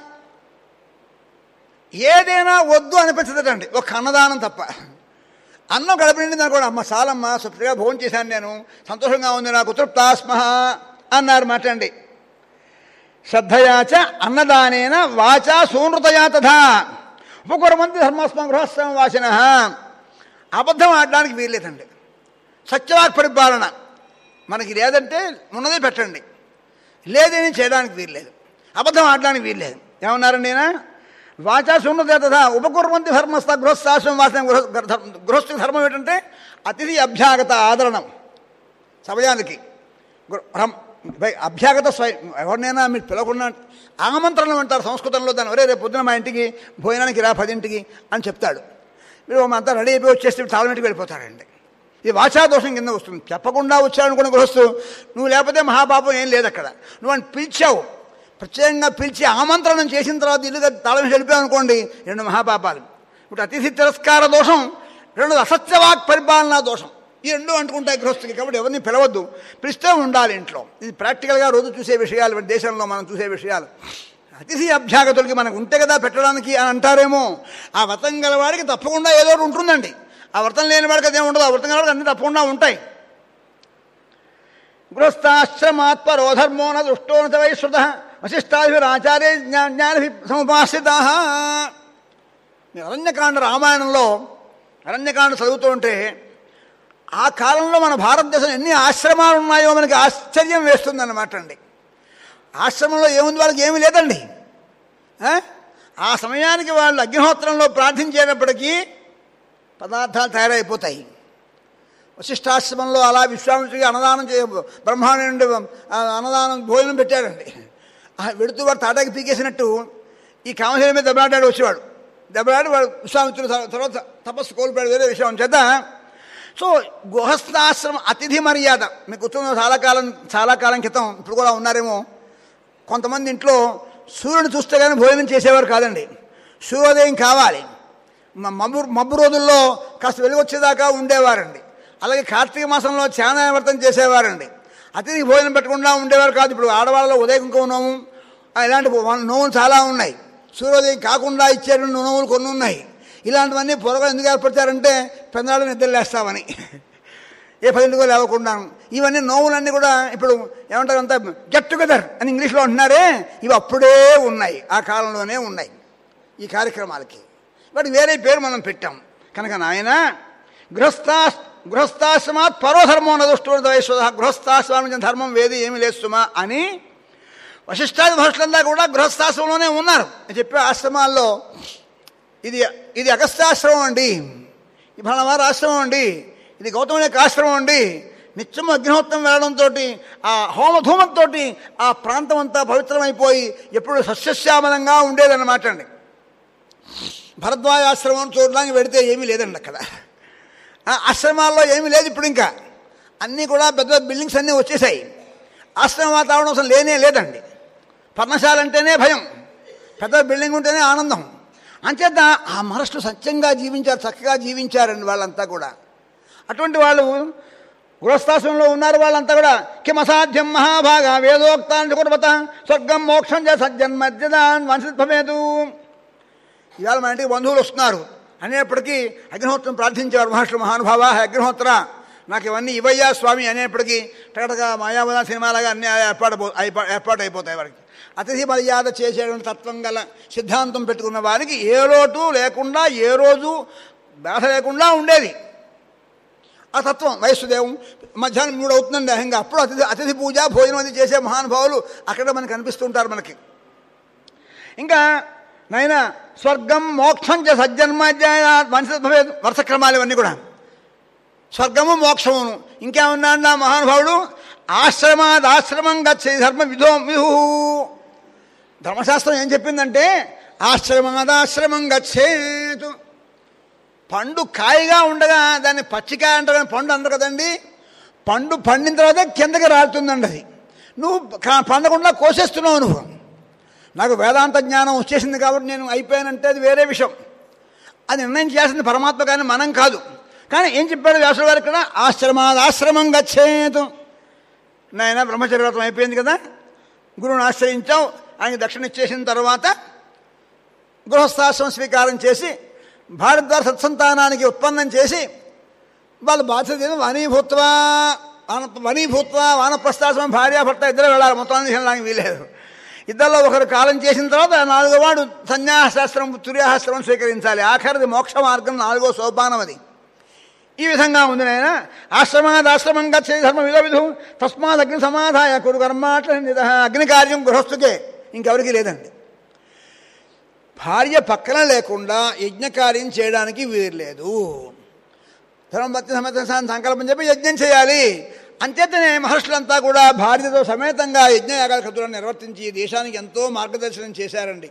ఏదైనా వద్దు అనిపించదటండి ఒక అన్నదానం తప్ప అన్నం గడప నిండింది అనుకోండి అమ్మ చాలమ్మ సుప్తిగా భోజనం చేశాను నేను సంతోషంగా ఉంది నాకు తృప్తాస్మ అన్నారు మాట అండి శ్రద్ధయాచ అన్నదానేన వాచా సూనృతయా తథా ఉపకురమంతి ధర్మాస్మ గృహస్థం వాసిన అబద్ధం ఆడడానికి వీల్లేదండి సత్యవాక్ పరిపాలన మనకి లేదంటే ఉన్నదే పెట్టండి లేదని చేయడానికి వీల్లేదు అబద్ధం ఆడడానికి వీల్లేదు ఏమన్నారండి ఈయన వాచా సున్నతే తథా ఉపకుర్వంతి ధర్మస్థ గృహస్థాశ్రమం వాసన గృహ గృహస్థ ధర్మం ఏంటంటే అతిథి అభ్యాగత ఆదరణం సమయానికి గృ- రమ్- బై- అభ్యాగత స్వయం ఎవరినైనా మీరు పిలవకుండా ఆమంత్రణం అంటారు సంస్కృతంలో దాన్ని ఒరే రేపు పొద్దున మా ఇంటికి భోజనానికి రా పదింటికి అని చెప్తాడు మీరు అంతా రెడీ అయిపోయి వచ్చేసి తాళమింటికి వెళ్ళిపోతాడండి ఇది వాచాదోషం కింద వస్తుంది చెప్పకుండా వచ్చాడనుకున్న గృహస్థు నువ్వు లేకపోతే మహాపాపం ఏం లేదు అక్కడ నువ్వు అని పిలిచావు ప్రత్యేకంగా పిలిచి ఆమంత్రణం చేసిన తర్వాత ఇల్లుగా తాళం వెళ్ళిపోయావు అనుకోండి రెండు మహాపాపాలు ఇప్పుడు అతిథి తిరస్కార దోషం రెండు అసత్యవాక్ పరిపాలనా దోషం ఈ రెండు అంటుకుంటాయి గృహస్థుకి కాబట్టి ఎవరిని పిలవద్దు పిలిస్తే ఉండాలి ఇంట్లో ఇది ప్రాక్టికల్గా రోజు చూసే విషయాలు మన దేశంలో మనం చూసే విషయాలు అతిథి అభ్యాగతులకి మనకు ఉంటే కదా పెట్టడానికి అని అంటారేమో ఆ వ్రతం గలవాడికి తప్పకుండా ఏదో ఒకటి ఉంటుందండి ఆ వ్రతం లేని వాడికి అదేం ఉండదు ఆ వ్రతం గలవాడికి అన్ని తప్పకుండా ఉంటాయి గృహస్థాశ్రమాత్పరో ధర్మో న దృష్టో న వైశ్రుత వశిష్టాభిరాచార్య జ్ఞాని సముపాసిత అరణ్యకాండ రామాయణంలో అరణ్యకాండ చదువుతూ ఉంటే ఆ కాలంలో మన భారతదేశం ఎన్ని ఆశ్రమాలు ఉన్నాయో మనకి ఆశ్చర్యం వేస్తుందన్నమాట అండి ఆశ్రమంలో ఏముంది వాళ్ళకి ఏమీ లేదండి ఆ? ఆ సమయానికి వాళ్ళు అగ్నిహోత్రంలో ప్రార్థించేటప్పటికీ పదార్థాలు తయారైపోతాయి వశిష్టాశ్రమంలో అలా విశ్వామిత్రుడికి అన్నదానం చే బ్రహ్మాండ నుండి ఆ అన్నదానం భోజనం పెట్టాడండి ఆ వెడుతూ వాడు తాటాకి పీకేసినట్టు ఈ కామశేరి మీద దెబ్బలాడాడు వచ్చేవాడు దెబ్బలాడి వాడు విశ్వామిత్రుడు త- తర్వాత తపస్సు కోల్పోయాడు వేరే విషయం చేత సో గృహస్థాశ్రమం అతిథి మర్యాద మీకు గుర్తున్న చాలా కాలం చాలా కాలం క్రితం ఇప్పుడు కూడా ఉన్నారేమో కొంతమంది ఇంట్లో సూర్యుని చూస్తే కానీ భోజనం చేసేవారు కాదండి సూర్యోదయం కావాలి మ- మబ్బు మబ్బు రోజుల్లో కాస్త వెలుగు వచ్చేదాకా ఉండేవారండి అలాగే కార్తీక మాసంలో వ్రతం చేసేవారండి అతిథి భోజనం పెట్టకుండా ఉండేవారు కాదు ఇప్పుడు ఆడవాళ్ళలో ఉదయం ఇంకో నోము ఆ, ఇలాంటి వన్- నోములు చాలా ఉన్నాయి సూర్యోదయం కాకుండా ఇచ్చే నోములు కొన్ని ఉన్నాయి ఇలాంటివన్నీ పొరగా ఎందుకు ఏర్పడతారంటే పెందరాడు నిద్రలేస్తామని ఏ పదింటికో లేవకుండా ఇవన్నీ నోవులన్నీ కూడా ఇప్పుడు ఏమంటారు అంతా గెట్ టుగెదర్ అని ఇంగ్లీష్లో అంటున్నారే ఇవి అప్పుడే ఉన్నాయి ఆ కాలంలోనే ఉన్నాయి ఈ కార్యక్రమాలకి వాటి వేరే పేరు మనం పెట్టాం కనుక నాయన గృహస్థా గృహస్థాశ్రమాత్ పరోధర్మో నదుష్టుడు వైశ్వద గృహస్థాశ్రమం ధర్మం వేది ఏమి లేస్తుమా అని వశిష్టాది మహర్షులంతా కూడా గృహస్థాశ్రమంలోనే ఉన్నారు అని చెప్పే ఆశ్రమాల్లో ఇది ఇది అగస్త్యాశ్రమం అండి ఇది ఫలవారి ఆశ్రమం అండి ఇది గౌతముని యొక్క ఆశ్రమం అండి నిత్యం అగ్నిహోత్రం వెళ్ళడంతో ఆ హోమధూమంతో ఆ ప్రాంతం అంతా పవిత్రమైపోయి ఎప్పుడు సస్యశ్యామలంగా ఉండేదన్నమాట అండి భరద్వాజ ఆశ్రమం చూడడానికి వెడితే ఏమీ లేదండి అక్కడ ఆ ఆశ్రమాల్లో ఏమీ లేదు ఇప్పుడు ఇంకా అన్నీ కూడా పెద్ద పెద్ద బిల్డింగ్స్ అన్నీ వచ్చేసాయి ఆశ్రమ వాతావరణం అసలు లేనే లేదండి పర్ణశాల అంటేనే భయం పెద్ద బిల్డింగ్ ఉంటేనే ఆనందం అంచేత ఆ మహర్షులు సత్యంగా జీవించారు చక్కగా జీవించారండి వాళ్ళంతా కూడా అటువంటి వాళ్ళు గృహస్థాశ్రమంలో ఉన్నారు వాళ్ళంతా కూడా కిమ అసాధ్యం మహాభాగ వేదోక్తాన్ని కుటుంబత స్వర్గం మోక్షం చ సజ్జన్మద్యదాన్ వంశద్భవేదు ఇవాళ మన ఇంటికి బంధువులు వస్తున్నారు అనేప్పటికీ అగ్నిహోత్రం ప్రార్థించేవారు మహర్షులు మహానుభావ హే అగ్నిహోత్ర నాకు ఇవన్నీ ఇవయ్యా స్వామి అనేప్పటికీ టగటగా మాయావద సినిమాలాగా అన్నీ ఏర్పాటు అయిపో ఏర్పాటు అయిపోతాయి వారికి అతిథి మర్యాద చేసేటువంటి తత్వం గల సిద్ధాంతం పెట్టుకున్న వారికి ఏ లోటు లేకుండా ఏ రోజు బాధ లేకుండా ఉండేది ఆ తత్వం వయస్సుదేవం మధ్యాహ్నం మూడు అవుతుందండి అహంగా అప్పుడు అతిథి అతిథి పూజ భోజనం అది చేసే మహానుభావులు అక్కడ మనకు కనిపిస్తుంటారు మనకి ఇంకా నైనా స్వర్గం మోక్షం చ సజ్జన్మాధ్యాయ వంశ వరుసక్రమాలు ఇవన్నీ కూడా స్వర్గము మోక్షమును ఇంకేమన్నాడు నా మహానుభావుడు ఆశ్రమాద్ ఆశ్రమం గచ్చే ధర్మ విధో విహు ధర్మశాస్త్రం ఏం చెప్పిందంటే ఆశ్రమాదాశ్రమం గచ్చేతు పండు కాయగా ఉండగా దాన్ని పచ్చికాయ అంటారు కానీ పండు అందరు కదండి పండు పండిన తర్వాత కిందకి రాలుతుందండి అది నువ్వు కా- పండకుండా కోసేస్తున్నావు నువ్వు నాకు వేదాంత జ్ఞానం వచ్చేసింది కాబట్టి నేను అయిపోయానంటే అది వేరే విషయం అది నిర్ణయం చేయాల్సింది పరమాత్మ కానీ మనం కాదు కానీ ఏం చెప్పాడు వ్యాసుడు గారు ఇక్కడ ఆశ్రమాద్ ఆశ్రమం గచ్చేతు నాయన బ్రహ్మచర్యవ్రతం అయిపోయింది కదా గురువుని ఆశ్రయించాం ఆయన దక్షిణ ఇచ్చేసిన తర్వాత గృహస్థాశ్రమం స్వీకారం చేసి భారద్వార సత్సంతానానికి ఉత్పన్నం చేసి వాళ్ళు బాధ్యత వనీభూత్వా వాన వనీభూత్వా వానప్రస్థాశ్రమం భార్యాభర్త ఇద్దరు వెళ్ళాలి మొత్తం వెళ్ళడానికి వీలేదు ఇద్దరిలో ఒకరు కాలం చేసిన తర్వాత నాలుగో వాడు సన్యాసాస్త్రం తుర్యాహాస్త్రం స్వీకరించాలి ఆఖరిది మోక్ష మార్గం నాలుగో సోపానం అది ఈ విధంగా ఉంది నాయన ఆశ్రమాద్ ఆశ్రమం గచ్చే ధర్మ విధ విధు తస్మాత్ అగ్ని సమాధాయ కురు కర్మాట అగ్ని కార్యం గృహస్థుకే ఇంకెవరికి లేదండి భార్య పక్కన లేకుండా యజ్ఞకార్యం చేయడానికి వీలు లేదు ధర్మభక్తి సమర్థ సంకల్పం చెప్పి యజ్ఞం చేయాలి అంచేతనే మహర్షులంతా కూడా భార్యతో సమేతంగా యజ్ఞయాగాల కథలను నిర్వర్తించి ఈ దేశానికి ఎంతో మార్గదర్శనం చేశారండి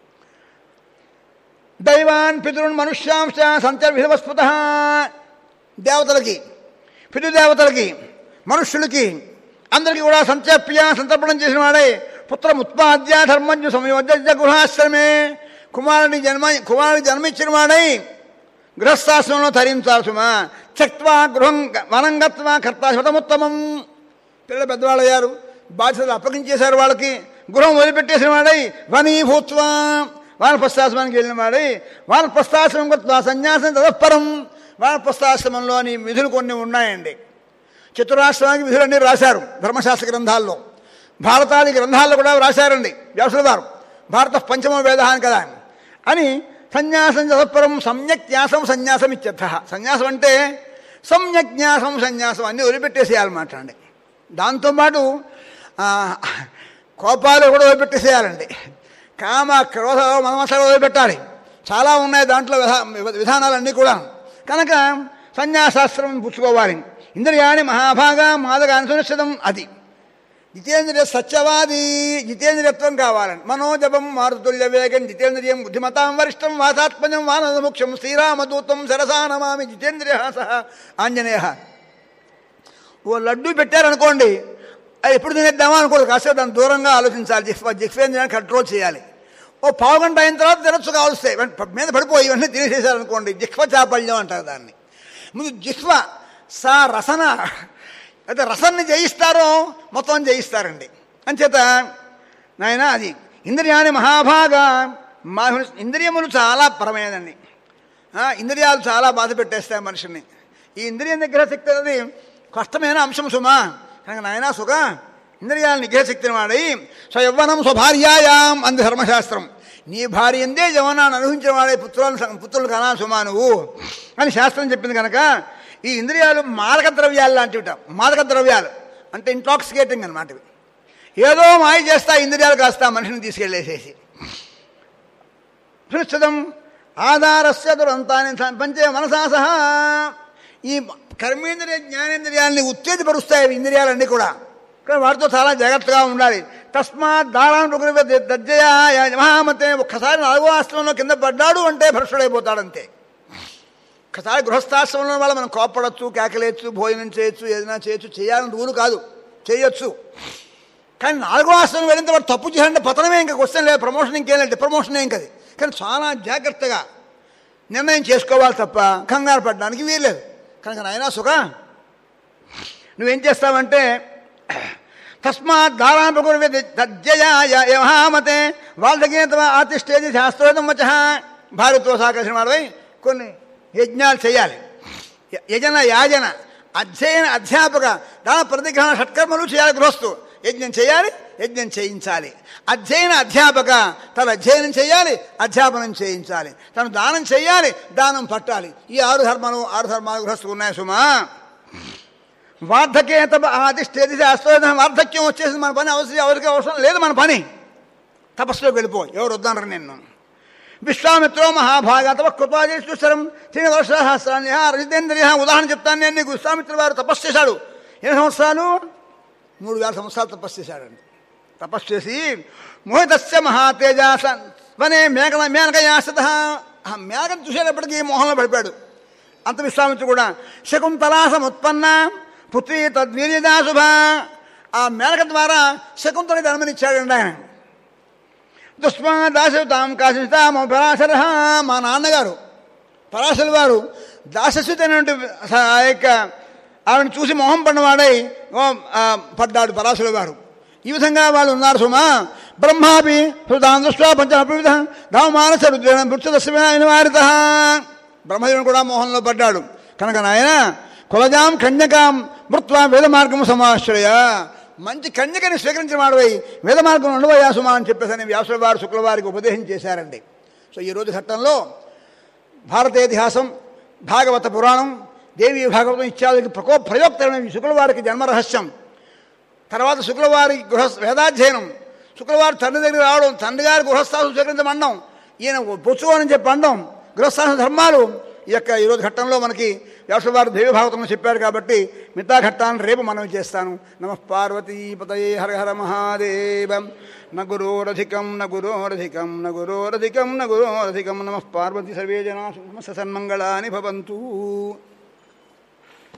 దైవాన్ పితృన్ మనుష్యాంశ సంచర్విధవస్ఫుత దేవతలకి పితృదేవతలకి మనుష్యులకి అందరికీ కూడా సంచప్య సంతర్పణం చేసిన వాడే పుత్రం ఉత్పాద్య ధర్మజ్ఞ సంయోజ్య గృహాశ్రమే కుమారుని జన్మ కుమారుని జన్మించిన వాడై గృహస్థాశ్రమంలో తరించాలి సుమా త్యక్వా గృహం వనం గత్వా కర్త శతముత్తమం పిల్లలు పెద్దవాళ్ళు అయ్యారు బాధ్యతలు అప్పగించేశారు వాళ్ళకి గృహం వదిలిపెట్టేసిన వాడై వనీభూత్వా వానప్రస్థాశ్రమానికి వెళ్ళిన వాడై వానప్రస్థాశ్రమం గత్వా సన్యాసం తదపరం వానప్రస్థాశ్రమంలోని విధులు కొన్ని ఉన్నాయండి చతురాశ్రమానికి విధులన్నీ రాశారు ధర్మశాస్త్ర గ్రంథాల్లో భారతాది గ్రంథాల్లో కూడా రాశారండి వ్యాసుల వారు భారత పంచమ వేద అని కదా అని సన్యాసం చదపరం సమ్యక్ న్యాసం సన్యాసం ఇత్యర్థ సన్యాసం అంటే సమ్యక్ న్యాసం సన్యాసం అన్నీ వదిలిపెట్టేసేయాలన్నమాట అండి దాంతోపాటు ఆ, కోపాలు కూడా వదిలిపెట్టేసేయాలండి కామ క్రోధ మనమసాలు వదిలిపెట్టాలి చాలా ఉన్నాయి దాంట్లో విధా విధానాలన్నీ కూడా కనుక సన్యాసాస్త్రం పుచ్చుకోవాలి ఇంద్రియాణి మహాభాగా మాదగాని సునిశ్చితం అది జితేంద్రియ సత్యవాది జితేంద్రియత్వం కావాలండి మనోజపం మారుతుల్య వేగం జితేంద్రియం బుద్ధిమతాం వరిష్టం వాసాత్మజం వానదముఖ్యం శ్రీరామదూతం సరసా నమామి జితేంద్రియ సహ ఆంజనేయ ఓ లడ్డు పెట్టారనుకోండి అది ఎప్పుడు తినేద్దామా అనుకోదు కాసేపు దాన్ని దూరంగా ఆలోచించాలి జిహ్వ జిహ్వేంద్రియాన్ని కంట్రోల్ చేయాలి ఓ పావు గంట అయిన తర్వాత తినచ్చు కావలిస్తే మీద పడిపోయి ఇవన్నీ తినేసేసారనుకోండి జిహ్వ చాపల్యం అంటారు దాన్ని ముందు జిహ్వ సా రసన అయితే రసాన్ని జయిస్తారో మొత్తం జయిస్తారండి అంచేత నాయన అది ఇంద్రియాన్ని మహాభాగా మా ఇంద్రియములు చాలా పరమైనదండి ఆ, ఇంద్రియాలు చాలా బాధ పెట్టేస్తాయి మనిషిని ఈ ఇంద్రియ నిగ్రహ శక్తి అనేది కష్టమైన అంశం సుమా కనుక నాయన సుఖ ఇంద్రియాల నిగ్రహ శక్తిని వాడి స్వయవ్వనం స్వభార్యాయాం అంది ధర్మశాస్త్రం నీ భార్య ఎందే యవనాన్ని అనుభవించిన వాడే పుత్రులను పుత్రులు కనా సుమా నువ్వు అని శాస్త్రం చెప్పింది కనుక ఈ ఇంద్రియాలు మాదక ద్రవ్యాలు లాంటివిట మాదక ద్రవ్యాలు అంటే ఇంటాక్సికేటింగ్ అనమాట ఇవి ఏదో మాయ చేస్తా ఇంద్రియాలు కాస్తా మనిషిని తీసుకెళ్ళేసేసి సునిశ్చితం ఆధారస్య దురంతాన్ని పంచే మనసా సహా ఈ కర్మేంద్రియ జ్ఞానేంద్రియాలని ఉత్తేజపరుస్తాయి ఇవి ఇంద్రియాలన్నీ కూడా కానీ వాటితో చాలా జాగ్రత్తగా ఉండాలి తస్మాత్ దారాన్ని ప్రకృతి దర్జయ మహామతే ఒక్కసారి నాలుగో ఆశ్రమంలో కింద పడ్డాడు అంటే భ్రష్టుడైపోతాడంతే ఒక్కసారి గృహస్థాశ్రమంలో వాళ్ళ మనం కోప్పడచ్చు కేకలేయచ్చు భోజనం చేయొచ్చు ఏదైనా చేయొచ్చు చేయాలని రూలు కాదు చేయొచ్చు కానీ నాలుగో ఆశ్రమం వెళ్ళిన తర్వాత తప్పు చేయాలంటే పతనమే ఇంకా క్వశ్చన్ లేదు ప్రమోషన్ ఇంకేం లేదు ప్రమోషన్ ఏం కది కానీ చాలా జాగ్రత్తగా నిర్ణయం చేసుకోవాలి తప్ప కంగారు పడడానికి వీల్లేదు కనుక నాయనా సుఖ నువ్వేం చేస్తావంటే తస్మాత్ దారాంపకురు తజ్జయ మహామతే వాళ్ళకి ఆతిష్టేది శాస్త్రోదం వచ భారత్తో సహకరించిన వాడవై కొన్ని యజ్ఞాలు చేయాలి య- యజన యాజన అధ్యయన అధ్యాపక దాన ప్రతిగ్రహణ షట్కర్మలు చేయాలి గృహస్థు యజ్ఞం చేయాలి యజ్ఞం చేయించాలి అధ్యయన అధ్యాపక తన అధ్యయనం చేయాలి అధ్యాపనం చేయించాలి తను దానం చేయాలి దానం పట్టాలి ఈ ఆరు ధర్మాలు ఆరు ధర్మాలు గృహస్థులు ఉన్నాయి సుమా వార్ధకే తప ఆదిష్టేది శాస్త్రోదం వార్ధక్యం వచ్చేసి మన పని అవసరం ఎవరికి అవసరం లేదు మన పని తపస్సులోకి వెళ్ళిపో ఎవరు వద్దనరు నిన్ను విశ్వామిత్రో మహాభాగ తప కృపాదేశ్వరం తిని వర్షసహస్రాన్ని రజితేంద్రియ ఉదాహరణ చెప్తాను నేను నీకు విశ్వామిత్ర వారు తపస్సు చేశాడు ఎన్ని సంవత్సరాలు మూడు వేల సంవత్సరాలు తపస్సు చేశాడండి తపస్సు చేసి మోహితస్య మహాతేజాస వనే మేక మేనకయాసత ఆ మేకను చూసేటప్పటికీ మోహంలో పడిపాడు అంత విశ్వామిత్రుడు కూడా శకుంతలాసముత్పన్న పుత్రి తద్వీర్యదా శుభ ఆ మేనక ద్వారా శకుంతలకి జన్మనిచ్చాడండి ఆయన దుష్మా దాసయుతాం కాశిస్తాం పరాశర మా నాన్నగారు పరాశర వారు దాసస్యుతైనటువంటి ఆ యొక్క ఆవిడని చూసి మొహం పడినవాడై ఓ, ఆ, పడ్డాడు పరాశర వారు ఈ విధంగా వాళ్ళు ఉన్నారు సుమా బ్రహ్మాపి హృదాం దృష్ట్యా పంచవిధ ధావమానస రుద్రేణ మృత్యుదస్యమైన వారిత బ్రహ్మదేవుడు కూడా మోహంలో పడ్డాడు కనుక నాయన కులజాం కన్యకాం మృత్వా వేద మార్గము సమాశ్రయ మంచి కన్యకని స్వీకరించిన వాడువై వేద మార్గం ఉండవయ్యా సుమా అని చెప్పేసి అని వ్యాసుల వారు శుక్లవారికి ఉపదేశం చేశారండి సో ఈ రోజు ఘట్టంలో భారతీయ ఇతిహాసం భాగవత పురాణం దేవి భాగవతం ఇత్యాదికి ప్రకో ప్రయోక్తమైన శుక్లవారికి జన్మరహస్యం తర్వాత శుక్రవారి గృహ వేదాధ్యయనం శుక్రవారి తండ్రి దగ్గర రావడం తండ్రి గారి గృహస్థాసం స్వీకరించమండం ఈయన పొచ్చు అని చెప్పి అండం గృహస్థాన ధర్మాలు ఈ యొక్క ఈరోజు ఘట్టంలో మనకి వ్యాసవారు దేవి భాగవతంలో చెప్పారు కాబట్టి మిగతా ఘట్టాన్ని రేపు మనం చేస్తాను నమ పార్వతీపతయే హర హర మహాదేవ న గురోరధికం న గురోరధికం న గురోరధికం న గురోరధికం నమ పార్వతి సర్వే జనా సన్మంగళాని భవంతు